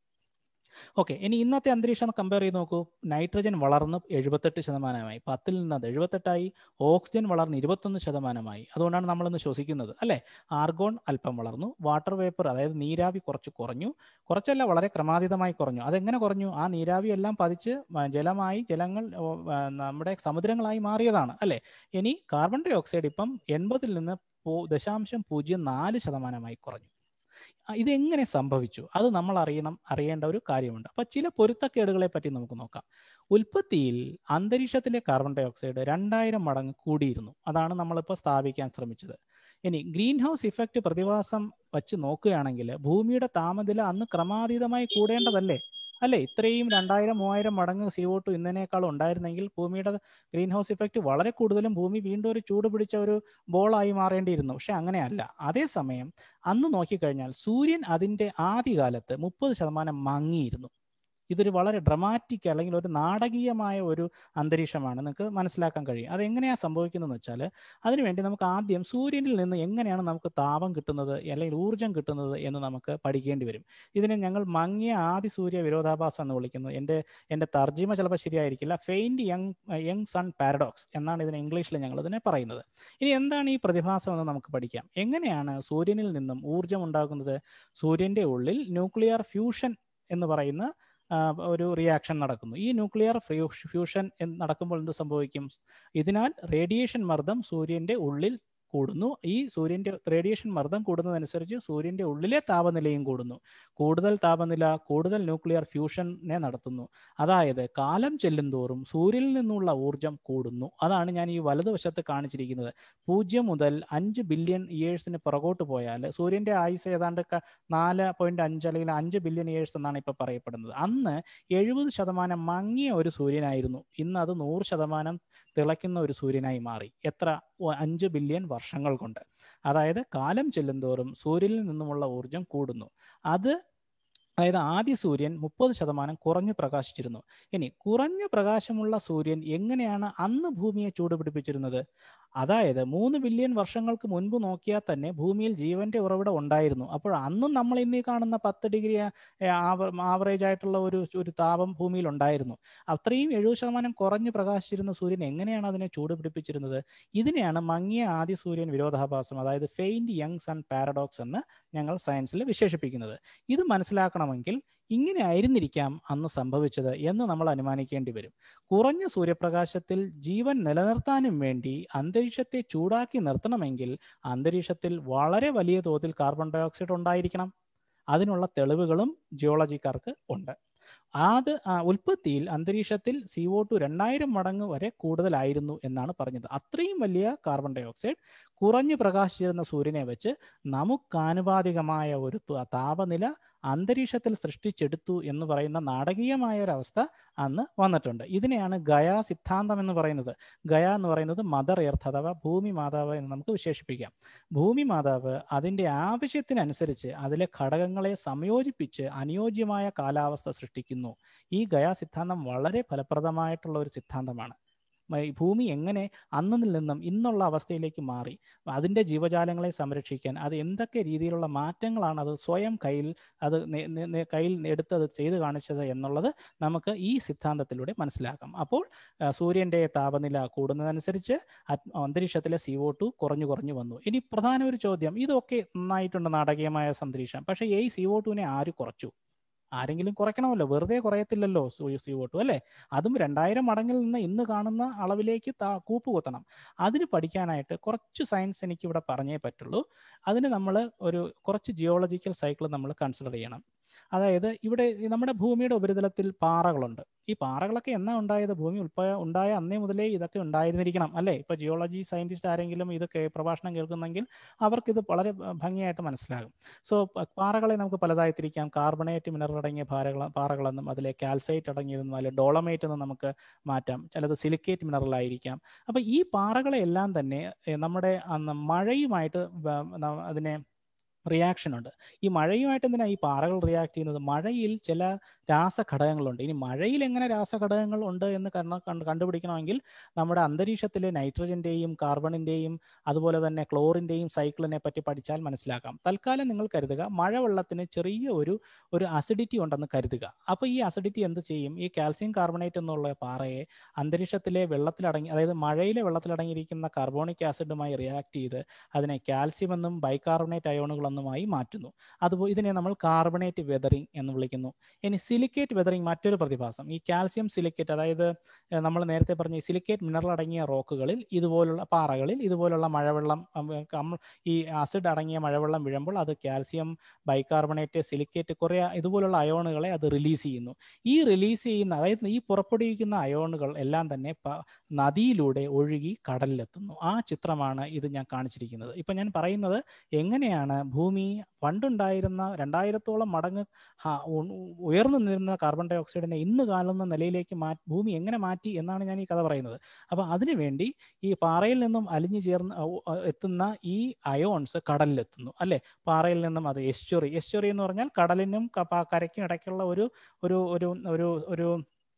ഓക്കെ ഇനി ഇന്നത്തെ അന്തരീക്ഷം കമ്പയർ ചെയ്ത് നോക്കൂ നൈട്രജൻ വളർന്ന് എഴുപത്തെട്ട് ശതമാനമായി പത്തിൽ നിന്ന് അത് എഴുപത്തെട്ടായി ഓക്സിജൻ വളർന്ന് ഇരുപത്തൊന്ന് ശതമാനമായി അതുകൊണ്ടാണ് നമ്മളിന്ന് ശ്വസിക്കുന്നത് അല്ലെ ആർഗോൺ അല്പം വളർന്നു വാട്ടർ വേപ്പർ അതായത് നീരാവി കുറച്ച് കുറഞ്ഞു കുറച്ചല്ല വളരെ ക്രമാതീതമായി കുറഞ്ഞു അതെങ്ങനെ കുറഞ്ഞു ആ നീരാവി എല്ലാം പതിച്ച് വ- ജലമായി ജലങ്ങൾ ഓ, ആ, നമ്മുടെ സമുദ്രങ്ങളായി മാറിയതാണ് അല്ലെ ഇനി കാർബൺ ഡൈ ഓക്സൈഡ് ഇപ്പം എൺപതിൽ നിന്ന് പോ- ദശാംശം പൂജ്യം നാല് ശതമാനമായി കുറഞ്ഞു ആ, ഇതെങ്ങനെ സംഭവിച്ചു അത് നമ്മൾ അറിയണം അറിയേണ്ട ഒരു കാര്യമുണ്ട് അപ്പൊ ചില പൊരുത്തക്കേടുകളെ പറ്റി നമുക്ക് നോക്കാം ഉൽപ്പത്തിയിൽ അന്തരീക്ഷത്തിലെ കാർബൺ ഡൈ ഓക്സൈഡ് രണ്ടായിരം മടങ്ങ് കൂടിയിരുന്നു അതാണ് നമ്മളിപ്പോൾ സ്ഥാപിക്കാൻ ശ്രമിച്ചത് ഇനി ഗ്രീൻ ഹൗസ് ഇഫക്റ്റ് പ്രതിഭാസം വച്ച് നോക്കുകയാണെങ്കിൽ ഭൂമിയുടെ താപനില അന്ന് ക്രമാതീതമായി കൂടേണ്ടതല്ലേ അല്ലേ ഇത്രയും രണ്ടായിരം മൂവായിരം മടങ്ങ് സി ഒ ടു ഇന്നതിനേക്കാൾ ഉണ്ടായിരുന്നെങ്കിൽ ഭൂമിയുടെ ഗ്രീൻ ഹൗസ് ഇഫക്റ്റ് വളരെ കൂടുതലും ഭൂമി വീണ്ടും ഒരു ചൂട് പിടിച്ച ഒരു ബോളായി മാറേണ്ടിയിരുന്നു പക്ഷെ അങ്ങനെയല്ല അതേസമയം അന്ന് നോക്കിക്കഴിഞ്ഞാൽ സൂര്യൻ അതിൻ്റെ ആദ്യകാലത്ത് മുപ്പത് ശതമാനം മങ്ങിയിരുന്നു ഇതൊരു വളരെ ഡ്രമാറ്റിക് അല്ലെങ്കിൽ ഒരു നാടകീയമായ ഒരു അന്തരീക്ഷമാണ് നിങ്ങൾക്ക് മനസ്സിലാക്കാൻ കഴിയും അതെങ്ങനെയാണ് സംഭവിക്കുന്നതെന്ന് വെച്ചാൽ അതിനുവേണ്ടി നമുക്ക് ആദ്യം സൂര്യനിൽ നിന്ന് എങ്ങനെയാണ് നമുക്ക് താപം കിട്ടുന്നത് അല്ലെങ്കിൽ ഊർജം കിട്ടുന്നത് എന്ന് നമുക്ക് പഠിക്കേണ്ടി വരും ഇതിനെ ഞങ്ങൾ മങ്ങിയ ആദി സൂര്യ വിരോധാഭാസം എന്ന് വിളിക്കുന്നു എൻ്റെ എൻ്റെ തർജിമ ചിലപ്പോൾ ശരിയായിരിക്കില്ല faint young young sun paradox എന്നാണ് ഇതിനെ ഇംഗ്ലീഷിൽ ഞങ്ങൾ ഇതിനെ പറയുന്നത് ഇനി എന്താണ് ഈ പ്രതിഭാസം എന്ന് നമുക്ക് പഠിക്കാം എങ്ങനെയാണ് സൂര്യനിൽ നിന്നും ഊർജം ഉണ്ടാകുന്നത് സൂര്യൻ്റെ ഉള്ളിൽ ന്യൂക്ലിയർ ഫ്യൂഷൻ എന്ന് പറയുന്ന ഒരു റിയാക്ഷൻ നടക്കുന്നു ഈ ന്യൂക്ലിയർ ഫ്യൂഷൻ നടക്കുമ്പോൾ എന്ത് സംഭവിക്കും ഇതിനാൽ റേഡിയേഷൻ മർദ്ദം സൂര്യന്റെ ഉള്ളിൽ കൂടുന്നു ഈ സൂര്യന്റെ റേഡിയേഷൻ മർദ്ദം കൂടുന്നതനുസരിച്ച് സൂര്യന്റെ ഉള്ളിലെ താപനിലയും കൂടുന്നു കൂടുതൽ താപനില കൂടുതൽ ന്യൂക്ലിയർ ഫ്യൂഷനെ നടത്തുന്നു അതായത് കാലം ചെല്ലുന്തോറും സൂര്യനിൽ നിന്നുള്ള ഊർജം കൂടുന്നു അതാണ് ഞാൻ ഈ വലതുവശത്ത് കാണിച്ചിരിക്കുന്നത് പൂജ്യം മുതൽ അഞ്ച് ബില്യൺ ഇയേഴ്സിന് പുറകോട്ട് പോയാൽ സൂര്യന്റെ ആയുസ് ഏതാണ്ട് നാല് പോയിന്റ് അഞ്ച് അല്ലെങ്കിൽ അഞ്ച് ബില്യൺ ഇയേഴ്സ് എന്നാണ് ഇപ്പോൾ പറയപ്പെടുന്നത് അന്ന് എഴുപത് ശതമാനം മങ്ങിയ ഒരു സൂര്യനായിരുന്നു ഇന്ന് അത് നൂറ് ശതമാനം തിളയ്ക്കുന്ന ഒരു സൂര്യനായി മാറി എത്ര അഞ്ച് ബില്യൺ വർഷങ്ങൾ കൊണ്ട് അതായത് കാലം ചെല്ലുന്തോറും സൂര്യനിൽ നിന്നുമുള്ള ഊർജം കൂടുന്നു അത് അതായത് ആദ്യ സൂര്യൻ മുപ്പത് ശതമാനം കുറഞ്ഞു പ്രകാശിച്ചിരുന്നു ഇനി കുറഞ്ഞ പ്രകാശമുള്ള സൂര്യൻ എങ്ങനെയാണ് അന്ന് ഭൂമിയെ ചൂടുപിടിപ്പിച്ചിരുന്നത് അതായത് മൂന്ന് ബില്യൺ വർഷങ്ങൾക്ക് മുൻപ് നോക്കിയാൽ തന്നെ ഭൂമിയിൽ ജീവന്റെ ഉറവിടം ഉണ്ടായിരുന്നു അപ്പോൾ അന്നും നമ്മൾ ഇന്നീ കാണുന്ന പത്ത് ഡിഗ്രി ആവറേജ് ആയിട്ടുള്ള ഒരു ഒരു താപം ഭൂമിയിൽ ഉണ്ടായിരുന്നു അത്രയും എഴുപത് ശതമാനം കുറഞ്ഞു പ്രകാശിച്ചിരുന്ന സൂര്യൻ എങ്ങനെയാണ് അതിനെ ചൂടുപിടിപ്പിച്ചിരുന്നത് ഇതിനെയാണ് മങ്ങിയ ആദ്യ സൂര്യൻ വിരോധാഭാസം അതായത് ഫെയിൻറ്റ് യങ് സൺ പാരഡോക്സ് എന്ന് ഞങ്ങൾ സയൻസിൽ വിശേഷിപ്പിക്കുന്നത് ഇത് മനസ്സിലാക്കണമെങ്കിൽ ഇങ്ങനെ ആയിരുന്നിരിക്കാം അന്ന് സംഭവിച്ചത് എന്ന് നമ്മൾ അനുമാനിക്കേണ്ടി വരും കുറഞ്ഞ സൂര്യപ്രകാശത്തിൽ ജീവൻ നിലനിർത്താനും വേണ്ടി അന്തരീക്ഷത്തെ ചൂടാക്കി നിർത്തണമെങ്കിൽ അന്തരീക്ഷത്തിൽ വളരെ വലിയ തോതിൽ കാർബൺ ഡയോക്സൈഡ് ഉണ്ടായിരിക്കണം അതിനുള്ള തെളിവുകളും ജിയോളജിക്കാർക്ക് ഉണ്ട് അത് ഉൽപ്പത്തിയിൽ അന്തരീക്ഷത്തിൽ സി ഒ ടു രണ്ടായിരം മടങ്ങ് വരെ കൂടുതലായിരുന്നു എന്നാണ് പറഞ്ഞത് അത്രയും വലിയ കാർബൺ ഡയോക്സൈഡ് കുറഞ്ഞു പ്രകാശിച്ചിരുന്ന സൂര്യനെ വെച്ച് നമുക്കാനുപാതികമായ ഒരു താപനില അന്തരീക്ഷത്തിൽ സൃഷ്ടിച്ചെടുത്തു എന്ന് പറയുന്ന നാടകീയമായ ഒരു അവസ്ഥ അന്ന് വന്നിട്ടുണ്ട് ഇതിനെയാണ് ഗയാ സിദ്ധാന്തം എന്ന് പറയുന്നത് ഗയ എന്ന് പറയുന്നത് മദർ എർത്ത് അഥവാ ഭൂമി മാതാവ് എന്ന് നമുക്ക് വിശേഷിപ്പിക്കാം ഭൂമി മാതാവ് അതിൻ്റെ ആവശ്യത്തിനനുസരിച്ച് അതിലെ ഘടകങ്ങളെ സംയോജിപ്പിച്ച് അനുയോജ്യമായ കാലാവസ്ഥ സൃഷ്ടിക്കുന്നു ഈ ഗയാ സിദ്ധാന്തം വളരെ ഫലപ്രദമായിട്ടുള്ള ഒരു സിദ്ധാന്തമാണ് ഭൂമി എങ്ങനെ അന്നിൽ നിന്നും ഇന്നുള്ള അവസ്ഥയിലേക്ക് മാറി അതിൻ്റെ ജീവജാലങ്ങളെ സംരക്ഷിക്കാൻ അത് എന്തൊക്കെ രീതിയിലുള്ള മാറ്റങ്ങളാണ് അത് സ്വയം കയ്യിൽ അത് കയ്യിൽ എടുത്തത് ചെയ്തു കാണിച്ചത് എന്നുള്ളത് നമുക്ക് ഈ സിദ്ധാന്തത്തിലൂടെ മനസ്സിലാക്കാം അപ്പോൾ സൂര്യൻ്റെ താപനില കൂടുന്നതനുസരിച്ച് അന്തരീക്ഷത്തിലെ സി ഒ ടു കുറഞ്ഞു കുറഞ്ഞു വന്നു ഇനി പ്രധാന ഒരു ചോദ്യം ഇതൊക്കെ നന്നായിട്ടുണ്ട് നാടകീയമായ അന്തരീക്ഷം പക്ഷേ ഈ സി ഒ ടുവിനെ ആര് കുറച്ചു ആരെങ്കിലും കുറയ്ക്കണമല്ലോ വെറുതെ കുറയത്തില്ലല്ലോ സി ഒ ടു അല്ലേ അതും രണ്ടായിരം മടങ്ങിൽ നിന്ന് ഇന്ന് കാണുന്ന അളവിലേക്ക് കൂപ്പ് കുത്തണം അതിന് പഠിക്കാനായിട്ട് കുറച്ച് സയൻസ് എനിക്ക് ഇവിടെ പറഞ്ഞേ പറ്റുള്ളൂ അതിന് നമ്മൾ ഒരു കുറച്ച് ജിയോളജിക്കൽ സൈക്കിൾ നമ്മൾ കൺസിഡർ ചെയ്യണം അതായത് ഇവിടെ നമ്മുടെ ഭൂമിയുടെ ഉപരിതലത്തിൽ പാറകളുണ്ട് ഈ പാറകളൊക്കെ എന്നാ ഉണ്ടായത് ഭൂമി ഉൾപ്പെടെ ഉണ്ടായ അന്നേ മുതലേ ഇതൊക്കെ ഉണ്ടായിരുന്നിരിക്കണം അല്ലേ ഇപ്പൊ ജിയോളജി സയന്റിസ്റ്റ് ആരെങ്കിലും ഇത് പ്രഭാഷണം കേൾക്കുന്നെങ്കിൽ അവർക്കിത് വളരെ ഭംഗിയായിട്ട് മനസ്സിലാകും സോ പാറകളെ നമുക്ക് പലതായി തിരിക്കാം കാർബണേറ്റ് മിനറൽ അടങ്ങിയ പാറകൾ പാറകളെന്നും അതിലെ കാൽസൈറ്റ് അടങ്ങിയതെന്നും അതിലെ ഡോളമേറ്റ് എന്നും നമുക്ക് മാറ്റാം ചിലത് സിലിക്കേറ്റ് മിനറൽ ആയിരിക്കാം അപ്പൊ ഈ പാറകളെ എല്ലാം തന്നെ നമ്മുടെ മഴയുമായിട്ട് അതിനെ റിയാക്ഷൻ ഉണ്ട് ഈ മഴയുമായിട്ട് എന്തിനാണ് ഈ പാറകൾ റിയാക്ട് ചെയ്യുന്നത് മഴയിൽ ചില രാസഘടകങ്ങളുണ്ട് ഇനി മഴയിൽ എങ്ങനെ രാസഘടകങ്ങൾ ഉണ്ട് എന്ന് കണ്ടുപിടിക്കണമെങ്കിൽ നമ്മുടെ അന്തരീക്ഷത്തിലെ നൈട്രജന്റെയും കാർബണിന്റെയും അതുപോലെ തന്നെ ക്ലോറിന്റെയും സൈക്കിളിനെ പറ്റി പഠിച്ചാൽ മനസ്സിലാക്കാം തൽക്കാലം നിങ്ങൾ കരുതുക മഴവെള്ളത്തിന് ചെറിയ ഒരു ഒരു അസിഡിറ്റി ഉണ്ടെന്ന് കരുതുക അപ്പോൾ ഈ അസിഡിറ്റി എന്ത് ചെയ്യും ഈ കാൽസ്യം കാർബണേറ്റ് എന്നുള്ള പാറയെ അന്തരീക്ഷത്തിലെ വെള്ളത്തിലടങ്ങി അതായത് മഴയിലെ വെള്ളത്തിലടങ്ങിയിരിക്കുന്ന കാർബോണിക് ആസിഡുമായി റിയാക്ട് ചെയ്ത് അതിനെ കാൽസ്യം എന്നും ബൈകാർബണേറ്റ് അയോണുകൾ എന്നുമായി മാറ്റുന്നു അതുപോലെ ഇതിനെ നമ്മൾ കാർബണേറ്റ് വെതറിംഗ് എന്ന് വിളിക്കുന്നു ഇനി സിലിക്കേറ്റ് വെതറിംഗ് മറ്റൊരു പ്രതിഭാസം ഈ കാൽസ്യം സിലിക്കേറ്റ് അതായത് നമ്മൾ നേരത്തെ പറഞ്ഞ സിലിക്കേറ്റ് മിനറൽ അടങ്ങിയ റോക്കുകളിൽ ഇതുപോലുള്ള പാറകളിൽ ഇതുപോലുള്ള മഴവെള്ളം ഈ ആസിഡ് അടങ്ങിയ മഴവെള്ളം വീഴുമ്പോൾ അത് കാൽസ്യം ബൈകാർബണേറ്റ് സിലിക്കേറ്റ് കുറേ ഇതുപോലുള്ള അയോണുകളെ അത് റിലീസ് ചെയ്യുന്നു ഈ റിലീസ് ചെയ്യുന്ന അതായത് ഈ പുറപ്പെടുവിക്കുന്ന അയോണുകൾ എല്ലാം തന്നെ നദിയിലൂടെ ഒഴുകി കടലിലെത്തുന്നു ആ ചിത്രമാണ് ഇത് ഞാൻ കാണിച്ചിരിക്കുന്നത് ഇപ്പൊ ഞാൻ പറയുന്നത് എങ്ങനെയാണ് ഭൂ ഭൂമി പണ്ടുണ്ടായിരുന്ന രണ്ടായിരത്തോളം മടങ്ങ് ഹ- ഉ- ഉയർന്നു നിന്നിരുന്ന കാർബൺ ഡൈ ഓക്സൈഡിനെ ഇന്ന് കാണുന്ന നിലയിലേക്ക് മാറ്റി ഭൂമി എങ്ങനെ മാറ്റി എന്നാണ് ഞാൻ ഈ കഥ പറയുന്നത് അപ്പോൾ അതിനുവേണ്ടി ഈ പാറയിൽ നിന്നും അലിഞ്ഞു ചേർന്ന് ഔ- അ- എത്തുന്ന ഈ അയോൺസ് കടലിലെത്തുന്നു അല്ലെ പാറയിൽ നിന്നും അത് എസ്റ്റുറി എസ്റ്റുറി എന്ന് പറഞ്ഞാൽ കടലിനും ക- പ- കരയ്ക്കും ഇടയ്ക്കുള്ള ഒരു ഒരു ഒരു ഒരു ഒരു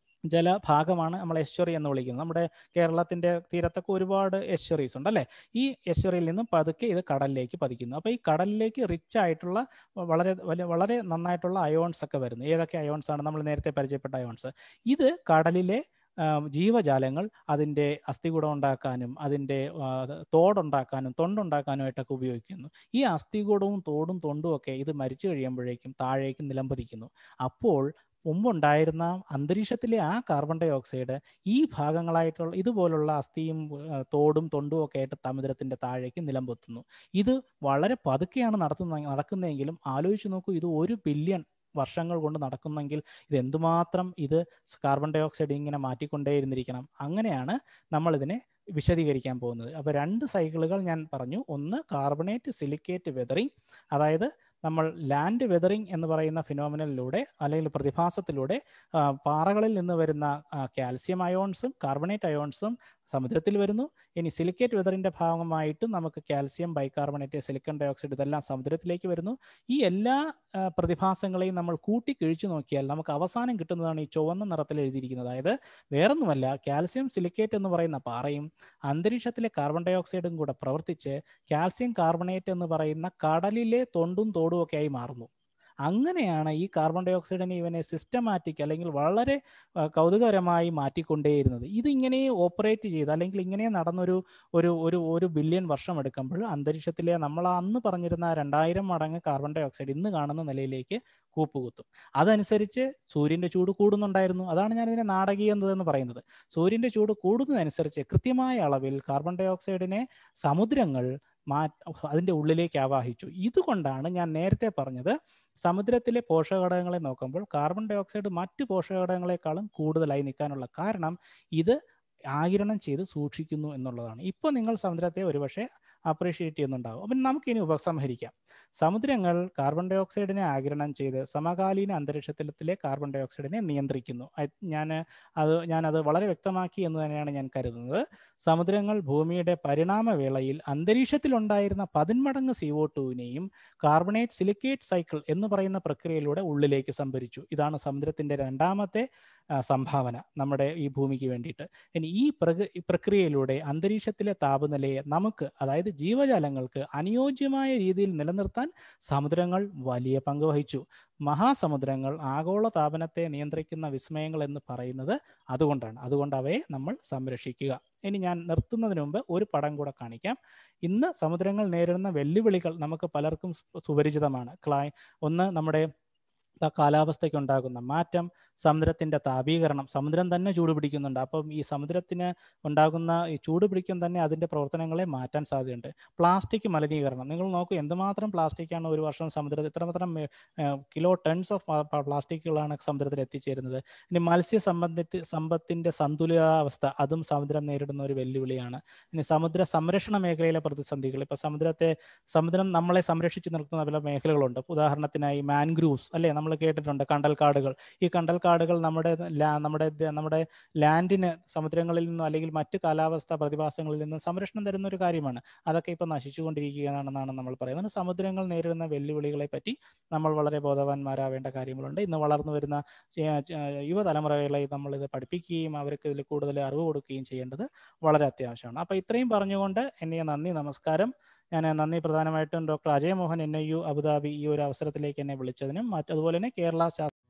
ജലഭാഗമാണ് നമ്മൾ എസ്റ്റുറി എന്ന് വിളിക്കുന്നത് നമ്മുടെ കേരളത്തിന്റെ തീരത്തൊക്കെ ഒരുപാട് എസ്റ്റുറീസ് ഉണ്ട് അല്ലേ ഈ എസ്റ്റുറിയിൽ നിന്നും പതുക്കെ ഇത് കടലിലേക്ക് പതിക്കുന്നു അപ്പോൾ ഈ കടലിലേക്ക് റിച്ച് ആയിട്ടുള്ള വളരെ വലിയ വളരെ നന്നായിട്ടുള്ള അയോൺസ് ഒക്കെ വരുന്നു ഏതൊക്കെ അയോൺസ് ആണ് നമ്മൾ നേരത്തെ പരിചയപ്പെട്ട അയോൺസ് ഇത് കടലിലെ ആ, ജീവജാലങ്ങൾ അതിൻ്റെ അസ്ഥികൂടം ഉണ്ടാക്കാനും അതിൻ്റെ ആ, തോടുണ്ടാക്കാനും തൊണ്ടുണ്ടാക്കാനുമായിട്ടൊക്കെ ഉപയോഗിക്കുന്നു ഈ അസ്ഥികൂടവും തോടും തൊണ്ടും ഒക്കെ ഇത് മരിച്ചു കഴിയുമ്പോഴേക്കും താഴേക്ക് നിലംപതിക്കുന്നു അപ്പോൾ മുമ്പുണ്ടായിരുന്ന അന്തരീക്ഷത്തിലെ ആ കാർബൺ ഡൈ ഓക്സൈഡ് ഈ ഭാഗങ്ങളായിട്ടുള്ള ഇതുപോലുള്ള അസ്ഥിയും ആ, തോടും തൊണ്ടും ഒക്കെ ആയിട്ട് സമുദ്രത്തിന്റെ താഴേക്ക് നിലംപൊത്തുന്നു ഇത് വളരെ പതുക്കെയാണ് നടത്തുന്ന നടക്കുന്നതെങ്കിലും ആലോചിച്ച് നോക്കൂ ഇത് ഒരു ബില്യൺ വർഷങ്ങൾ കൊണ്ട് നടക്കുന്നെങ്കിൽ ഇത് എന്തുമാത്രം ഇത് കാർബൺ ഡൈ ഓക്സൈഡ് ഇങ്ങനെ മാറ്റിക്കൊണ്ടേയിരുന്നിരിക്കണം അങ്ങനെയാണ് നമ്മൾ ഇതിനെ വിശദീകരിക്കാൻ പോകുന്നത് അപ്പോൾ രണ്ട് സൈക്കിളുകൾ ഞാൻ പറഞ്ഞു ഒന്ന് കാർബണേറ്റ് സിലിക്കേറ്റ് വെതറിങ് അതായത് നമ്മൾ ലാൻഡ് വെതറിങ് എന്ന് പറയുന്ന ഫിനോമിനലിലൂടെ അല്ലെങ്കിൽ പ്രതിഭാസത്തിലൂടെ ആ, പാറകളിൽ നിന്ന് വരുന്ന കാൽസ്യം അയോൺസും കാർബണേറ്റ് അയോൺസും സമുദ്രത്തിൽ വരുന്നു ഇനി സിലിക്കേറ്റ് വെതറിന്റെ ഭാഗമായിട്ട് നമുക്ക് കാൽസ്യം ബൈകാർബണേറ്റ് സിലിക്കൺ ഡയോക്സൈഡ് ഇതെല്ലാം സമുദ്രത്തിലേക്ക് വരുന്നു ഈ എല്ലാ ആ, പ്രതിഭാസങ്ങളെയും നമ്മൾ കൂട്ടി കിഴിച്ചു നോക്കിയാൽ നമുക്ക് അവസാനം കിട്ടുന്നതാണ് ഈ ചുവന്ന നിറത്തിൽ എഴുതിയിരിക്കുന്നത് അതായത് വേറൊന്നുമല്ല കാൽസ്യം സിലിക്കേറ്റ് എന്ന് പറയുന്ന പാറയും അന്തരീക്ഷത്തിലെ കാർബൺ ഡൈ ഓക്സൈഡും കൂടെ പ്രവർത്തിച്ച് കാൽസ്യം കാർബണേറ്റ് എന്ന് പറയുന്ന കടലിലെ തൊണ്ടും തോടും ഒക്കെ ആയി മാറുന്നു അങ്ങനെയാണ് ഈ കാർബൺ ഡൈ ഓക്സൈഡിനെ ഇവനെ സിസ്റ്റമാറ്റിക് അല്ലെങ്കിൽ വളരെ ആ, കൗതുകകരമായി മാറ്റിക്കൊണ്ടേയിരുന്നത് ഇതിങ്ങനെ ഓപ്പറേറ്റ് ചെയ്ത് അല്ലെങ്കിൽ ഇങ്ങനെ നടന്നൊരു ഒരു ഒരു ഒരു ബില്യൺ വർഷം എടുക്കുമ്പോൾ അന്തരീക്ഷത്തിലെ നമ്മൾ അന്ന് പറഞ്ഞിരുന്ന രണ്ടായിരം മടങ്ങ് കാർബൺ ഡൈ ഓക്സൈഡ് ഇന്ന് കാണുന്ന നിലയിലേക്ക് കൂപ്പുകുത്തും അതനുസരിച്ച് സൂര്യന്റെ ചൂട് കൂടുന്നുണ്ടായിരുന്നു അതാണ് ഞാൻ ഇതിനെ നാടകീയത എന്ന് പറയുന്നത് സൂര്യന്റെ ചൂട് കൂടുന്നതനുസരിച്ച് കൃത്യമായ അളവിൽ കാർബൺ ഡൈ ഓക്സൈഡിനെ സമുദ്രങ്ങൾ മാ അതിൻ്റെ ഉള്ളിലേക്ക് ആവാഹിച്ചു ഇതുകൊണ്ടാണ് ഞാൻ നേരത്തെ പറഞ്ഞത് സമുദ്രത്തിലെ പോഷകഘടകങ്ങളെ നോക്കുമ്പോൾ കാർബൺ ഡൈ ഓക്സൈഡ് മറ്റ് പോഷകഘടകങ്ങളെക്കാളും കൂടുതലായി നിൽക്കാനുള്ള കാരണം ഇത് ആകിരണം ചെയ്ത് സൂക്ഷിക്കുന്നു എന്നുള്ളതാണ് ഇപ്പോൾ നിങ്ങൾ സമുദ്രത്തെ ഒരുപക്ഷെ അപ്രീഷിയേറ്റ് ചെയ്യുന്നുണ്ടാവും അപ്പം നമുക്കിനി ഉപസംഹരിക്കാം സമുദ്രങ്ങൾ കാർബൺ ഡൈ ഓക്സൈഡിനെ ആകിരണം ചെയ്ത് സമകാലീന അന്തരീക്ഷത്തിലെ കാർബൺ ഡൈ ഓക്സൈഡിനെ നിയന്ത്രിക്കുന്നു ഞാൻ അത് ഞാനത് വളരെ വ്യക്തമാക്കി എന്ന് തന്നെയാണ് ഞാൻ കരുതുന്നത് സമുദ്രങ്ങൾ ഭൂമിയുടെ പരിണാമവേളയിൽ അന്തരീക്ഷത്തിലുണ്ടായിരുന്ന പതിന്മടങ്ങ് സി ഒ ടുവിനെയും കാർബണേറ്റ് സിലിക്കേറ്റ് സൈക്കിൾ എന്ന് പറയുന്ന പ്രക്രിയയിലൂടെ ഉള്ളിലേക്ക് സംഭരിച്ചു ഇതാണ് സമുദ്രത്തിന്റെ രണ്ടാമത്തെ ആ, സംഭാവന നമ്മുടെ ഈ ഭൂമിക്ക് വേണ്ടിയിട്ട് ഇനി ഈ പ്രക ഈ പ്രക്രിയയിലൂടെ അന്തരീക്ഷത്തിലെ താപനിലയെ നമുക്ക് അതായത് ജീവജാലങ്ങൾക്ക് അനുയോജ്യമായ രീതിയിൽ നിലനിർത്താൻ സമുദ്രങ്ങൾ വലിയ പങ്ക് വഹിച്ചു മഹാസമുദ്രങ്ങൾ ആഗോള താപനത്തെ നിയന്ത്രിക്കുന്ന വിസ്മയങ്ങൾ എന്ന് പറയുന്നത് അതുകൊണ്ടാണ് അതുകൊണ്ട് അവയെ നമ്മൾ സംരക്ഷിക്കുക ഇനി ഞാൻ നിർത്തുന്നതിന് മുമ്പ് ഒരു പടം കൂടെ കാണിക്കാം ഇന്ന് സമുദ്രങ്ങൾ നേരിടുന്ന വെല്ലുവിളികൾ നമുക്ക് പലർക്കും സു- സുപരിചിതമാണ് ക്ലൈ ഒന്ന് നമ്മുടെ ത- കാലാവസ്ഥയ്ക്ക് ഉണ്ടാകുന്ന മാറ്റം സമുദ്രത്തിന്റെ താപീകരണം സമുദ്രം തന്നെ ചൂട് പിടിക്കുന്നുണ്ട് അപ്പം ഈ സമുദ്രത്തിന് ഉണ്ടാകുന്ന ഈ ചൂട് പിടിക്കും തന്നെ അതിന്റെ പ്രവർത്തനങ്ങളെ മാറ്റാൻ സാധ്യതയുണ്ട് പ്ലാസ്റ്റിക് മലിനീകരണം നിങ്ങൾ നോക്കൂ എന്തുമാത്രം പ്ലാസ്റ്റിക്കാണ് ഒരു വർഷം സമുദ്രത്തിൽ ഇത്രമാത്രം കിലോ ടൺസ് ഓഫ് പ്ലാസ്റ്റിക്കുകളാണ് സമുദ്രത്തിൽ എത്തിച്ചേരുന്നത് ഇനി മത്സ്യ സമ്പത്തി സമ്പത്തിന്റെ സന്തുലിതാവസ്ഥ അതും സമുദ്രം നേരിടുന്ന ഒരു വെല്ലുവിളിയാണ് ഇനി സമുദ്ര സംരക്ഷണ മേഖലയിലെ പ്രതിസന്ധികൾ ഇപ്പൊ സമുദ്രത്തെ സമുദ്രം നമ്മളെ സംരക്ഷിച്ചു നിർത്തുന്ന പല മേഖലകളുണ്ട് ഉദാഹരണത്തിനായി മാൻഗ്രൂവ്സ് അല്ലെ നമ്മൾ കേട്ടിട്ടുണ്ട് കണ്ടൽക്കാടുകൾ ഈ കണ്ടൽക്കാടുകൾ നമ്മുടെ ലാ- നമ്മുടെ ദ- നമ്മുടെ ലാൻഡിന് സമുദ്രങ്ങളിൽ നിന്നും അല്ലെങ്കിൽ മറ്റ് കാലാവസ്ഥ പ്രതിഭാസങ്ങളിൽ നിന്നും സംരക്ഷണം തരുന്ന ഒരു കാര്യമാണ് അതൊക്കെ ഇപ്പൊ നശിച്ചുകൊണ്ടിരിക്കുകയാണെന്നാണ് നമ്മൾ പറയുന്നത് സമുദ്രങ്ങൾ നേരിടുന്ന വെല്ലുവിളികളെ പറ്റി നമ്മൾ വളരെ ബോധവാന്മാരാവേണ്ട കാര്യങ്ങളുണ്ട് ഇന്ന് വളർന്നു വരുന്ന ചെ- ചെ- യുവതലമുറകളെ നമ്മൾ ഇത് പഠിപ്പിക്കുകയും അവർക്ക് ഇതിൽ കൂടുതൽ അറിവ് കൊടുക്കുകയും ചെയ്യേണ്ടത് വളരെ അത്യാവശ്യമാണ് അപ്പൊ ഇത്രയും പറഞ്ഞുകൊണ്ട് എന്നെ നന്ദി നമസ്കാരം ഞാൻ നന്ദി പ്രധാനമായിട്ടും doctor Ajay Mohan N I U Abu Dhabi ഈ ഒരു അവസരത്തിലേക്ക് എന്നെ വിളിച്ചതിനും മറ്റ് അതുപോലെ തന്നെ കേരള ശാസ്ത്ര